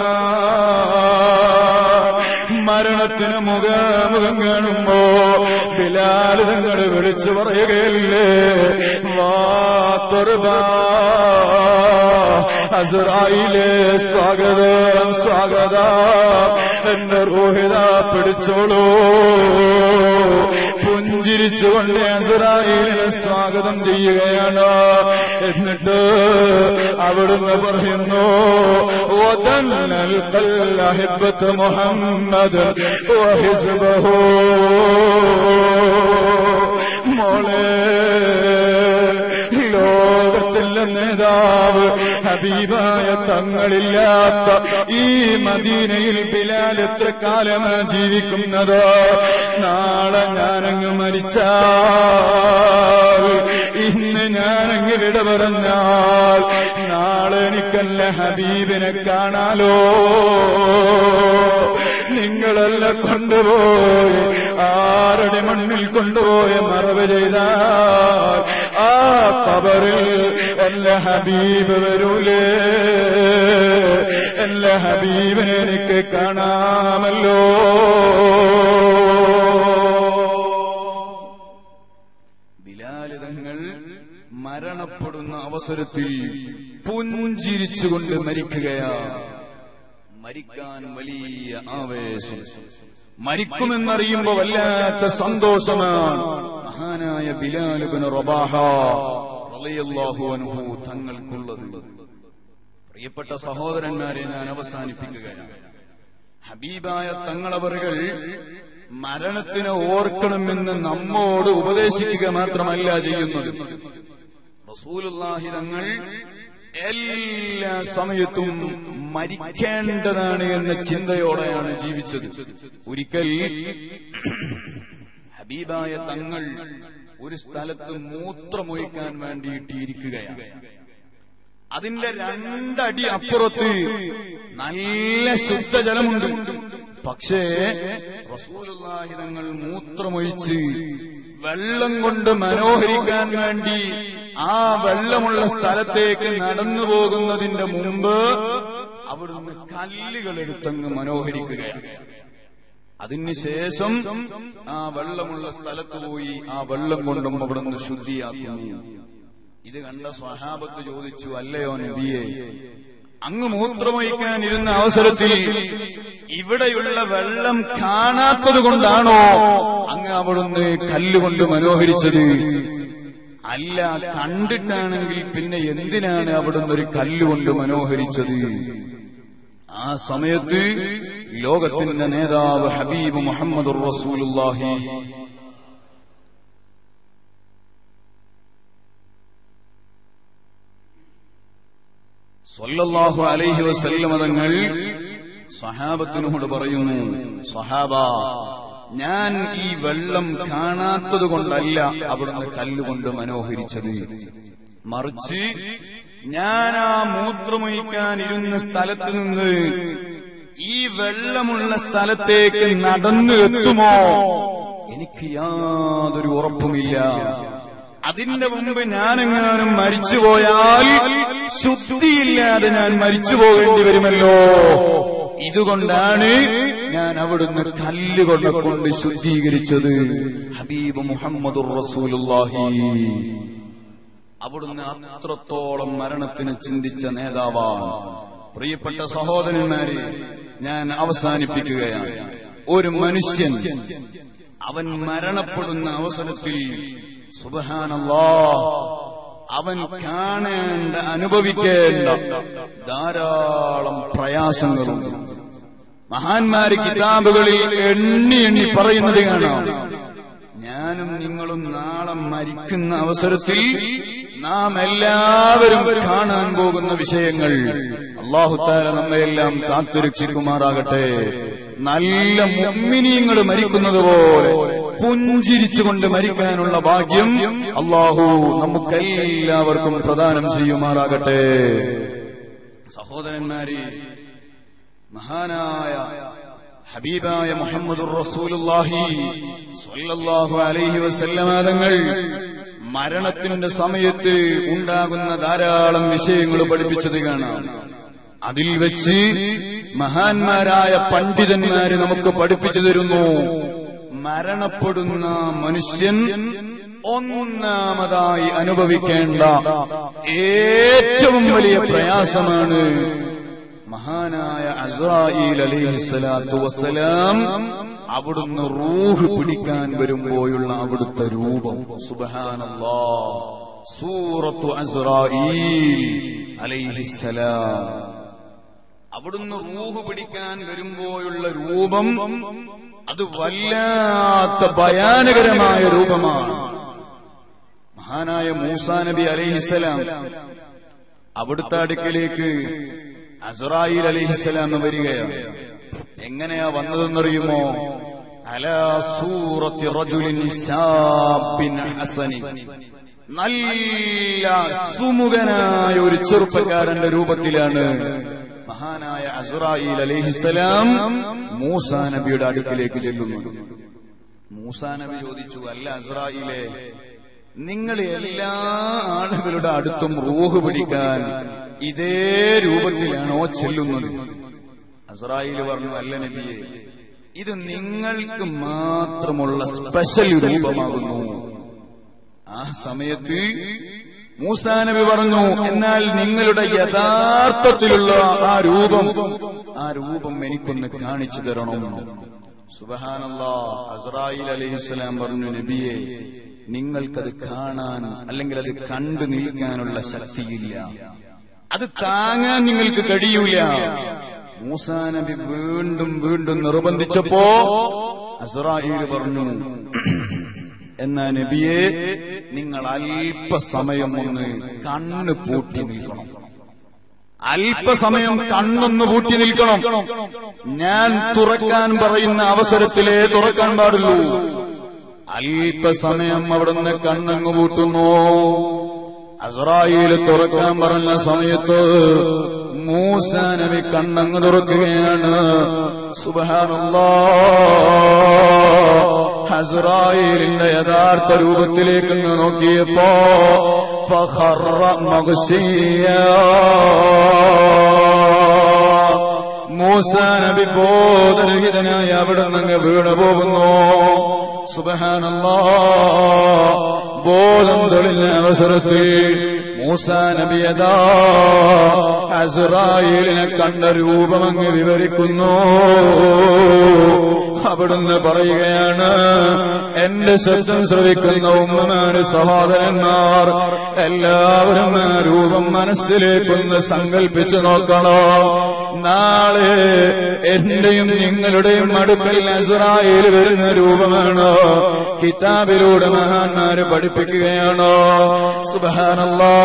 മരണത്തിന് മുഖാമുഖം കാണുമ്പോ ബിലാൽ തങ്ങൾ വിളിച്ചു പറയുകയല്ലേ വാത്തൊരുബാ അസുറായിലെ സ്വാഗതം സ്വാഗതം എന്റെ റോഹിത പിടിച്ചോളൂ പുഞ്ചിരിച്ചുകൊണ്ട് അസുറായിലിനെ സ്വാഗതം ചെയ്യുകയാണ് എന്നിട്ട് അവിടുന്ന് പറയുന്നു وَدَنَّ الْقَلَّهِبَّةَ محمد وحزبه മോളെ ലോകത്തിലെ നേതാവ് ഹബീബായ തങ്ങളില്ലാത്ത ഈ മദീനയിൽ ബിലാൽ എത്ര കാലമാ ജീവിക്കുന്നത് നാളെ ഞാനങ്ങ് മരിച്ചാൽ ഇന്ന് ഞാനങ്ങ് വിട പറഞ്ഞാൽ നാളെ എനിക്കല്ല ഹബീബിനെ കാണാലോ നിങ്ങളെല്ലാം കൊണ്ടുപോയി ആരുടെ മണ്ണിൽ കൊണ്ടുപോയി മറവ് ചെയ്താൽ ആ കബറിൽ എല്ലാ ഹബീബ് വരൂലേ എല്ലാ ഹബീബിനെ എനിക്ക് കാണാമല്ലോ ബിലാലിതങ്ങൾ മരണപ്പെടുന്ന അവസരത്തിൽ പുഞ്ചിരിച്ചുകൊണ്ട് മരിക്കുകയാ മരിക്കാൻ വലിയ ആവേശം മരിക്കുമെന്നറിയുമ്പോ വല്ലാത്ത സന്തോഷമാണ് മഹാനായ ബിലാലുബിന് റബാഹ റളിയല്ലാഹു അൻഹു തങ്ങൾക്കുള്ളത് പ്രിയപ്പെട്ട സഹോദരന്മാരെ ഞാൻ അവസാനിപ്പിക്കുകയാണ് ഹബീബായ തങ്ങളവറുകൾ മരണത്തിനെ ഓർക്കണമെന്ന് നമ്മോട് ഉപദേശിക്കുക മാത്രമല്ല ചെയ്യുന്നത് റസൂലുള്ളാഹി തങ്ങൾ എല്ലാ സമയത്തും മരിക്കേണ്ടതാണ് എന്ന ചിന്തയോടെയാണ് ജീവിച്ചത് ഒരിക്കൽ ഹബീബായ തങ്ങൾ ഒരു സ്ഥലത്ത് മൂത്രമൊഴിക്കാൻ വേണ്ടിയിട്ട് ഇരിക്കുകയാണ് അതിന്റെ രണ്ടടി അപ്പുറത്ത് നല്ല ശുദ്ധജലമുണ്ട് പക്ഷേ റസൂലുള്ളാഹി തങ്ങൾ മൂത്രമൊഴിച്ച് വെള്ളം കൊണ്ട് മനോഹരിക്കാൻ വേണ്ടി ആ വെള്ളമുള്ള സ്ഥലത്തേക്ക് നടന്നു പോകുന്നതിന്റെ മുമ്പ് അവിടുന്ന് കല്ലുകൾ എടുത്തങ്ങ് മനോഹരിക്കുകയാണ് അതിനുശേഷം ആ വെള്ളമുള്ള സ്ഥലത്ത് പോയി ആ വെള്ളം കൊണ്ടും അവിടുന്ന് ശുദ്ധിയാക്കുന്നു ഇത് കണ്ട സ്വഹാബത്ത് ചോദിച്ചു അല്ലയോ നബിയെ അങ്ങ് മൂത്രമൊഴിക്കാനിരുന്ന അവസരത്തിൽ ഇവിടെയുള്ള വെള്ളം കാണാത്തത് കൊണ്ടാണോ അങ്ങ് അവിടുന്ന് കല്ലുകൊണ്ട് മനോഹരിച്ചത് അല്ല കണ്ടിട്ടാണെങ്കിൽ പിന്നെ എന്തിനാണ് അവിടുന്ന് ഒരു കല്ലുകൊണ്ട് മനോഹരിച്ചത് ആ സമയത്ത് ലോകത്തിന്റെ നേതാവ് ഹബീബ് മുഹമ്മദ് റസൂലുള്ളാഹി സ്വല്ലല്ലാഹു അലൈഹി വസല്ലമ തങ്ങൾ സ്വഹാബത്തിനോട് പറയുന്നു സ്വഹാബ ഞാൻ ഈ വെള്ളം കാണാത്തത് കൊണ്ടല്ല അവിടുന്ന് കല്ലുകൊണ്ട് മനോഹരിച്ചത് മറിച്ച് ഞാൻ ആ മൂത്രമൊഴിക്കാനിരുന്ന സ്ഥലത്ത് നിന്ന് ഈ വെള്ളമുള്ള സ്ഥലത്തേക്ക് നടന്നു എത്തുമോ എനിക്ക് യാതൊരു ഉറപ്പുമില്ല അതിന്റെ മുമ്പ് ഞാനെങ്ങാനും മരിച്ചുപോയാൽ ശുദ്ധിയില്ലാതെ ഞാൻ മരിച്ചു പോകേണ്ടി വരുമല്ലോ ഇതുകൊണ്ടാണ് ഞാൻ അവിടുന്ന് കല്ലുകൊണ്ട കൊണ്ട് ശുദ്ധീകരിച്ചത് ഹബീബ് മുഹമ്മദ് റസൂലുള്ളാഹി അവിടുന്ന് അത്രത്തോളം മരണത്തിന് ചിന്തിച്ച നേതാവാണ് പ്രിയപ്പെട്ട സഹോദരന്മാരെ ഞാൻ അവസാനിപ്പിക്കുകയാണ് ഒരു മനുഷ്യൻ അവൻ മരണപ്പെടുന്ന അവസരത്തിൽ സുബഹാനല്ലാ അവൻ കാണേണ്ട അനുഭവിക്കേണ്ട ധാരാളം പ്രയാസങ്ങളുണ്ട് മഹാന്മാര് കിതാബുകളിൽ എണ്ണി എണ്ണി പറയുന്നത് കാണാം ഞാനും നിങ്ങളും നാളെ മരിക്കുന്ന അവസരത്തിൽ നാം എല്ലാവരും കാണാൻ പോകുന്ന വിഷയങ്ങൾ അള്ളാഹുത്താല നമ്മയെല്ലാം കാത്തുരക്ഷിക്കുമാറാകട്ടെ നല്ല മുമ്മിനിയങ്ങൾ മരിക്കുന്നത് പോലെ പുഞ്ചിരിച്ചുകൊണ്ട് മരിക്കാനുള്ള ഭാഗ്യം അള്ളാഹു നമുക്കെല്ലാവർക്കും പ്രദാനം ചെയ്യുമാറാകട്ടെ സഹോദരന്മാരെ മഹാനായ ഹബീബായ മുഹമ്മദ് റസൂലുള്ളാഹി സ്വല്ലല്ലാഹു അലൈഹി വസല്ലമ തങ്ങൾ മരണത്തിന്റെ സമയത്ത് ഉണ്ടാകുന്ന ധാരാളം വിഷയങ്ങൾ പഠിപ്പിച്ചത് കാണാം അതിൽ വെച്ച് മഹാന്മാരായ പണ്ഡിതന്മാര് നമുക്ക് പഠിപ്പിച്ചു തരുന്നു മരണപ്പെടുന്ന മനുഷ്യൻ ഒന്നാമതായി അനുഭവിക്കേണ്ട ഏറ്റവും വലിയ പ്രയാസമാണ് മഹാനായ അസ്രായിൽ അലൈഹിസ്സലാത്തു വസ്സലാം അവിടുന്ന് റൂഹ് പിടിക്കാൻ വരുമ്പോഴുള്ള അവിടുത്തെ രൂപം സുബഹാനല്ലാ സൂറത്തു അസ്രായിൽ അലൈഹിസ്സലാം അവിടുന്ന് റൂഹ് പിടിക്കാൻ വരുമ്പോഴുള്ള രൂപം അത് വല്ലാത്ത ഭയാനകരമായ രൂപമാണ് മഹാനായ മൂസാ നബി അലൈഹിസ്സലാം അവിടുത്തെ അടുക്കലേക്ക് അസറായിൽ അലിഹിസ്സലാം വരികയാണ് എങ്ങനെയാ വന്നതെന്നറിയുമോ അലാ സൂറത്തി റജുലിൻ ശാബിൻ ഹസനി നല്ല സുമുഖനായ ഒരു ചെറുപ്പക്കാരന്റെ രൂപത്തിലാണ് മഹാനായ അസുറായിൽ അലിഹിസ്സലാം മൂസാ നബിയുടെ അടുക്കിലേക്ക് ചെല്ലുന്നു മൂസാ നബി ചോദിച്ചു അല്ല അസുറായിലെ നിങ്ങൾ എല്ലാ ആളുകളുടെ അടുത്തും റൂഹ് പിടിക്കാൻ ഇതേ രൂപത്തിലാണോ ചെല്ലുന്നത് അസറായിൽ പറഞ്ഞു അല്ല നബിയെ ഇത് നിങ്ങൾക്ക് മാത്രമുള്ള സ്പെഷ്യൽ രൂപമാകുന്നു ആ സമയത്ത് മൂസാ നബി പറഞ്ഞു എന്നാൽ നിങ്ങളുടെ യഥാർത്ഥത്തിലുള്ള ആ രൂപം ആ രൂപം എനിക്കൊന്ന് കാണിച്ചു തരണം സുബഹാനല്ലാ അസറായിൽ അലൈഹിസ്സലാം പറഞ്ഞു നബിയെ നിങ്ങൾക്കത് കാണാൻ അല്ലെങ്കിൽ അത് കണ്ടു നിൽക്കാനുള്ള ശക്തിയില്ല അത് താങ്ങാൻ നിങ്ങൾക്ക് കഴിയൂല മൂസാ നബി വീണ്ടും വീണ്ടും നിർബന്ധിച്ചപ്പോ അസറായിൽ പറഞ്ഞു എന്നാ നബിയെ നിങ്ങൾ അല്പസമയം ഒന്ന് കണ്ണ് പൂട്ടി നിൽക്കണം അല്പസമയം കണ്ണൊന്ന് പൂട്ടി നിൽക്കണം ഞാൻ തുറക്കാൻ പറയുന്ന അവസരത്തിലേ തുറക്കാൻ പാടുള്ളൂ അല്പസമയം അവിടുന്ന് കണ്ണങ്ങ് പൂട്ടുന്നു അസറായിൽ തുറക്കാൻ പറഞ്ഞ സമയത്ത് മൂസ നബി കണ്ണങ്ങ് തുറക്കുകയാണ് സുബഹാനല്ലാ ഹസറായിലിന്റെ യഥാർത്ഥ രൂപത്തിലേക്ക് നോക്കിയപ്പോ فخر مغشيا മൂസ നബി ബോധരഹിതനായി അവിടെ നിന്ന് വീണു പോകുന്നു സുബഹാനല്ലാ ബോധം തെളിഞ്ഞ അവസരത്തിൽ മൂസ നബിയതാ അസുറായിലിനെ കണ്ട രൂപമങ്ങ് വിവരിക്കുന്നു അവിടുന്ന് പറയുകയാണ് എന്റെ ശബ്ദം ശ്രവിക്കുന്ന ഉമ്മമാര് സഹോദരന്മാർ എല്ലാവരും ആ രൂപം മനസ്സിലേക്കൊന്ന് സങ്കല്പിച്ചു നോക്കണോ നാളെ എന്റെയും നിങ്ങളുടെയും അടുക്കൽ അസുറായിൽ വരുന്ന രൂപമാണ് കിതാബിലൂടെ മഹാന്മാര് പഠിപ്പിക്കുകയാണോ സുബാനല്ലോ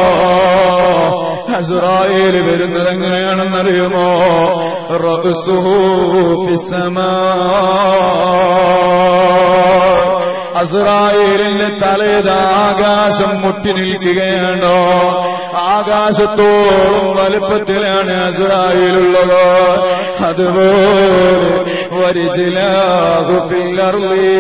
അസുറായിൽ വരുന്നത് എങ്ങനെയാണെന്നറിയുമോ റബ്സുഹു ഫിസ്സമാ അസുറായിലിന്റെ തലേത് ആകാശം മുട്ടി നിൽക്കുകയാണോ ആകാശത്തോളം വലുപ്പത്തിലാണ് അസുറായിലുള്ളത് അതുപോലെ വരിചിലാഹുഫില്ലർലീ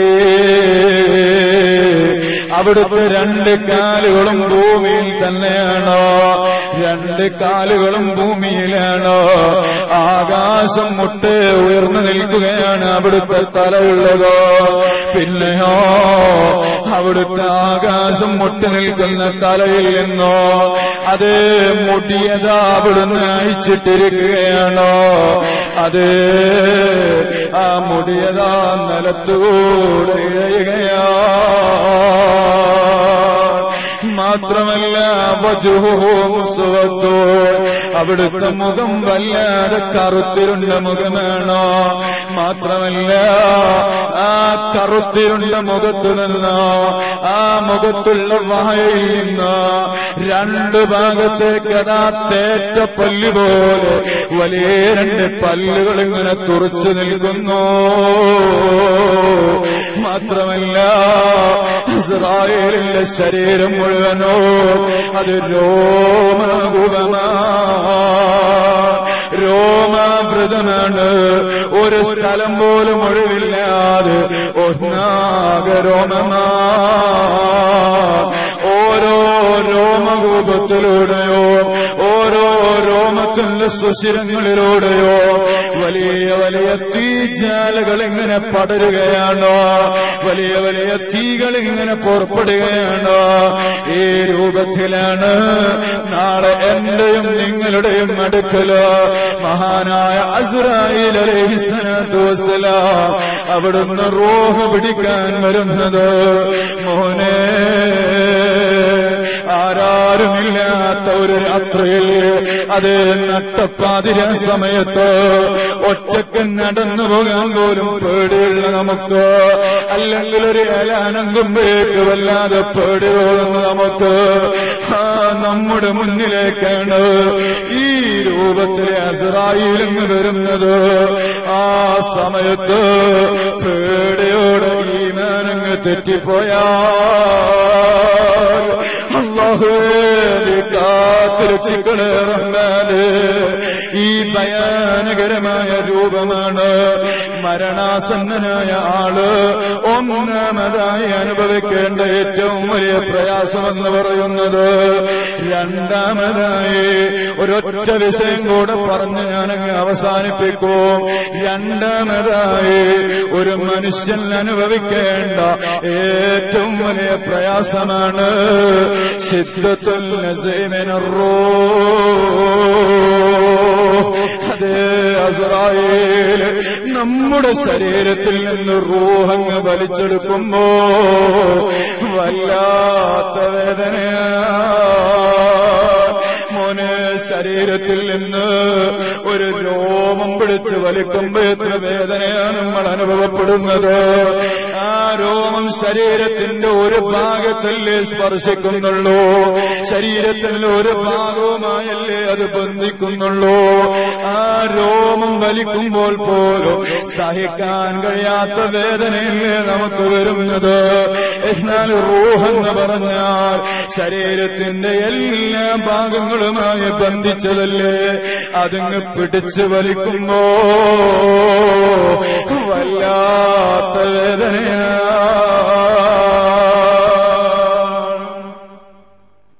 അവിടുത്തെ രണ്ട് കാലുകളും ഭൂമിയിൽ തന്നെയാണോ രണ്ട് കാലുകളും ഭൂമിയിലാണോ ആകാശം മുട്ട് ഉയർന്നു നിൽക്കുകയാണ് അവിടുത്തെ തലയുള്ളത് പിന്നെയോ അവിടുത്തെ ആകാശം മുട്ടി നിൽക്കുന്ന തലയിൽ നിന്നോ അത് മുടിയതാ അവിടുന്ന് അയച്ചിട്ടിരിക്കുകയാണോ അത് ആ മുടിയതാ നിലത്തൂടെ ഇഴയുകയാ മാത്രമല്ല വജുഹുസുവത്തോ അവിടുത്തെ മുഖം വല്ലാതെ കറുത്തിരുണ്ട മുഖമാണോ മാത്രമല്ല ആ കറുത്തിരുണ്ട മുഖത്തു നിന്നോ ആ മുഖത്തുള്ള വായയിൽ നിന്നോ രണ്ട് ഭാഗത്തേക്ക് അതാ തേറ്റ പല്ല് പോലെ വലിയ രണ്ട് പല്ലുകൾ ഇങ്ങനെ തുറച്ചു നിൽക്കുന്നു മാത്രമല്ല ഇസ്രായേലിന്റെ ശരീരം മുഴുവനോ അത് രോമകുപമാ രോമാവൃതമാണ് ഒരു സ്ഥലം പോലും ഒഴിവില്ലാതെ ഒന്നാകെ രോമമാ ഓരോ രോമകൂപത്തിലൂടെയോ ഓരോ രോമത്തിന്റെ സുശിരങ്ങളിലൂടെയോ വലിയ വലിയ തീജാലകൾ ഇങ്ങനെ പടരുകയാണോ വലിയ വലിയ തീകൾ ഇങ്ങനെ പുറപ്പെടുകയാണോ ഈ രൂപത്തിലാണ് നാളെ എന്റെയും നിങ്ങളുടെയും അടുക്കല് മഹാനായ അസുറായിൽ അലഹിസ്സലാത്തു വസ്സലാം അവിടുന്ന് റോഹ പിടിക്കാൻ വരുന്നത് മോനെ ആരാരുമില്ലാത്ത ഒരു രാത്രിയിൽ അത് നട്ടപ്പാതിര സമയത്ത് ഒറ്റക്ക് നടന്നു പോകാൻ പോലും പേടിയുള്ള നമുക്ക് അല്ലെങ്കിൽ ഒരു ഇലാനങ്കുമ്പോഴേക്ക് വല്ലാതെ പേടി തോന്നുന്ന നമുക്ക് ആ നമ്മുടെ മുന്നിലേക്കാണ് ഈ രൂപത്തിലെ അസറായിലിങ്ങ് വരുന്നത് ആ സമയത്ത് പേടിയോടെ ഈ മാനങ്ങ് തെറ്റിപ്പോയാ അള്ളാഹുവേ നീ കാത്തിരക്ഷിക്കണേ റഹ്മാന് ഈ ഭയാനകരമായ രൂപമാണ് മരണാസന്നനായ ആള് ഒന്നാമതായി അനുഭവിക്കേണ്ട ഏറ്റവും വലിയ പ്രയാസമെന്ന് പറയുന്നത് രണ്ടാമതായി ഒരൊറ്റ വിഷയം കൂടെ പറഞ്ഞ് ഞാനങ്ങ് അവസാനിപ്പിക്കും രണ്ടാമതായി ഒരു മനുഷ്യൻ അനുഭവിക്കേണ്ട ഏറ്റവും വലിയ പ്രയാസമാണ് ശിദ്ധത്തുൽ നസീമിനറോ അതേ അസറായേൽ നമ്മുടെ ശരീരത്തിൽ നിന്ന് റൂഹങ്ങ് വലിച്ചെടുക്കുമ്പോ വല്ലാത്ത വേദനയാ മോനെ ശരീരത്തിൽ നിന്ന് ഒരു രോമം പിടിച്ച് വലിക്കുമ്പോ എത്ര വേദനയാണ് നമ്മൾ അനുഭവപ്പെടുന്നത് ആ രോമം ശരീരത്തിന്റെ ഒരു ഭാഗത്തല്ലേ സ്പർശിക്കുന്നുള്ളൂ ശരീരത്തിന്റെ ഒരു ഭാഗവുമായല്ലേ അത് ബന്ധിക്കുന്നുള്ളൂ ആ രോമം വലിക്കുമ്പോൾ പോലും സഹിക്കാൻ കഴിയാത്ത വേദനയല്ലേ നമുക്ക് വരുന്നത് എന്നാൽ റൂഹെന്ന് പറഞ്ഞാൽ ശരീരത്തിന്റെ എല്ലാ ഭാഗങ്ങളുമായി ബന്ധിച്ചതല്ലേ അതിങ്ങ് പിടിച്ചു വലിക്കുമ്പോ വല്ലാത്ത വേദനയാ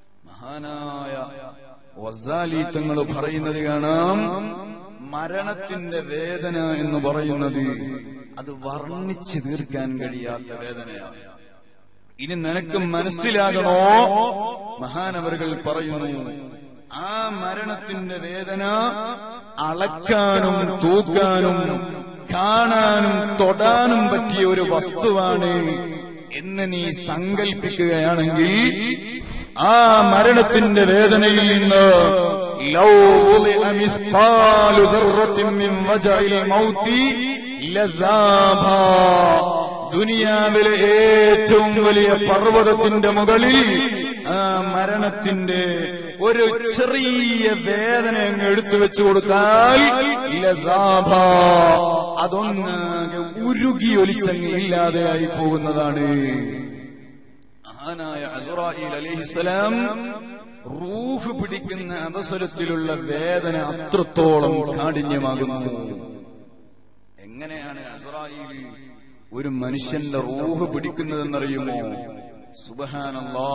മഹാനായ വസാലി തങ്ങൾ പറയുന്നത് കാണാം മരണത്തിന്റെ വേദന എന്ന് പറയുന്നത് അത് വർണ്ണിച്ചു തീർക്കാൻ കഴിയാത്ത വേദനയാണ് ഇനി നിനക്ക് മനസ്സിലാകണോ മഹാനവറുകൾ പറയുന്നു ആ മരണത്തിന്റെ വേദന അളക്കാനും തൂക്കാനും കാണാനും തൊടാനും പറ്റിയ ഒരു വസ്തുവാണ് എന്ന് നീ സങ്കൽപ്പിക്കുകയാണെങ്കിൽ ആ മരണത്തിന്റെ വേദനയിൽ നിന്ന് ലൗ വുളിഅ മിസ്ഖാലു ദർറത്തിൻ മിൻ വജഇൽ മൗതി ലദാബാ ദുനിയാവിലെ ഏറ്റവും വലിയ പർവ്വതത്തിന്റെ മുകളിൽ ആ മരണത്തിന്റെ ഒരു ചെറിയ വേദന അങ്ങ് എടുത്തു വെച്ചു കൊടുത്താൽ ലദാഭ അതൊന്നാകെ ഉരുകി ഒലിച്ചങ്ങ് ഇല്ലാതെയായി പോകുന്നതാണ് മഹാനായ അസുറായിൽ അലിഹിസലാം റൂഹ് പിടിക്കുന്ന അവസരത്തിലുള്ള വേദന അത്രത്തോളം കാഠിന്യമാകുന്നു എങ്ങനെയാണ് അസുറായിൽ ഒരു മനുഷ്യന്റെ റൂഹ് പിടിക്കുന്നതെന്നറിയുമോ സുബഹാനല്ലാ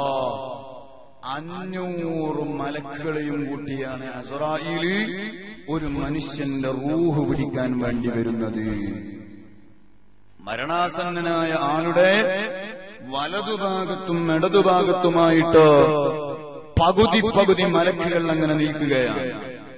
അഞ്ഞൂറ് മലക്കുകളെയും കൂട്ടിയാണ് അസറായില് ഒരു മനുഷ്യന്റെ റൂഹ് പിടിക്കാൻ വേണ്ടി വരുന്നത് മരണാസന്നനായ ആളുടെ വലതുഭാഗത്തും ഇടതുഭാഗത്തുമായിട്ട് പകുതി പകുതി മലക്കുകൾ അങ്ങനെ നിൽക്കുകയാണ്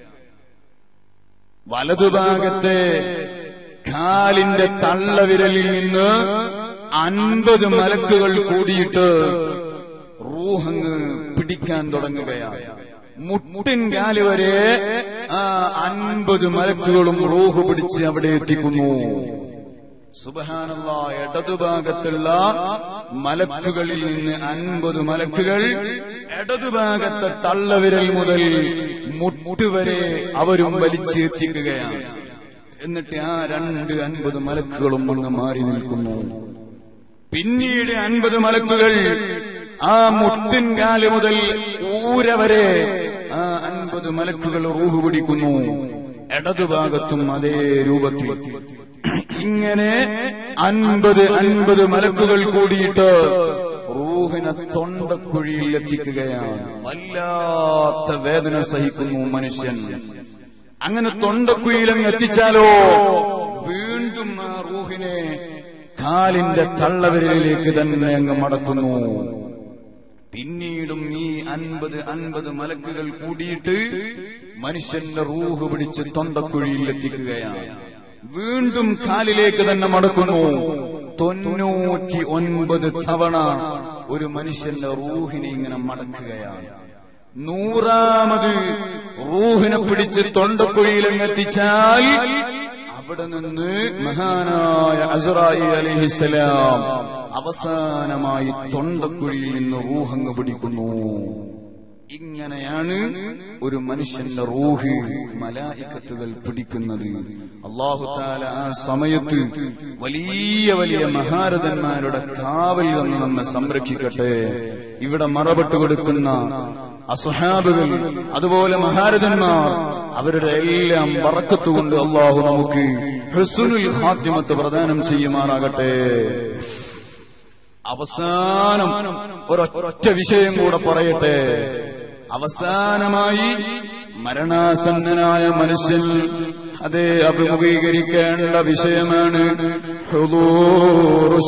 വലതുഭാഗത്തെ കാലിന്റെ തള്ളവിരലിൽ നിന്ന് അൻപത് മലക്കുകൾ കൂടിയിട്ട് റൂഹങ്ങ് പിടിക്കാൻ തുടങ്ങുകയാണ് മുട്ടിൻ കാല് വരെ ആ അൻപത് മലക്കുകളും റൂഹ് പിടിച്ച് അവിടെ എത്തിക്കുന്നു സുബഹാനല്ല ഇടതുഭാഗത്തുള്ള മലക്കുകളിൽ നിന്ന് അൻപത് മലക്കുകൾ ഇടതുഭാഗത്തെ തള്ളവിരൽ മുതൽ മുട്ടുവരെ അവരും വലിച്ചെത്തിക്കുകയാണ് എന്നിട്ട് ആ രണ്ട് അൻപത് മലക്കുകളും അങ്ങ് മാറി നിൽക്കുന്നു പിന്നീട് അൻപത് മലക്കുകൾ ആ മുട്ടിൻകാല് മുതൽ ഊര വരെ ആ അൻപത് മലക്കുകൾ റൂഹ് പിടിക്കുന്നു ഇടതുഭാഗത്തും അതേ രൂപത്തിൽ ഇങ്ങനെ അൻപത് അൻപത് മലക്കുകൾ കൂടിയിട്ട് റൂഹിനെ തൊണ്ടക്കുഴിയിൽ എത്തിക്കുകയാണ് വല്ലാത്ത വേദന സഹിക്കുന്നു മനുഷ്യൻ അങ്ങനെ തൊണ്ടക്കുഴിയിലങ്ങ് എത്തിച്ചാലോ വീണ്ടും ആ റൂഹിനെ കാലിന്റെ തള്ളവിരലിലേക്ക് തന്നെ അങ്ങ് മടക്കുന്നു പിന്നീടും ഈ അൻപത് അൻപത് മലക്കുകൾ കൂടിയിട്ട് മനുഷ്യന്റെ റൂഹ് പിടിച്ച് തൊണ്ടക്കുഴിയിൽ എത്തിക്കുകയാണ് വീണ്ടും കാലിലേക്ക് തന്നെ മടക്കുന്നു തൊണ്ണൂറ്റി ഒൻപത് തവണ ഒരു മനുഷ്യന്റെ റൂഹിനെ ഇങ്ങനെ മടക്കുകയാണ് നൂറാമത് റൂഹിനെ പിടിച്ച് തൊണ്ടക്കുഴിയിലെങ്ങെത്തിച്ചാൽ അവിടെ നിന്ന് മഹാനായ അസുറായി അലഹിസലാം അവസാനമായി തൊണ്ടക്കുഴിയിൽ നിന്ന് റൂഹങ്ങ് പിടിക്കുന്നു ഇങ്ങനെയാണ് ഒരു മനുഷ്യന്റെ റൂഹ് മലായിക്കത്തുകൾ പിടിക്കുന്നത് അള്ളാഹുത്താല ആ സമയത്ത് വലിയ വലിയ മഹാരഥന്മാരുടെ കാവൽ നിന്ന് നമ്മെ സംരക്ഷിക്കട്ടെ ഇവിടെ മറപെട്ട് കൊടുക്കുന്ന അസുഹാബുകൾ അതുപോലെ മഹാരഥന്മാർ അവരുടെ എല്ലാം വറക്കത്തുകൊണ്ട് അള്ളാഹു നമുക്ക് ഹുസുനുൽ ഹാത്തിമത്ത് പ്രദാനം ചെയ്യുമാറാകട്ടെ അവസാനം ഒരൊറ്റ വിഷയം കൂടെ പറയട്ടെ അവസാനമായി മരണാസന്നനായ മനുഷ്യൻ അതേ അഭിമുഖീകരിക്കേണ്ട വിഷയമാണ് ഹുദൂറു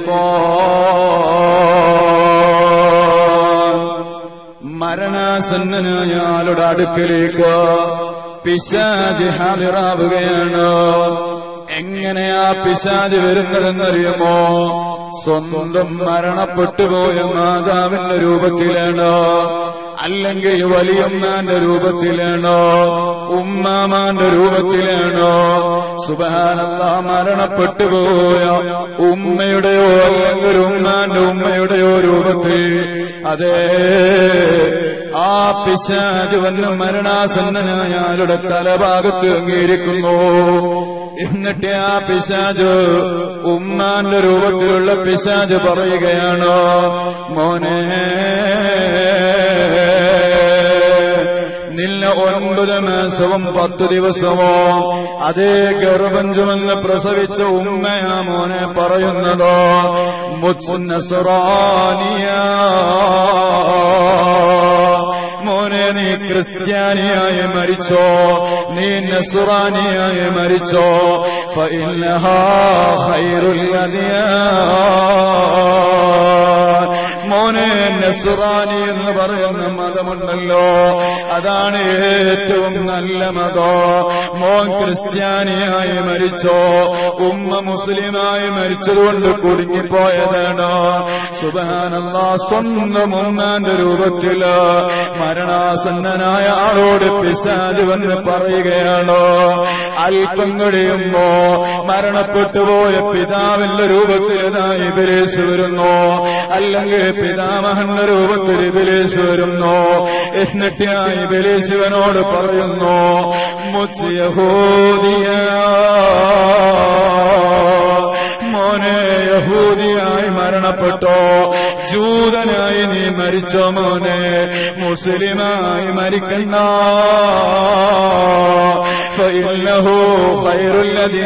ശൈത്താൻ. മരണാസന്നനായ ആളുടെ അടുക്കലേക്ക് പിശാജ് ഹാജരാവുകയാണ് എങ്ങനെയാ പിശാജ് വരുന്നതെന്നറിയുമോ സ്വന്തം മരണപ്പെട്ടുപോയ മാതാവിന്റെ രൂപത്തിലാണ് അല്ലെങ്കിൽ വലിയമ്മാന്റെ രൂപത്തിലാണോ ഉമ്മാമാന്റെ രൂപത്തിലാണോ സുബാനല്ല മരണപ്പെട്ടു പോയ ഉമ്മയുടെയോ അല്ലെങ്കിൽ ഉമ്മാന്റെ ഉമ്മയുടെയോ രൂപത്തിൽ അതേ ആ പിശാജ് വന്ന് മരണാസന്നനായ ആളുടെ തലഭാഗത്ത് അംഗീകരിക്കുന്നു എന്നിട്ട് ആ പിശാജ് ഉമ്മാന്റെ രൂപത്തിലുള്ള പിശാജ് പറയുകയാണോ മോനെ നിന്നെ ഒൻപത് മാസവും പത്ത് ദിവസമോ അതേ ഗർഭം ചുമന്ന് പ്രസവിച്ച ഉമ്മയാ മോനെ പറയുന്നതോ മുച്ചുന്നസുറാനിയ നീ ക്രിസ്ത്യാനിയായി മരിച്ചോ നീ നസുറാനിയായി മരിച്ചോ ഫഇന്നഹാ ഖൈറുൽ അദിയാൻ മോനെ നസുറാനി എന്ന് പറയുന്ന മതമുണ്ടല്ലോ അതാണ് ഏറ്റവും നല്ല മതം മോൻ ക്രിസ്ത്യാനിയായി മരിച്ചോ ഉമ്മ മുസ്ലിമായി മരിച്ചതുകൊണ്ട് കുടുങ്ങിപ്പോയതാണ് സുബാനല്ല സ്വന്തം ഉമ്മാന്റെ രൂപത്തില് മരണാസന്നനായ ആളോട് പിശാജ് വന്ന് പറയുകയാണ് അല്പം കഴിയുമ്പോ മരണപ്പെട്ടുപോയ പിതാവിന്റെ രൂപത്തിൽ ഇതായി ഇബിലേസ് വരുന്നു അല്ലെങ്കിൽ പിതാമഹന്റെ രൂപത്തിൽ ഇബിലേസ് വരുന്നു എന്നിട്ട് ആ ഇബിലേശിവനോട് പറയുന്നു മുച്ചയഹൂദിയ മോനെ യഹൂദിയായി മരണപ്പെട്ടോ ജൂതനായി നീ മരിച്ചോ മോനെ മുസ്ലിമായി മരിക്കണ്ട فإنه خير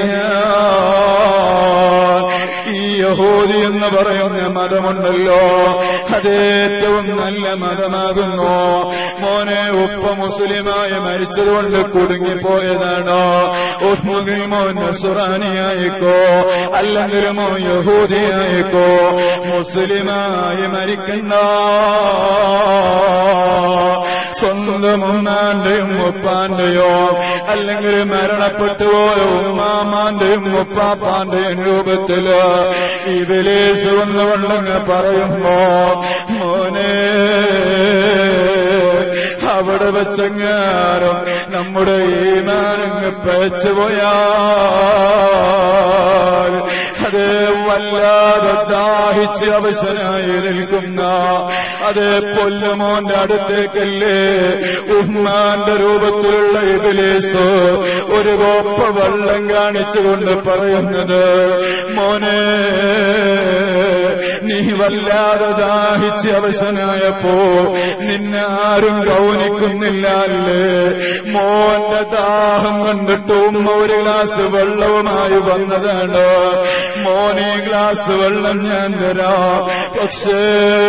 الأديان ഈ യഹൂദി എന്ന് പറയുന്ന മതമുണ്ടല്ലോ അതേറ്റവും നല്ല മതമാകുന്നു മോനെ ഉപ്പ മുസ്ലിമായി മരിച്ചതുകൊണ്ട് കുടുങ്ങിപ്പോയതാണോ ഒന്നുകിൽ മോൻ നസുറാനിയായിക്കോ അല്ലെങ്കിൽ മോൻ യഹൂദിയായിക്കോ മുസ്ലിമായി മരിക്കണ്ട സ്വന്തം ഉമ്മാന്റെയും ഉപ്പാന്റെയോ അല്ലെങ്കിൽ മരണപ്പെട്ടുപോയ ഉമ്മാമാന്റെയും ഉപ്പാപ്പാന്റെയും രൂപത്തില് ഈ വിലേസ് വന്നുകൊണ്ടങ്ങ് പറയുമ്പോ മോനെ അവിടെ വെച്ചെങ്ങാനും നമ്മുടെ ഈമാനങ്ങ് പഴച്ചു പോയാൽ അത് വല്ലാതെ ദാഹിച്ച് അവശനായി നിൽക്കുന്ന അത് പൊല്ലുമോന്റെ അടുത്തേക്കല്ലേ ഉമ്മാന്റെ രൂപത്തിലുള്ള ഇബിലേസ് ഒരു കോപ്പ വെള്ളം കാണിച്ചുകൊണ്ട് പറയുന്നത് മോനെ നീ വല്ലാതെ ദാഹിച്ച് അവശനായപ്പോ നിന്നെ ആരും ഗൗനിക്കുന്നില്ല അല്ലേ മോന്റെ ദാഹം കണ്ടിട്ട് ഉമ്മ ഒരു ഗ്ലാസ് വെള്ളവുമായി വന്നതാണ് മോനെ ഗ്ലാസ് വെള്ളം ഞാൻ തരാം പക്ഷേ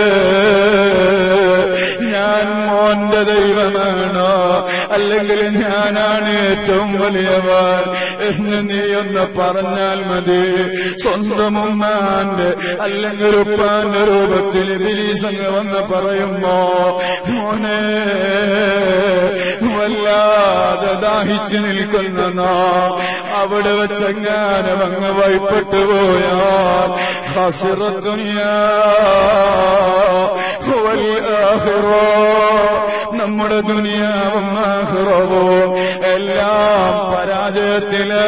ഞാൻ മോന്റെ ദൈവമാണ് അല്ലെങ്കിൽ ഞാനാണ് ഏറ്റവും വലിയവൻ എന്ന് നീ ഒന്ന് പറഞ്ഞാൽ മതി സ്വന്തം ഉമ്മാന്റെ അല്ലെങ്കിൽ ഉപ്പാന്റെ രൂപത്തിൽ ബിലീസങ്ങ് വന്ന് പറയുമ്പോ മോനെ വല്ലാതെ ദാഹിച്ചു നിൽക്കുന്ന നാം അവിടെ വെച്ചെങ്ങാനും അങ്ങ് വൈപ്പെട്ടു പോയാൽ ഹസിറത്തുനിയാ നമ്മുടെ ദുനിയാവും ആഹ്റവും എല്ലാം പരാജയത്തില്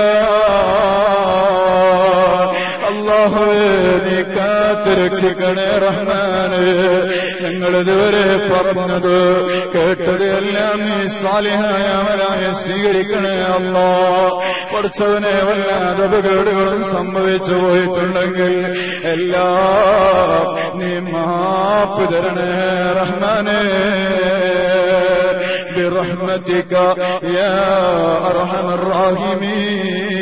അള്ളാഹുവേ നീ കാത്ത് രക്ഷിക്കണേ റഹ്മാന് ഞങ്ങൾ ഇതുവരെ പറഞ്ഞത് കേട്ടത് എല്ലാം നീ സാലിഹായ അമലായ സ്വീകരിക്കണേ അല്ലോ പഠിച്ചവനെ വല്ല അപകടങ്ങളും സംഭവിച്ചു പോയിട്ടുണ്ടെങ്കിൽ എല്ലാം നീ മാപ്പ് തരണേ റഹ്മാനേ برحمتك يا أرحم الراحمين